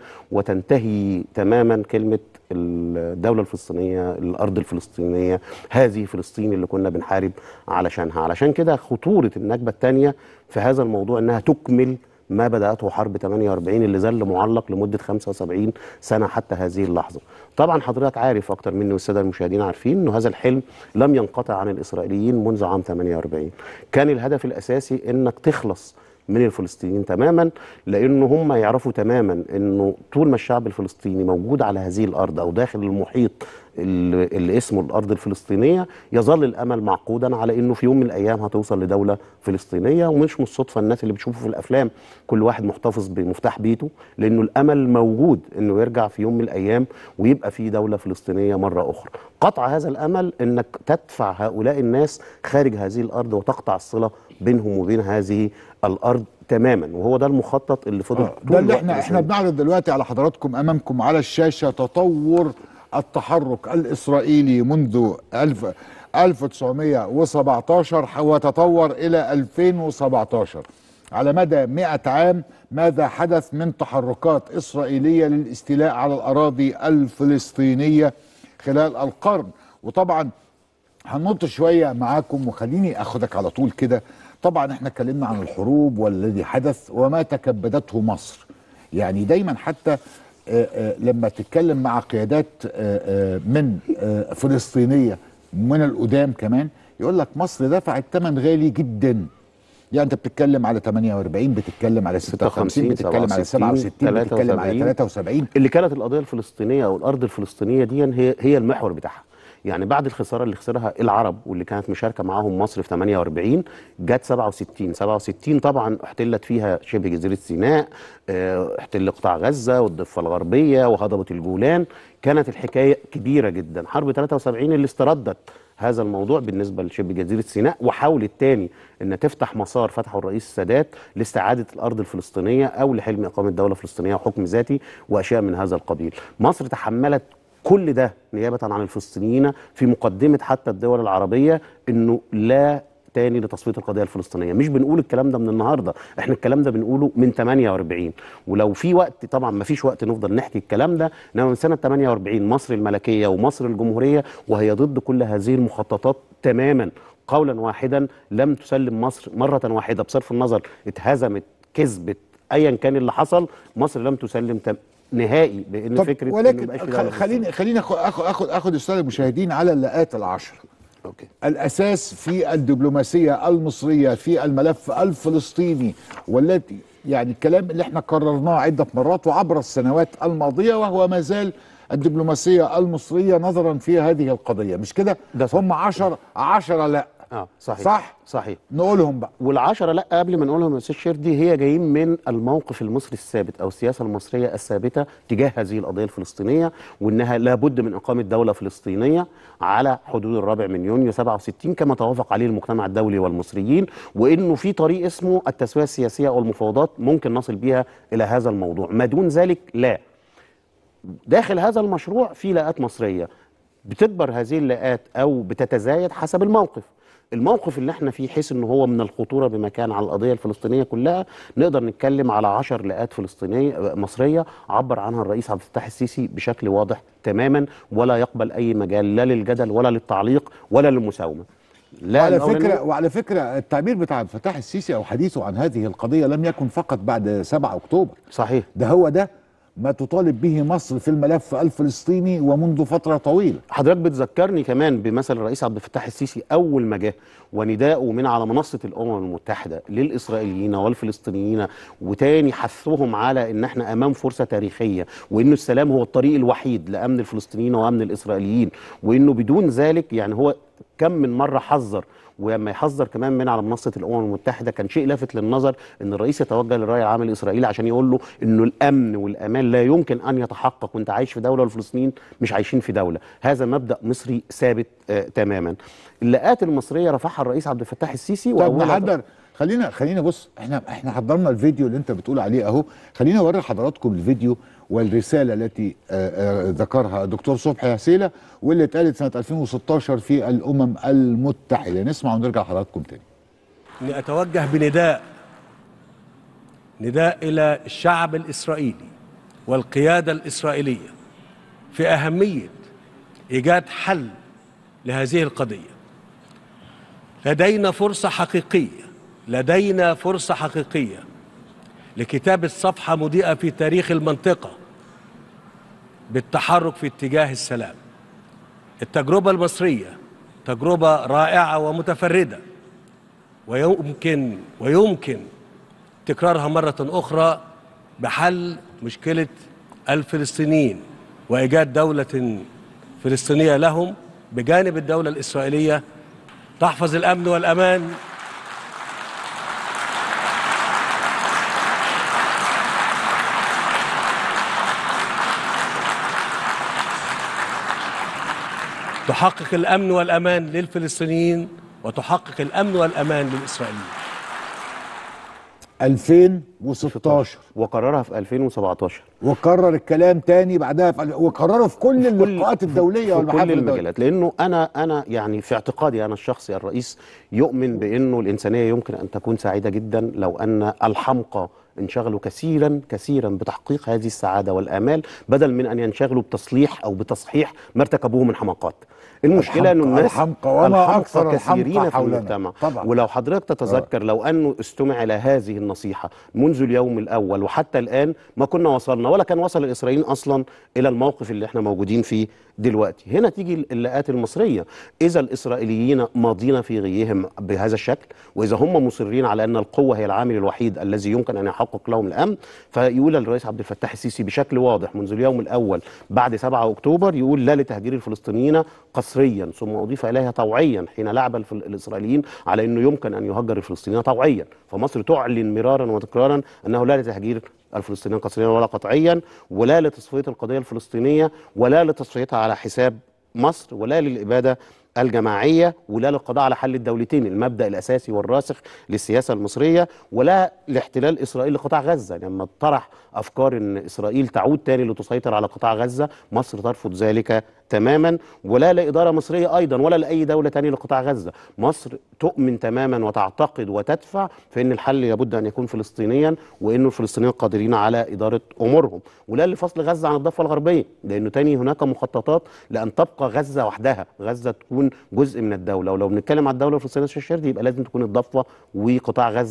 وتنتهي تماما كلمه الدوله الفلسطينيه الارض الفلسطينيه هذه فلسطين اللي كنا بنحارب علشانها علشان كده خطوره النكبه الثانيه في هذا الموضوع انها تكمل ما بدأته حرب 48 اللي ظل معلق لمدة 75 سنة حتى هذه اللحظة طبعا حضرتك عارف أكتر مني والسادة المشاهدين عارفين أنه هذا الحلم لم ينقطع عن الإسرائيليين منذ عام 48 كان الهدف الأساسي أنك تخلص من الفلسطينيين تماما لانه هم يعرفوا تماما انه طول ما الشعب الفلسطيني موجود على هذه الارض او داخل المحيط اللي اللي اسمه الارض الفلسطينيه يظل الامل معقودا على انه في يوم من الايام هتوصل لدوله فلسطينيه ومش من الصدفه الناس اللي بتشوفه في الافلام كل واحد محتفظ بمفتاح بيته لانه الامل موجود انه يرجع في يوم من الايام ويبقى في دوله فلسطينيه مره اخرى قطع هذا الامل انك تدفع هؤلاء الناس خارج هذه الارض وتقطع الصله بينهم وبين هذه الارض تماما وهو ده المخطط اللي فضل آه، طول ده اللي الوقت احنا احنا ماشي. بنعرض دلوقتي على حضراتكم امامكم على الشاشه تطور التحرك الاسرائيلي منذ 1000 1917 وتطور الى 2017 على مدى 100 عام ماذا حدث من تحركات اسرائيليه للاستيلاء على الاراضي الفلسطينيه خلال القرن وطبعا هننط شويه معاكم وخليني اخدك على طول كده طبعا احنا اتكلمنا عن الحروب والذي حدث وما تكبدته مصر يعني دايما حتى آه، آه، لما تتكلم مع قيادات آه، آه، من آه، فلسطينيه من القدام كمان يقول لك مصر دفعت ثمن غالي جدا يعني انت بتتكلم على 48 بتتكلم على 56 بتتكلم على 67 بتتكلم على 73 اللي كانت القضيه الفلسطينيه او الارض الفلسطينيه دي هي هي المحور بتاعها يعني بعد الخساره اللي خسرها العرب واللي كانت مشاركه معاهم مصر في 48 جت 67 67 طبعا احتلت فيها شبه جزيره سيناء اه، احتل قطاع غزه والضفه الغربيه وهضبه الجولان كانت الحكايه كبيره جدا حرب 73 اللي استردت هذا الموضوع بالنسبه لشبه جزيره سيناء وحاولت تاني ان تفتح مسار فتحه الرئيس السادات لاستعاده الارض الفلسطينيه او لحلم اقامه دوله فلسطينيه وحكم ذاتي واشياء من هذا القبيل. مصر تحملت كل ده نيابه عن الفلسطينيين في مقدمه حتى الدول العربيه انه لا تاني لتصفيه القضيه الفلسطينيه مش بنقول الكلام ده من النهارده احنا الكلام ده بنقوله من 48 ولو في وقت طبعا ما فيش وقت نفضل نحكي الكلام ده انما من سنه 48 مصر الملكيه ومصر الجمهوريه وهي ضد كل هذه المخططات تماما قولا واحدا لم تسلم مصر مره واحده بصرف النظر اتهزمت كذبت ايا كان اللي حصل مصر لم تسلم تم نهائي بان طب فكره إنه ولكن مبقاش في خ- دولة خليني خليني اخد اخد اخد, أخد الساده المشاهدين على اللقات العشر اوكي الاساس في الدبلوماسيه المصريه في الملف الفلسطيني والتي يعني الكلام اللي احنا كررناه عده مرات وعبر السنوات الماضيه وهو ما زال الدبلوماسيه المصريه نظرا في هذه القضيه مش كده ده صح. هم عشر عشرة لا اه صحيح صح صحيح نقولهم بقى والعشرة لا قبل ما نقولهم يا استاذ شردي هي جايين من الموقف المصري الثابت او السياسه المصريه الثابته تجاه هذه القضيه الفلسطينيه وانها لابد من اقامه دوله فلسطينيه على حدود الرابع من يونيو 67 كما توافق عليه المجتمع الدولي والمصريين وانه في طريق اسمه التسويه السياسيه او المفاوضات ممكن نصل بها الى هذا الموضوع ما دون ذلك لا داخل هذا المشروع في لاءات مصريه بتكبر هذه اللاءات او بتتزايد حسب الموقف الموقف اللي احنا فيه حيث ان هو من الخطوره بمكان على القضيه الفلسطينيه كلها نقدر نتكلم على 10 لاءات فلسطينيه مصريه عبر عنها الرئيس عبد الفتاح السيسي بشكل واضح تماما ولا يقبل اي مجال لا للجدل ولا للتعليق ولا للمساومه لا وعلى الأولانية- فكره وعلى فكره التعبير بتاع عبد الفتاح السيسي او حديثه عن هذه القضيه لم يكن فقط بعد 7 اكتوبر صحيح ده هو ده ما تطالب به مصر في الملف الفلسطيني ومنذ فتره طويله حضرتك بتذكرني كمان بمثل الرئيس عبد الفتاح السيسي اول ما جه ونداءه من على منصه الامم المتحده للاسرائيليين والفلسطينيين وتاني حثهم على ان احنا امام فرصه تاريخيه وانه السلام هو الطريق الوحيد لامن الفلسطينيين وامن الاسرائيليين وانه بدون ذلك يعني هو كم من مره حذر ولما يحذر كمان من على منصه الامم المتحده كان شيء لافت للنظر ان الرئيس يتوجه للراي العام الاسرائيلي عشان يقول له انه الامن والامان لا يمكن ان يتحقق وانت عايش في دوله والفلسطينيين مش عايشين في دوله هذا مبدا مصري ثابت آه تماما اللقاءات المصريه رفعها الرئيس عبد الفتاح السيسي طب وأولها- نحضر خلينا خلينا بص احنا احنا حضرنا الفيديو اللي انت بتقول عليه اهو خلينا اوري حضراتكم الفيديو والرساله التي آه، آه، ذكرها الدكتور صبحي هسيله واللي اتقالت سنه 2016 في الامم المتحده نسمع ونرجع لحضراتكم تاني اني اتوجه بنداء نداء الى الشعب الاسرائيلي والقياده الاسرائيليه في اهميه ايجاد حل لهذه القضيه لدينا فرصه حقيقيه لدينا فرصه حقيقيه لكتابه صفحه مضيئه في تاريخ المنطقه بالتحرك في اتجاه السلام التجربه المصريه تجربه رائعه ومتفرده ويمكن ويمكن تكرارها مرة أخرى بحل مشكلة الفلسطينيين وإيجاد دولة فلسطينية لهم بجانب الدولة الإسرائيلية تحفظ الأمن والأمان تحقق الأمن والأمان للفلسطينيين وتحقق الأمن والأمان للإسرائيليين 2016 وقررها في 2017 وكرر الكلام تاني بعدها في وكرره في كل اللقاءات الدوليه في والمحافل كل الدوليه المجالات لانه انا انا يعني في اعتقادي انا الشخصي الرئيس يؤمن بانه الانسانيه يمكن ان تكون سعيده جدا لو ان الحمقى انشغلوا كثيرا كثيرا بتحقيق هذه السعاده والامال بدل من ان ينشغلوا بتصليح او بتصحيح ما ارتكبوه من حماقات المشكله انه الحمقى- الناس الحمقى وما الحمقى أكثر الحمقى كثيرين في حولنا. المجتمع طبعاً. ولو حضرتك تتذكر لو انه استمع الى هذه النصيحه منذ اليوم الاول وحتى الان ما كنا وصلنا ولا كان وصل الاسرائيليين اصلا الى الموقف اللي احنا موجودين فيه دلوقتي هنا تيجي اللاءات المصريه اذا الاسرائيليين ماضين في غيهم بهذا الشكل واذا هم مصرين على ان القوه هي العامل الوحيد الذي يمكن ان يحقق لهم الامن فيقول الرئيس عبد الفتاح السيسي بشكل واضح منذ اليوم الاول بعد 7 اكتوبر يقول لا لتهجير الفلسطينيين قسريا ثم اضيف اليها طوعيا حين لعب الف- الاسرائيليين على انه يمكن ان يهجر الفلسطينيين طوعيا فمصر تعلن مرارا وتكرارا انه لا لتهجير الفلسطينيين قسريا ولا قطعيا ولا لتصفيه القضيه الفلسطينيه ولا لتصفيتها على حساب مصر ولا للاباده الجماعيه ولا للقضاء على حل الدولتين المبدا الاساسي والراسخ للسياسه المصريه ولا لاحتلال اسرائيل لقطاع غزه لما طرح افكار ان اسرائيل تعود تاني لتسيطر على قطاع غزه مصر ترفض ذلك تماما ولا لاداره مصريه ايضا ولا لاي دوله تانية لقطاع غزه مصر تؤمن تماما وتعتقد وتدفع في ان الحل لابد ان يكون فلسطينيا وانه الفلسطينيين قادرين على اداره امورهم ولا لفصل غزه عن الضفه الغربيه لانه تاني هناك مخططات لان تبقى غزه وحدها غزه تكون جزء من الدوله ولو بنتكلم على الدوله الفلسطينيه الشردي يبقى لازم تكون الضفه وقطاع غزه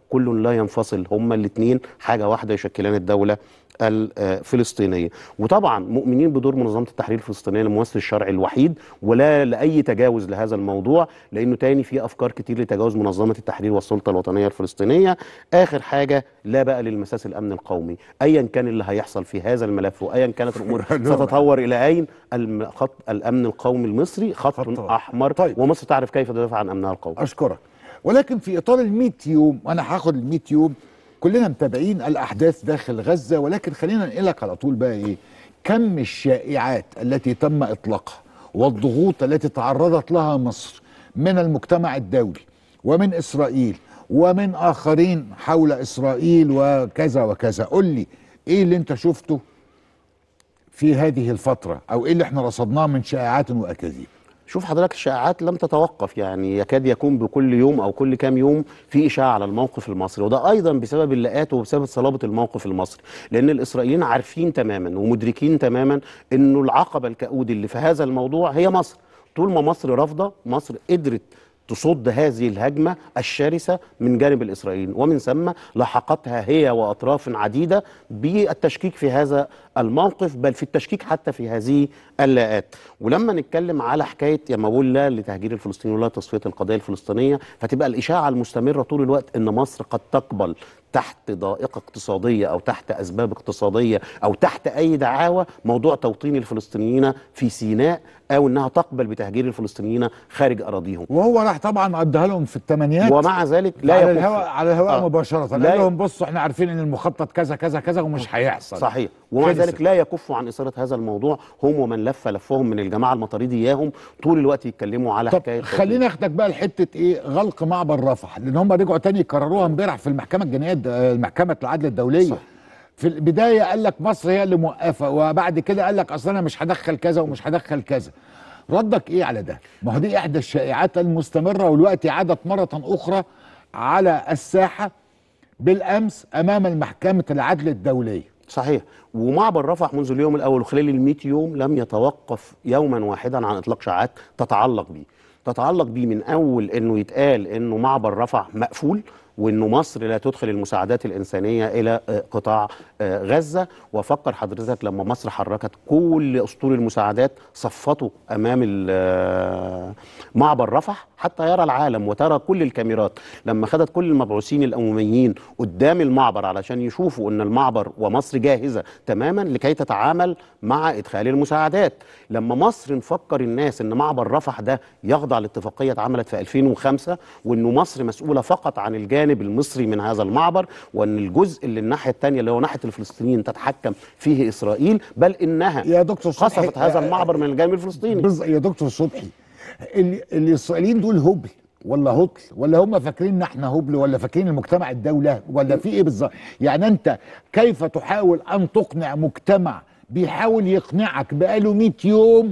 كل لا ينفصل هما الاثنين حاجه واحده يشكلان الدوله الفلسطينيه وطبعا مؤمنين بدور منظمه التحرير الفلسطينيه الممثل الشرعي الوحيد ولا لاي تجاوز لهذا الموضوع لانه تاني في افكار كتير لتجاوز منظمه التحرير والسلطه الوطنيه الفلسطينيه اخر حاجه لا بقى للمساس الامن القومي ايا كان اللي هيحصل في هذا الملف وايا كانت الامور ستتطور الى اين الم- خط الامن القومي المصري خط, خط احمر طيب. ومصر تعرف كيف تدافع عن امنها القومي اشكرك ولكن في اطار ال 100 يوم وانا هاخد ال 100 يوم كلنا متابعين الاحداث داخل غزه ولكن خلينا ننقلك على طول بقى ايه كم الشائعات التي تم اطلاقها والضغوط التي تعرضت لها مصر من المجتمع الدولي ومن اسرائيل ومن اخرين حول اسرائيل وكذا وكذا قول لي ايه اللي انت شفته في هذه الفتره او ايه اللي احنا رصدناه من شائعات واكاذيب شوف حضرتك الشائعات لم تتوقف يعني يكاد يكون بكل يوم او كل كام يوم في اشاعه على الموقف المصري وده ايضا بسبب اللقات وبسبب صلابه الموقف المصري لان الاسرائيليين عارفين تماما ومدركين تماما انه العقبه الكؤود اللي في هذا الموضوع هي مصر طول ما مصر رافضه مصر قدرت تصد هذه الهجمة الشرسة من جانب الإسرائيليين ومن ثم لاحقتها هي وأطراف عديدة بالتشكيك في هذا الموقف بل في التشكيك حتى في هذه اللاءات ولما نتكلم على حكاية يا ما بقول لا لتهجير الفلسطينيين ولا تصفية القضية الفلسطينية فتبقى الإشاعة المستمرة طول الوقت أن مصر قد تقبل تحت ضائقة اقتصادية أو تحت أسباب اقتصادية أو تحت أي دعاوى موضوع توطين الفلسطينيين في سيناء أو أنها تقبل بتهجير الفلسطينيين خارج أراضيهم وهو راح طبعا اداها لهم في الثمانينات ومع ذلك لا على يكف الهواء على الهواء آه. مباشره لا قال ي- لهم بصوا احنا عارفين ان المخطط كذا كذا كذا ومش هيحصل صحيح ومع خلصت. ذلك لا يكف عن إثارة هذا الموضوع هم ومن لف لفهم من الجماعة المطاريد إياهم طول الوقت يتكلموا على طب حكاية خلينا اخدك بقى لحته ايه غلق معبر رفح لان هم رجعوا تاني يكرروها امبارح في المحكمه الجنائيه الد- المحكمه العدل الدوليه صح. في البدايه قال لك مصر هي اللي موقفه وبعد كده قال لك اصل انا مش هدخل كذا ومش هدخل كذا ردك ايه على ده ما هو دي احدى الشائعات المستمره والوقت عادت مره اخرى على الساحه بالامس امام المحكمه العدل الدوليه صحيح ومعبر رفح منذ اليوم الاول وخلال ال 100 يوم لم يتوقف يوما واحدا عن اطلاق شائعات تتعلق بيه تتعلق بيه من اول انه يتقال انه معبر رفح مقفول وانه مصر لا تدخل المساعدات الانسانيه الى آه، قطاع آه، غزه وفكر حضرتك لما مصر حركت كل اسطول المساعدات صفته امام ال- آه، معبر رفح حتى يرى العالم وترى كل الكاميرات لما خدت كل المبعوثين الامميين قدام المعبر علشان يشوفوا ان المعبر ومصر جاهزه تماما لكي تتعامل مع ادخال المساعدات لما مصر نفكر الناس ان معبر رفح ده يخضع لاتفاقيه اتعملت في 2005 وانه مصر مسؤوله فقط عن الجانب المصري من هذا المعبر وان الجزء اللي الناحيه الثانيه اللي هو ناحيه الفلسطينيين تتحكم فيه اسرائيل بل انها يا دكتور صبحي قصفت هذا المعبر من الجانب الفلسطيني بز... يا دكتور صبحي ال- الاسرائيليين دول هبل ولا هطل ولا هم فاكرين ان احنا هبل ولا فاكرين المجتمع الدوله ولا في ايه بالظبط يعني انت كيف تحاول ان تقنع مجتمع بيحاول يقنعك بقاله 100 يوم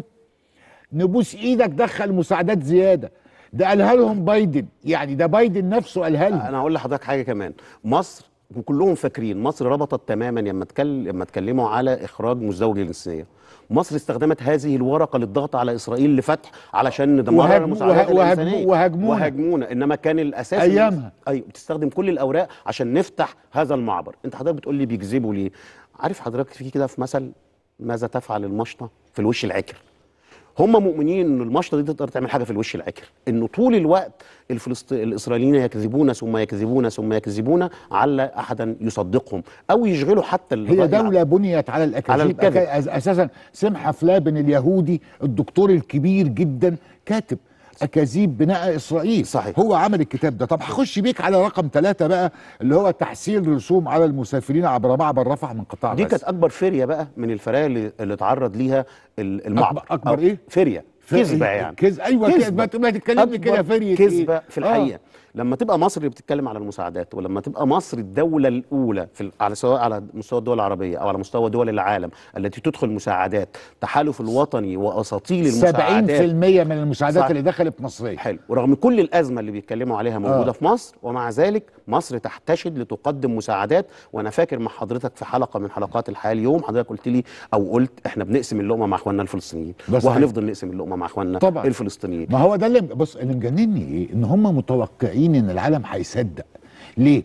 نبوس ايدك دخل مساعدات زياده ده قالها لهم بايدن يعني ده بايدن نفسه قالها لهم انا هقول لحضرتك حاجه كمان مصر وكلهم فاكرين مصر ربطت تماما لما اتكلم لما اتكلموا على اخراج مزدوج الجنسيه مصر استخدمت هذه الورقه للضغط على اسرائيل لفتح علشان ندمر وهاجمو- المساعدات وه- وهاجمو- الانسانيه وهاجمونا. وهاجمونا انما كان الاساس أيامها. ايوه بتستخدم كل الاوراق عشان نفتح هذا المعبر انت حضرتك بتقول لي بيكذبوا ليه عارف حضرتك في كده في مثل ماذا تفعل المشطه في الوش العكر هم مؤمنين ان المشطه دي تقدر تعمل حاجه في الوش العكر انه طول الوقت الفلسط... الاسرائيليين يكذبون ثم يكذبون ثم يكذبون على احدا يصدقهم او يشغلوا حتى هي الرأي دولة بنيت على الأكاذيب على الكذب. أكا- أس- أساسا سمحة فلابن اليهودي الدكتور الكبير جدا كاتب أكاذيب بناء إسرائيل صحيح. هو عمل الكتاب ده طب هخش بيك على رقم ثلاثة بقى اللي هو تحصيل رسوم على المسافرين عبر معبر رفح من قطاع دي غزة كانت اكبر فريه بقى من الفرايا اللي, اللي اتعرض ليها ال- المعبر أكبر- أكبر أو إيه؟ فريه فرية. كذبه يعني كذب أيوة كده ما ت- ما تتكلمني كده أكبر فرية كذبه إيه؟ في آه. الحقيقه لما تبقى مصر اللي بتتكلم على المساعدات ولما تبقى مصر الدوله الاولى في ال- على سواء على مستوى الدول العربيه او على مستوى دول العالم التي تدخل مساعدات التحالف الوطني واساطيل 70% المساعدات من المساعدات صح. اللي دخلت مصرية حلو ورغم كل الازمه اللي بيتكلموا عليها موجوده آه. في مصر ومع ذلك مصر تحتشد لتقدم مساعدات وانا فاكر مع حضرتك في حلقه من حلقات الحياه اليوم حضرتك قلت لي او قلت احنا بنقسم اللقمه مع اخواننا الفلسطينيين ده صحيح. وهنفضل نقسم اللقمه مع اخواننا طبعاً. الفلسطينيين ما هو ده اللي بص اللي مجنني ايه ان هم متوقعين ان العالم هيصدق ليه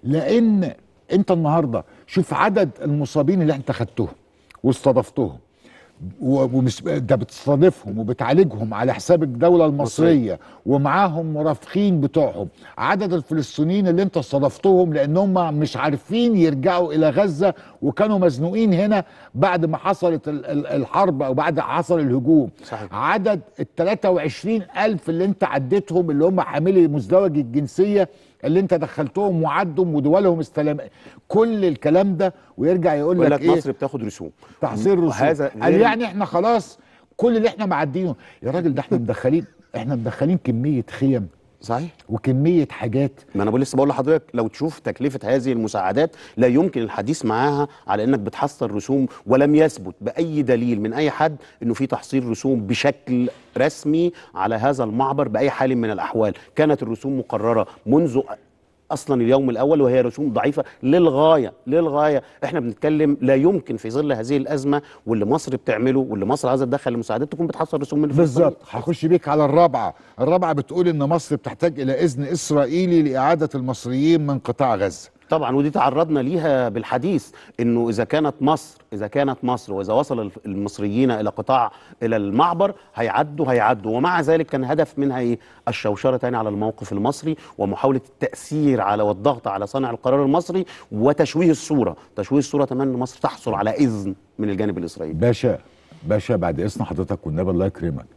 لان انت النهارده شوف عدد المصابين اللي انت خدتهم واستضفتهم و- ومش ده بتستضيفهم وبتعالجهم على حساب الدولة المصرية ومعاهم مرافقين بتوعهم عدد الفلسطينيين اللي انت استضفتهم لانهم مش عارفين يرجعوا الى غزة وكانوا مزنوقين هنا بعد ما حصلت ال- ال- الحرب او بعد حصل الهجوم صحيح. عدد ال 23 ألف اللي انت عديتهم اللي هم حاملي مزدوج الجنسية اللي انت دخلتهم وعدوا ودولهم استلم كل الكلام ده ويرجع يقول يقول لك لك ايه مصر بتاخد رسوم تحصيل رسوم وهذا قال غير- يعني احنا خلاص كل اللي احنا معدينه يا راجل ده احنا مدخلين احنا مدخلين كميه خيم صحيح وكميه حاجات ما انا بقول لسه بقول لحضرتك لو تشوف تكلفه هذه المساعدات لا يمكن الحديث معاها على انك بتحصل رسوم ولم يثبت باي دليل من اي حد انه في تحصيل رسوم بشكل رسمي على هذا المعبر باي حال من الاحوال كانت الرسوم مقرره منذ اصلا اليوم الاول وهي رسوم ضعيفه للغايه للغايه احنا بنتكلم لا يمكن في ظل هذه الازمه واللي مصر بتعمله واللي مصر عايزه تدخل المساعدات تكون بتحصل رسوم من الفلسطينيين. بالظبط هخش بيك على الرابعه الرابعه بتقول ان مصر بتحتاج الى اذن اسرائيلي لاعاده المصريين من قطاع غزه طبعا ودي تعرضنا ليها بالحديث انه اذا كانت مصر اذا كانت مصر واذا وصل الف- المصريين الى قطاع الى المعبر هيعدوا هيعدوا ومع ذلك كان هدف منها ايه الشوشره تاني على الموقف المصري ومحاوله التاثير على والضغط على صانع القرار المصري وتشويه الصوره تشويه الصوره تماما ان مصر تحصل على اذن من الجانب الاسرائيلي باشا باشا بعد اذن حضرتك والنبي الله يكرمك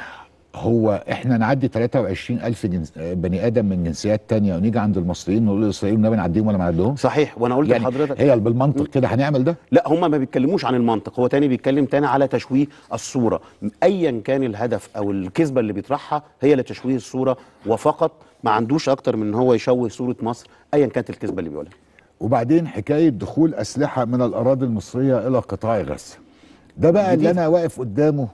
هو احنا نعدي 23 ألف جنس بني آدم من جنسيات تانية ونيجي عند المصريين نقول للإسرائيليين والنبي نعديهم ولا ما نعديهمش صحيح وانا قلت يعني لحضرتك هي بالمنطق كده هنعمل ده لا هم ما بيتكلموش عن المنطق هو تاني بيتكلم تاني على تشويه الصورة ايا كان الهدف او الكذبة اللي بيطرحها هي لتشويه الصورة وفقط ما عندوش اكتر من ان هو يشوه صورة مصر ايا كانت الكذبة اللي بيقولها وبعدين حكاية دخول أسلحة من الأراضي المصرية إلى قطاع غزة ده بقى اللي جديد. أنا واقف قدامه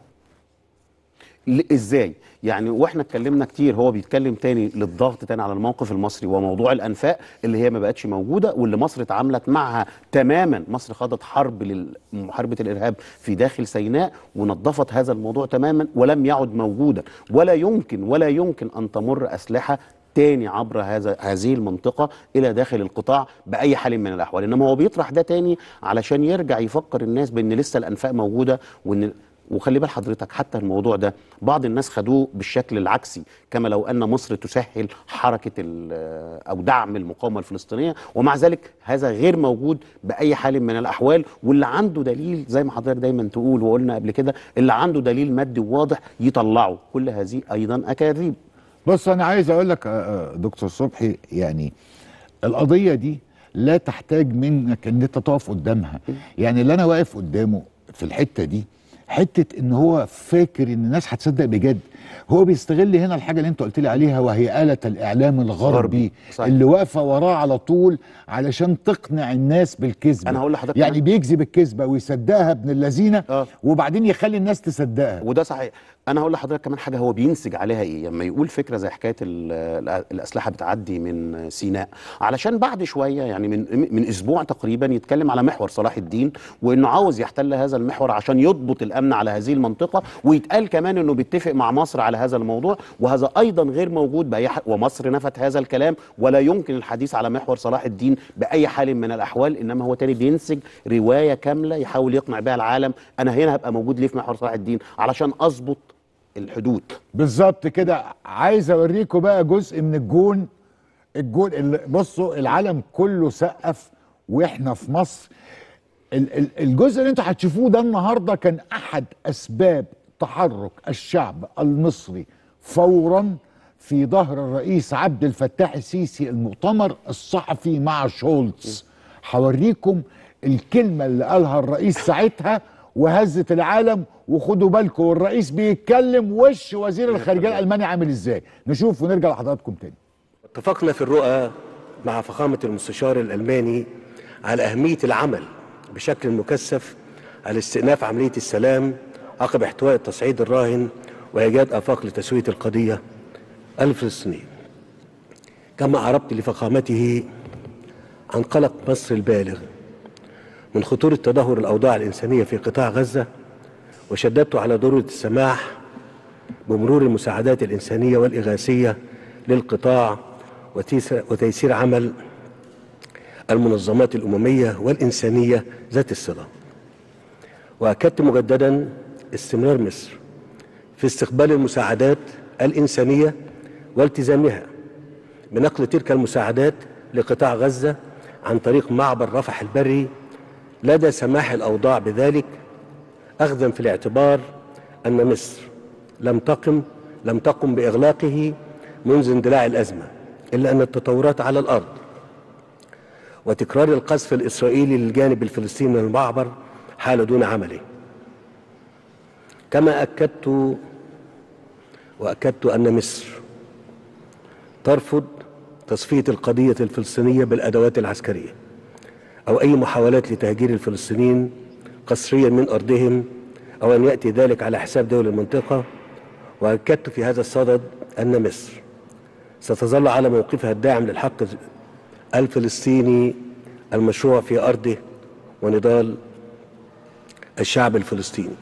ل- ازاي يعني واحنا اتكلمنا كتير هو بيتكلم تاني للضغط تاني على الموقف المصري وموضوع الانفاق اللي هي ما بقتش موجوده واللي مصر اتعاملت معها تماما مصر خاضت حرب لمحاربه الارهاب في داخل سيناء ونظفت هذا الموضوع تماما ولم يعد موجودا ولا يمكن ولا يمكن ان تمر اسلحه تاني عبر هذا هذه المنطقة إلى داخل القطاع بأي حال من الأحوال إنما هو بيطرح ده تاني علشان يرجع يفكر الناس بأن لسه الأنفاق موجودة وإن وخلي بال حضرتك حتى الموضوع ده بعض الناس خدوه بالشكل العكسي كما لو ان مصر تسهل حركه ال- او دعم المقاومه الفلسطينيه ومع ذلك هذا غير موجود باي حال من الاحوال واللي عنده دليل زي ما حضرتك دايما تقول وقلنا قبل كده اللي عنده دليل مادي واضح يطلعه كل هذه ايضا اكاذيب بص أنا عايز أقول لك آه، آه، دكتور صبحي يعني القضية دي لا تحتاج منك إن أنت تقف قدامها يعني اللي أنا واقف قدامه في الحتة دي حتة إن هو فاكر إن الناس هتصدق بجد هو بيستغل هنا الحاجة اللي أنت قلت لي عليها وهي آلة الإعلام الغربي غربي، صحيح. اللي واقفة وراه على طول علشان تقنع الناس بالكذبة أنا هقول لحضرتك يعني كمان- بيكذب الكذبة ويصدقها ابن اللذينة آه. وبعدين يخلي الناس تصدقها وده صحيح انا هقول لحضرتك كمان حاجه هو بينسج عليها ايه لما يقول فكره زي حكايه ال- ال- الاسلحه بتعدي من سيناء علشان بعد شويه يعني من من اسبوع تقريبا يتكلم على محور صلاح الدين وانه عاوز يحتل هذا المحور عشان يضبط الامن على هذه المنطقه ويتقال كمان انه بيتفق مع مصر على هذا الموضوع وهذا ايضا غير موجود باي حال ومصر نفت هذا الكلام ولا يمكن الحديث على محور صلاح الدين باي حال من الاحوال انما هو تاني بينسج روايه كامله يحاول يقنع بها العالم انا هنا هبقى موجود ليه في محور صلاح الدين علشان اظبط الحدود بالظبط كده عايز اوريكم بقى جزء من الجون الجون اللي بصوا العالم كله سقف واحنا في مصر ال- ال- الجزء اللي انتوا هتشوفوه ده النهارده كان احد اسباب تحرك الشعب المصري فورا في ظهر الرئيس عبد الفتاح السيسي المؤتمر الصحفي مع شولتز هوريكم الكلمه اللي قالها الرئيس ساعتها وهزت العالم وخدوا بالكم والرئيس بيتكلم وش وزير الخارجيه الالماني عامل ازاي نشوف ونرجع لحضراتكم تاني اتفقنا في الرؤى مع فخامة المستشار الألماني على أهمية العمل بشكل مكثف على استئناف عملية السلام عقب احتواء التصعيد الراهن وإيجاد آفاق لتسوية القضية الفلسطينية كما عربت لفخامته عن قلق مصر البالغ من خطورة تدهور الأوضاع الإنسانية في قطاع غزة وشددت على ضرورة السماح بمرور المساعدات الإنسانية والإغاثية للقطاع وتيس- وتيسير عمل المنظمات الأممية والإنسانية ذات الصلة وأكدت مجددا استمرار مصر في استقبال المساعدات الإنسانية والتزامها بنقل تلك المساعدات لقطاع غزة عن طريق معبر رفح البري لدى سماح الأوضاع بذلك أخذا في الاعتبار أن مصر لم تقم لم تقم بإغلاقه منذ اندلاع الأزمة إلا أن التطورات على الأرض وتكرار القذف الإسرائيلي للجانب الفلسطيني من المعبر حال دون عمله كما أكدت وأكدت أن مصر ترفض تصفية القضية الفلسطينية بالأدوات العسكرية أو أي محاولات لتهجير الفلسطينيين قسريا من أرضهم أو أن يأتي ذلك على حساب دول المنطقة وأكدت في هذا الصدد أن مصر ستظل على موقفها الداعم للحق الفلسطيني المشروع في أرضه ونضال الشعب الفلسطيني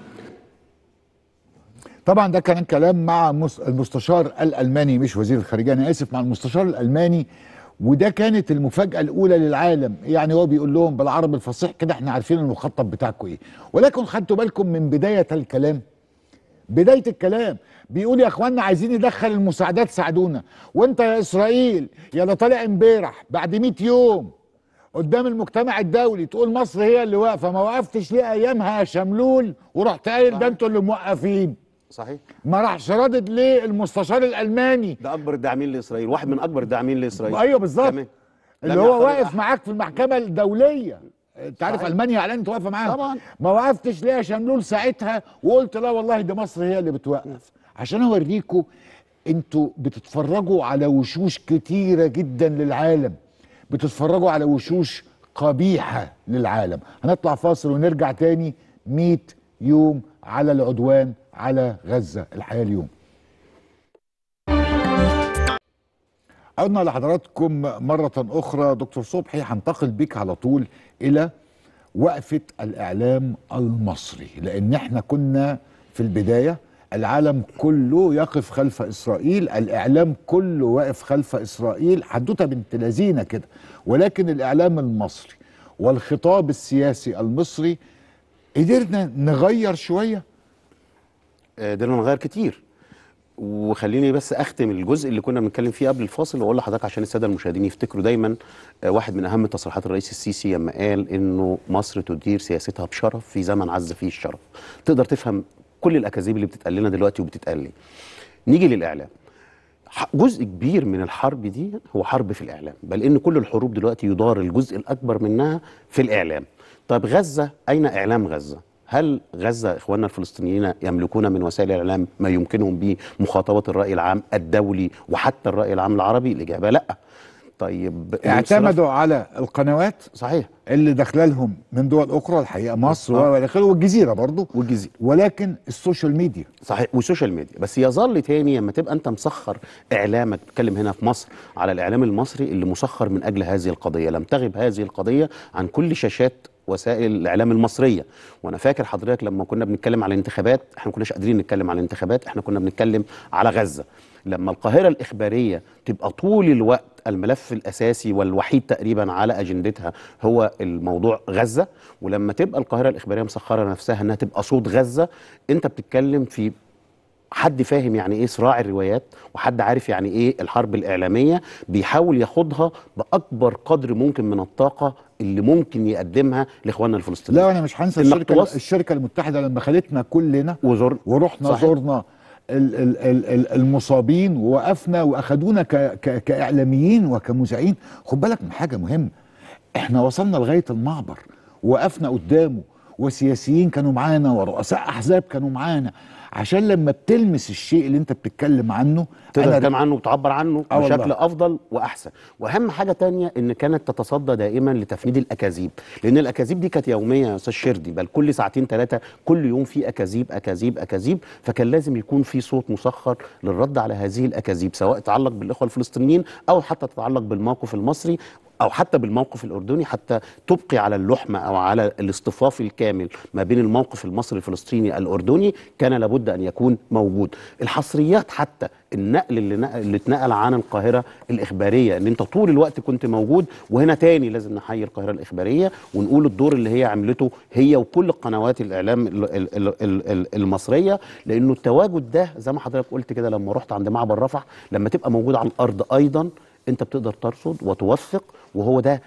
طبعا ده كان كلام مع مس- المستشار الالماني مش وزير الخارجيه انا اسف مع المستشار الالماني وده كانت المفاجاه الاولى للعالم يعني هو بيقول لهم بالعربي الفصيح كده احنا عارفين المخطط بتاعكم ايه ولكن خدتوا بالكم من بدايه الكلام بدايه الكلام بيقول يا اخوانا عايزين ندخل المساعدات ساعدونا وانت يا اسرائيل يا ده طالع امبارح بعد 100 يوم قدام المجتمع الدولي تقول مصر هي اللي واقفه ما وقفتش ليه ايامها يا شملول ورحت قايل ده انتوا اللي موقفين صحيح ما راحش رادد ليه المستشار الالماني ده اكبر الداعمين لاسرائيل واحد من اكبر الداعمين لاسرائيل ايوه بالظبط كمان. اللي لم هو يعترض واقف أحد. معاك في المحكمه الدوليه انت عارف صحيح. المانيا اعلنت واقفه معاهم طبعا. ما وقفتش ليه يا شملول ساعتها وقلت لا والله دي مصر هي اللي بتوقف عشان اوريكم انتوا بتتفرجوا على وشوش كتيره جدا للعالم بتتفرجوا على وشوش قبيحه للعالم هنطلع فاصل ونرجع تاني 100 يوم على العدوان على غزه الحياه اليوم عدنا لحضراتكم مرة أخرى دكتور صبحي هنتقل بيك على طول إلى وقفة الإعلام المصري لأن احنا كنا في البداية العالم كله يقف خلف إسرائيل الإعلام كله واقف خلف إسرائيل حدوتة بنت لذينة كده ولكن الإعلام المصري والخطاب السياسي المصري قدرنا نغير شوية آه، قدرنا نغير كتير وخليني بس اختم الجزء اللي كنا بنتكلم فيه قبل الفاصل واقول لحضرتك عشان الساده المشاهدين يفتكروا دايما آه، واحد من اهم تصريحات الرئيس السيسي لما قال انه مصر تدير سياستها بشرف في زمن عز فيه الشرف تقدر تفهم كل الاكاذيب اللي بتتقال لنا دلوقتي وبتتقال لي نيجي للاعلام ح- جزء كبير من الحرب دي هو حرب في الاعلام بل ان كل الحروب دلوقتي يدار الجزء الاكبر منها في الاعلام طيب غزه اين اعلام غزه هل غزه اخواننا الفلسطينيين يملكون من وسائل الاعلام ما يمكنهم به مخاطبه الراي العام الدولي وحتى الراي العام العربي الاجابه لا طيب اعتمدوا على القنوات صحيح اللي داخله لهم من دول اخرى الحقيقه مصر آه. والى اخره والجزيره برضو والجزيره ولكن السوشيال ميديا صحيح والسوشيال ميديا بس يظل تاني لما تبقى انت مسخر اعلامك بتتكلم هنا في مصر على الاعلام المصري اللي مسخر من اجل هذه القضيه لم تغب هذه القضيه عن كل شاشات وسائل الاعلام المصريه وانا فاكر حضرتك لما كنا بنتكلم على الانتخابات احنا ما كناش قادرين نتكلم على الانتخابات احنا كنا بنتكلم على غزه لما القاهره الاخباريه تبقى طول الوقت الملف الاساسي والوحيد تقريبا على اجندتها هو الموضوع غزه ولما تبقى القاهره الاخباريه مسخره نفسها انها تبقى صوت غزه انت بتتكلم في حد فاهم يعني ايه صراع الروايات وحد عارف يعني ايه الحرب الاعلاميه بيحاول ياخدها باكبر قدر ممكن من الطاقه اللي ممكن يقدمها لاخواننا الفلسطينيين لا انا مش هنسى إنك الشركه توصل- الشركه المتحده لما خدتنا كلنا وزر ورحنا صحيح. زرنا ال- ال- ال- ال- المصابين ووقفنا واخدونا ك ك كاعلاميين وكمذيعين خد بالك من حاجه مهمه احنا وصلنا لغايه المعبر وقفنا قدامه وسياسيين كانوا معانا ورؤساء احزاب كانوا معانا عشان لما بتلمس الشيء اللي انت بتتكلم عنه تقدر أنا- تتكلم عنه وتعبر عنه آه والله. بشكل افضل واحسن واهم حاجه تانية ان كانت تتصدى دائما لتفنيد الاكاذيب لان الاكاذيب دي كانت يوميه يا استاذ شردي بل كل ساعتين ثلاثه كل يوم في اكاذيب اكاذيب اكاذيب فكان لازم يكون في صوت مسخر للرد على هذه الاكاذيب سواء تتعلق بالاخوه الفلسطينيين او حتى تتعلق بالموقف المصري او حتى بالموقف الاردني حتى تبقي على اللحمه او على الاصطفاف الكامل ما بين الموقف المصري الفلسطيني الاردني كان لابد ان يكون موجود الحصريات حتى النقل اللي نقل اللي اتنقل عن القاهره الاخباريه ان انت طول الوقت كنت موجود وهنا تاني لازم نحيي القاهره الاخباريه ونقول الدور اللي هي عملته هي وكل قنوات الاعلام ال- ال- ال- ال- ال- المصريه لانه التواجد ده زي ما حضرتك قلت كده لما رحت عند معبر رفح لما تبقى موجود على الارض ايضا انت بتقدر ترصد وتوثق وهو ده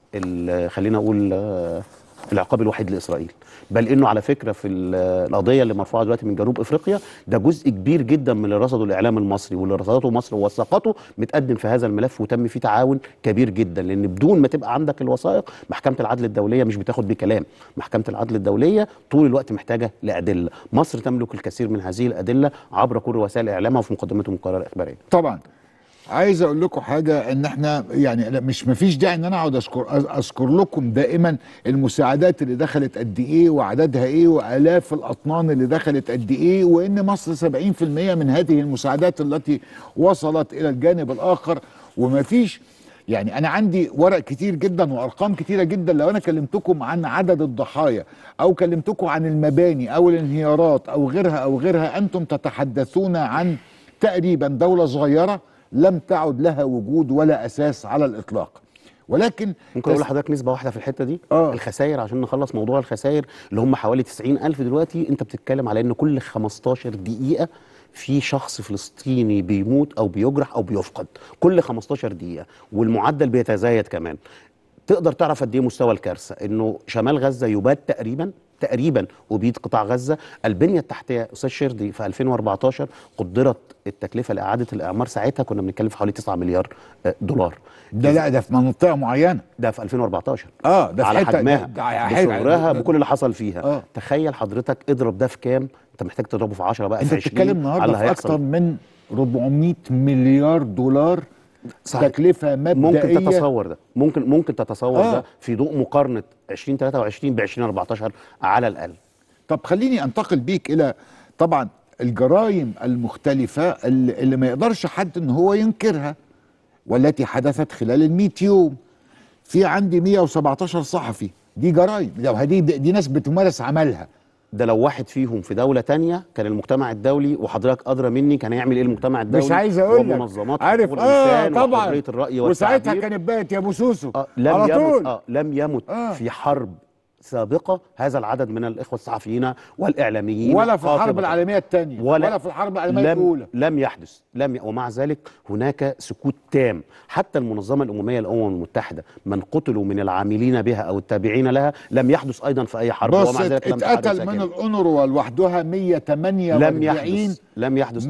ال- خلينا اقول آه، العقاب الوحيد لاسرائيل بل انه على فكره في ال- القضيه اللي مرفوعه دلوقتي من جنوب افريقيا ده جزء كبير جدا من اللي رصده الاعلام المصري واللي رصدته مصر ووثقته متقدم في هذا الملف وتم فيه تعاون كبير جدا لان بدون ما تبقى عندك الوثائق محكمه العدل الدوليه مش بتاخد بكلام محكمه العدل الدوليه طول الوقت محتاجه لادله مصر تملك الكثير من هذه الادله عبر كل وسائل اعلامها وفي مقدمتهم القرار الاخباريه طبعا عايز اقول لكم حاجه ان احنا يعني لا، مش مفيش داعي ان انا اقعد اذكر اذكر لكم دائما المساعدات اللي دخلت قد ايه وعددها ايه والاف الاطنان اللي دخلت قد ايه وان مصر 70% من هذه المساعدات التي وصلت الى الجانب الاخر ومفيش يعني انا عندي ورق كتير جدا وارقام كتيره جدا لو انا كلمتكم عن عدد الضحايا او كلمتكم عن المباني او الانهيارات او غيرها او غيرها انتم تتحدثون عن تقريبا دوله صغيره لم تعد لها وجود ولا اساس على الاطلاق ولكن ممكن اقول تس- لحضرتك نسبه واحده في الحته دي آه. الخسائر عشان نخلص موضوع الخسائر اللي هم حوالي 90 الف دلوقتي انت بتتكلم على ان كل 15 دقيقه في شخص فلسطيني بيموت او بيجرح او بيفقد كل 15 دقيقه والمعدل بيتزايد كمان تقدر تعرف قد ايه مستوى الكارثه انه شمال غزه يباد تقريبا تقريبا أبيد قطاع غزة البنية التحتية أستاذ شردي في 2014 قدرت التكلفة لإعادة الإعمار ساعتها كنا بنتكلم في حوالي 9 مليار آه، دولار ده لا ده في منطقه معينه ده في 2014 اه ده في على حتة- حجمها ده- ده- بصغرها ده- بكل اللي حصل فيها آه. تخيل حضرتك اضرب ده في كام انت محتاج تضربه في 10 بقى انت في 20 بتتكلم على النهارده اللي في هيحصل. اكتر من 400 مليار دولار صحيح. تكلفه مبدئيه ممكن تتصور ده ممكن ممكن تتصور آه. ده في ضوء مقارنه 2023 ب 2014 على الاقل طب خليني انتقل بيك الى طبعا الجرائم المختلفه اللي, اللي ما يقدرش حد ان هو ينكرها والتي حدثت خلال ال 100 يوم في عندي 117 صحفي دي جرائم لو هدي دي ناس بتمارس عملها ده لو واحد فيهم في دوله تانية كان المجتمع الدولي وحضرتك ادرى مني كان هيعمل ايه المجتمع الدولي مش عايز اقول لك ومنظمات عارف حقوق اه الإنسان طبعا وحريه الراي وساعتها والتعبير كانت بقت يا ابو سوسو آه لم على يمت طول آه لم يمت آه. آه. في حرب سابقه هذا العدد من الاخوه الصحفيين والاعلاميين ولا في الحرب قاطبة. العالميه الثانيه ولا, ولا في الحرب العالميه لم الاولى لم يحدث لم ي... ومع ذلك هناك سكوت تام حتى المنظمه الامميه الامم المتحده من قتلوا من العاملين بها او التابعين لها لم يحدث ايضا في اي حرب بص ومع ذلك لم تحدث اتقتل من ساكنة. الأونروا لوحدها 148 لم يحدث لم يحدث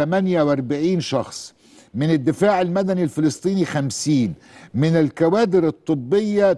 148 شخص من الدفاع المدني الفلسطيني 50 من الكوادر الطبية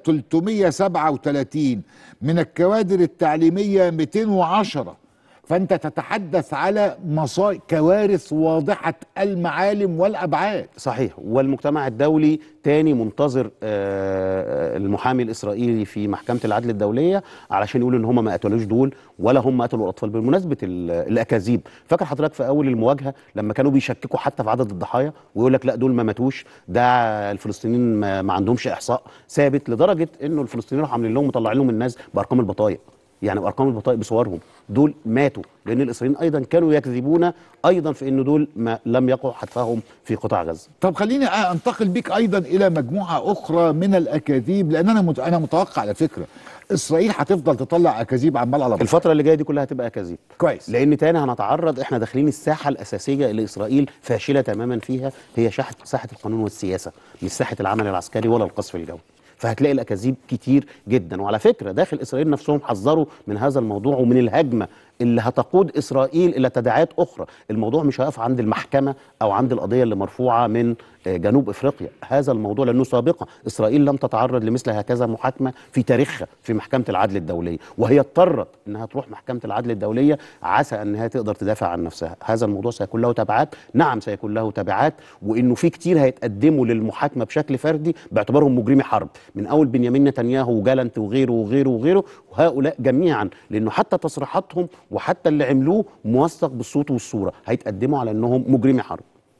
337 من الكوادر التعليمية 210 فأنت تتحدث على مصائب كوارث واضحة المعالم والأبعاد صحيح والمجتمع الدولي تاني منتظر آه، المحامي الاسرائيلي في محكمه العدل الدوليه علشان يقول ان هم ما قتلوش دول ولا هم قتلوا الاطفال بمناسبه ال- الاكاذيب فاكر حضرتك في اول المواجهه لما كانوا بيشككوا حتى في عدد الضحايا ويقول لك لا دول ما ماتوش ده الفلسطينيين ما, ما عندهمش احصاء ثابت لدرجه انه الفلسطينيين راحوا عاملين لهم مطلعين لهم الناس بارقام البطايق يعني بارقام البطايق بصورهم دول ماتوا لان الاسرائيليين ايضا كانوا يكذبون ايضا في ان دول ما لم يقعوا حتفهم في قطاع غزه طب خليني انتقل بيك ايضا الى مجموعه اخرى من الاكاذيب لان انا مت... انا متوقع على فكره اسرائيل هتفضل تطلع اكاذيب عمال على بطال الفترة اللي جايه دي كلها هتبقى اكاذيب كويس لان تاني هنتعرض احنا داخلين الساحة الاساسية اللي اسرائيل فاشلة تماما فيها هي ساحة ساحة القانون والسياسة مش ساحة العمل العسكري ولا القصف الجوي فهتلاقي الاكاذيب كتير جدا وعلى فكرة داخل اسرائيل نفسهم حذروا من هذا الموضوع ومن الهجمة اللي هتقود اسرائيل الى تداعيات اخرى الموضوع مش هيقف عند المحكمة او عند القضية اللي مرفوعة من آه، جنوب افريقيا هذا الموضوع لانه سابقا اسرائيل لم تتعرض لمثل هكذا محاكمه في تاريخها في محكمه العدل الدوليه وهي اضطرت انها تروح محكمه العدل الدوليه عسى انها تقدر تدافع عن نفسها هذا الموضوع سيكون له تبعات نعم سيكون له تبعات وانه في كتير هيتقدموا للمحاكمه بشكل فردي باعتبارهم مجرمي حرب من اول بنيامين نتنياهو وجالنت وغيره وغيره وغيره وهؤلاء جميعا لانه حتى تصريحاتهم وحتى اللي عملوه موثق بالصوت والصوره هيتقدموا على انهم مجرمي حرب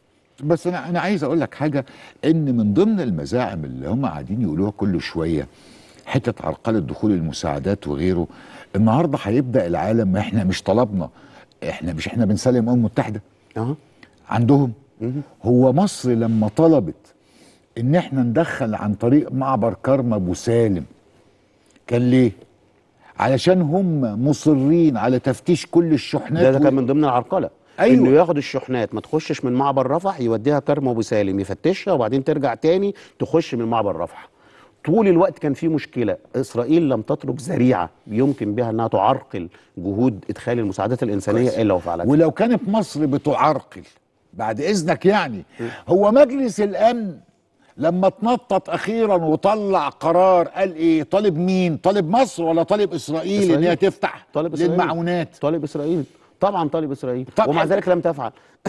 بس انا انا عايز اقول لك حاجه ان من ضمن المزاعم اللي هم قاعدين يقولوها كل شويه حته عرقله دخول المساعدات وغيره النهارده هيبدا العالم ما احنا مش طلبنا احنا مش احنا بنسلم الامم المتحده اه عندهم هو مصر لما طلبت ان احنا ندخل عن طريق معبر كرم ابو سالم كان ليه علشان هم مصرين على تفتيش كل الشحنات ده, ده و- كان من ضمن العرقله أيوة. انه ياخد الشحنات ما تخشش من معبر رفح يوديها كرم ابو سالم يفتشها وبعدين ترجع تاني تخش من معبر رفح طول الوقت كان في مشكله اسرائيل لم تترك ذريعه يمكن بها انها تعرقل جهود ادخال المساعدات الانسانيه كويس. الا وفعلت ولو كانت مصر بتعرقل بعد اذنك يعني هو مجلس الامن لما اتنطط اخيرا وطلع قرار قال ايه طالب مين طالب مصر ولا طالب اسرائيل, ان هي تفتح طالب إسرائيل. للمعونات طالب اسرائيل طبعا طالب اسرائيل طب ومع حلو. ذلك لم تفعل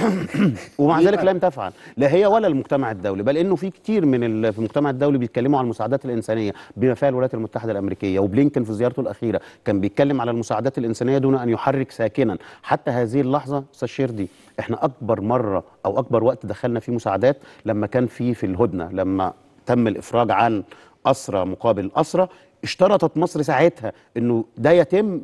ومع ليه ذلك بقى؟ لم تفعل لا هي ولا المجتمع الدولي بل انه في كتير من ال- في المجتمع الدولي بيتكلموا عن المساعدات الانسانيه بما فيها الولايات المتحده الامريكيه وبلينكن في زيارته الاخيره كان بيتكلم على المساعدات الانسانيه دون ان يحرك ساكنا حتى هذه اللحظه استاذ شردي احنا اكبر مره او اكبر وقت دخلنا فيه مساعدات لما كان في في الهدنه لما تم الافراج عن اسرى مقابل اسرى اشترطت مصر ساعتها انه ده يتم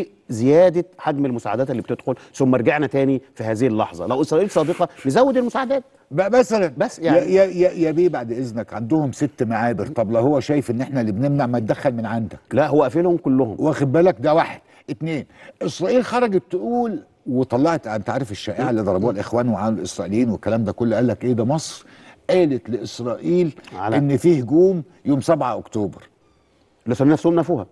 بزياده حجم المساعدات اللي بتدخل ثم رجعنا تاني في هذه اللحظه لو اسرائيل صادقه نزود المساعدات بقى مثلا بس يعني يعني- يا يا يا بيه بعد اذنك عندهم ست معابر طب لو هو شايف ان احنا اللي بنمنع ما تدخل من عندك لا هو قافلهم كلهم واخد بالك ده واحد اتنين اسرائيل خرجت تقول وطلعت انت عارف الشائعه اللي ضربوها الاخوان وعن الاسرائيليين والكلام ده كله قال لك ايه ده مصر قالت لاسرائيل على- ان في هجوم يوم 7 اكتوبر الاسرائيليين نفسهم نفوها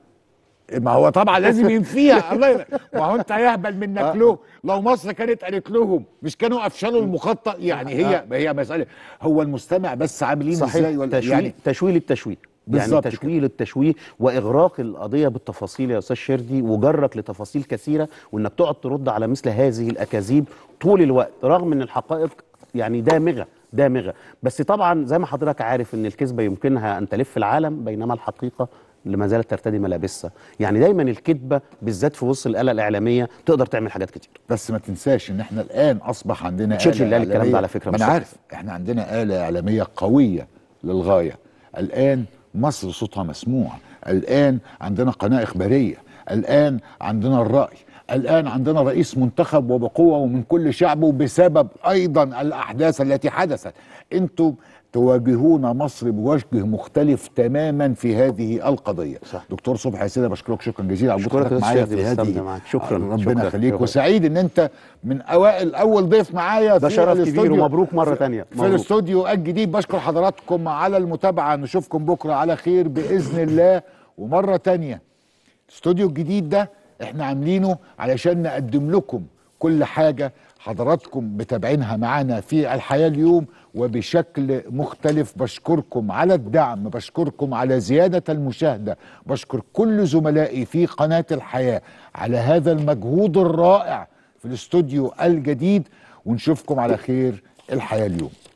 ما هو طبعا لازم ينفيها الله يلا. ما هو انت يهبل منك له لو مصر كانت قالت لهم مش كانوا افشلوا المخطط يعني هي هي مساله هو المستمع بس عاملين ازاي صحيح ولا تشويه يعني تشويه للتشويه يعني بالظبط كده. تشويه للتشويه واغراق القضيه بالتفاصيل يا استاذ شردي وجرك لتفاصيل كثيره وانك تقعد ترد على مثل هذه الاكاذيب طول الوقت رغم ان الحقائق يعني دامغه دامغه بس طبعا زي ما حضرتك عارف ان الكذبه يمكنها ان تلف العالم بينما الحقيقه لما زالت ترتدي ملابسها يعني دايما الكذبه بالذات في وسط الاله الاعلاميه تقدر تعمل حاجات كتير بس ما تنساش ان احنا الان اصبح عندنا تشرشل آلة قال الكلام ده إعلامية- على فكرة ما مش انا صح. عارف احنا عندنا آلة إعلامية قوية للغاية الآن مصر صوتها مسموع الآن عندنا قناة إخبارية الآن عندنا الرأي الآن عندنا رئيس منتخب وبقوة ومن كل شعبه بسبب أيضا الأحداث التي حدثت أنتم تواجهون مصر بوجه مختلف تماما في هذه القضية صح. دكتور صبحي يا سيدي بشكرك شكرا جزيلا على أشكرك وجودك يا معايا أستاذ في بستمتع هذه معاك. شكراً، ربنا شكراً، يخليك شكراً. وسعيد ان انت من اوائل اول ضيف معايا ده في شرف كبير الاستوديو. ومبروك مرة في- تانية. في مبروك. الاستوديو الجديد بشكر حضراتكم على المتابعه نشوفكم بكره على خير باذن الله ومره تانية الاستوديو الجديد ده احنا عاملينه علشان نقدم لكم كل حاجه حضراتكم متابعينها معانا في الحياه اليوم وبشكل مختلف بشكركم على الدعم بشكركم على زياده المشاهده بشكر كل زملائي في قناه الحياه على هذا المجهود الرائع في الاستوديو الجديد ونشوفكم على خير الحياه اليوم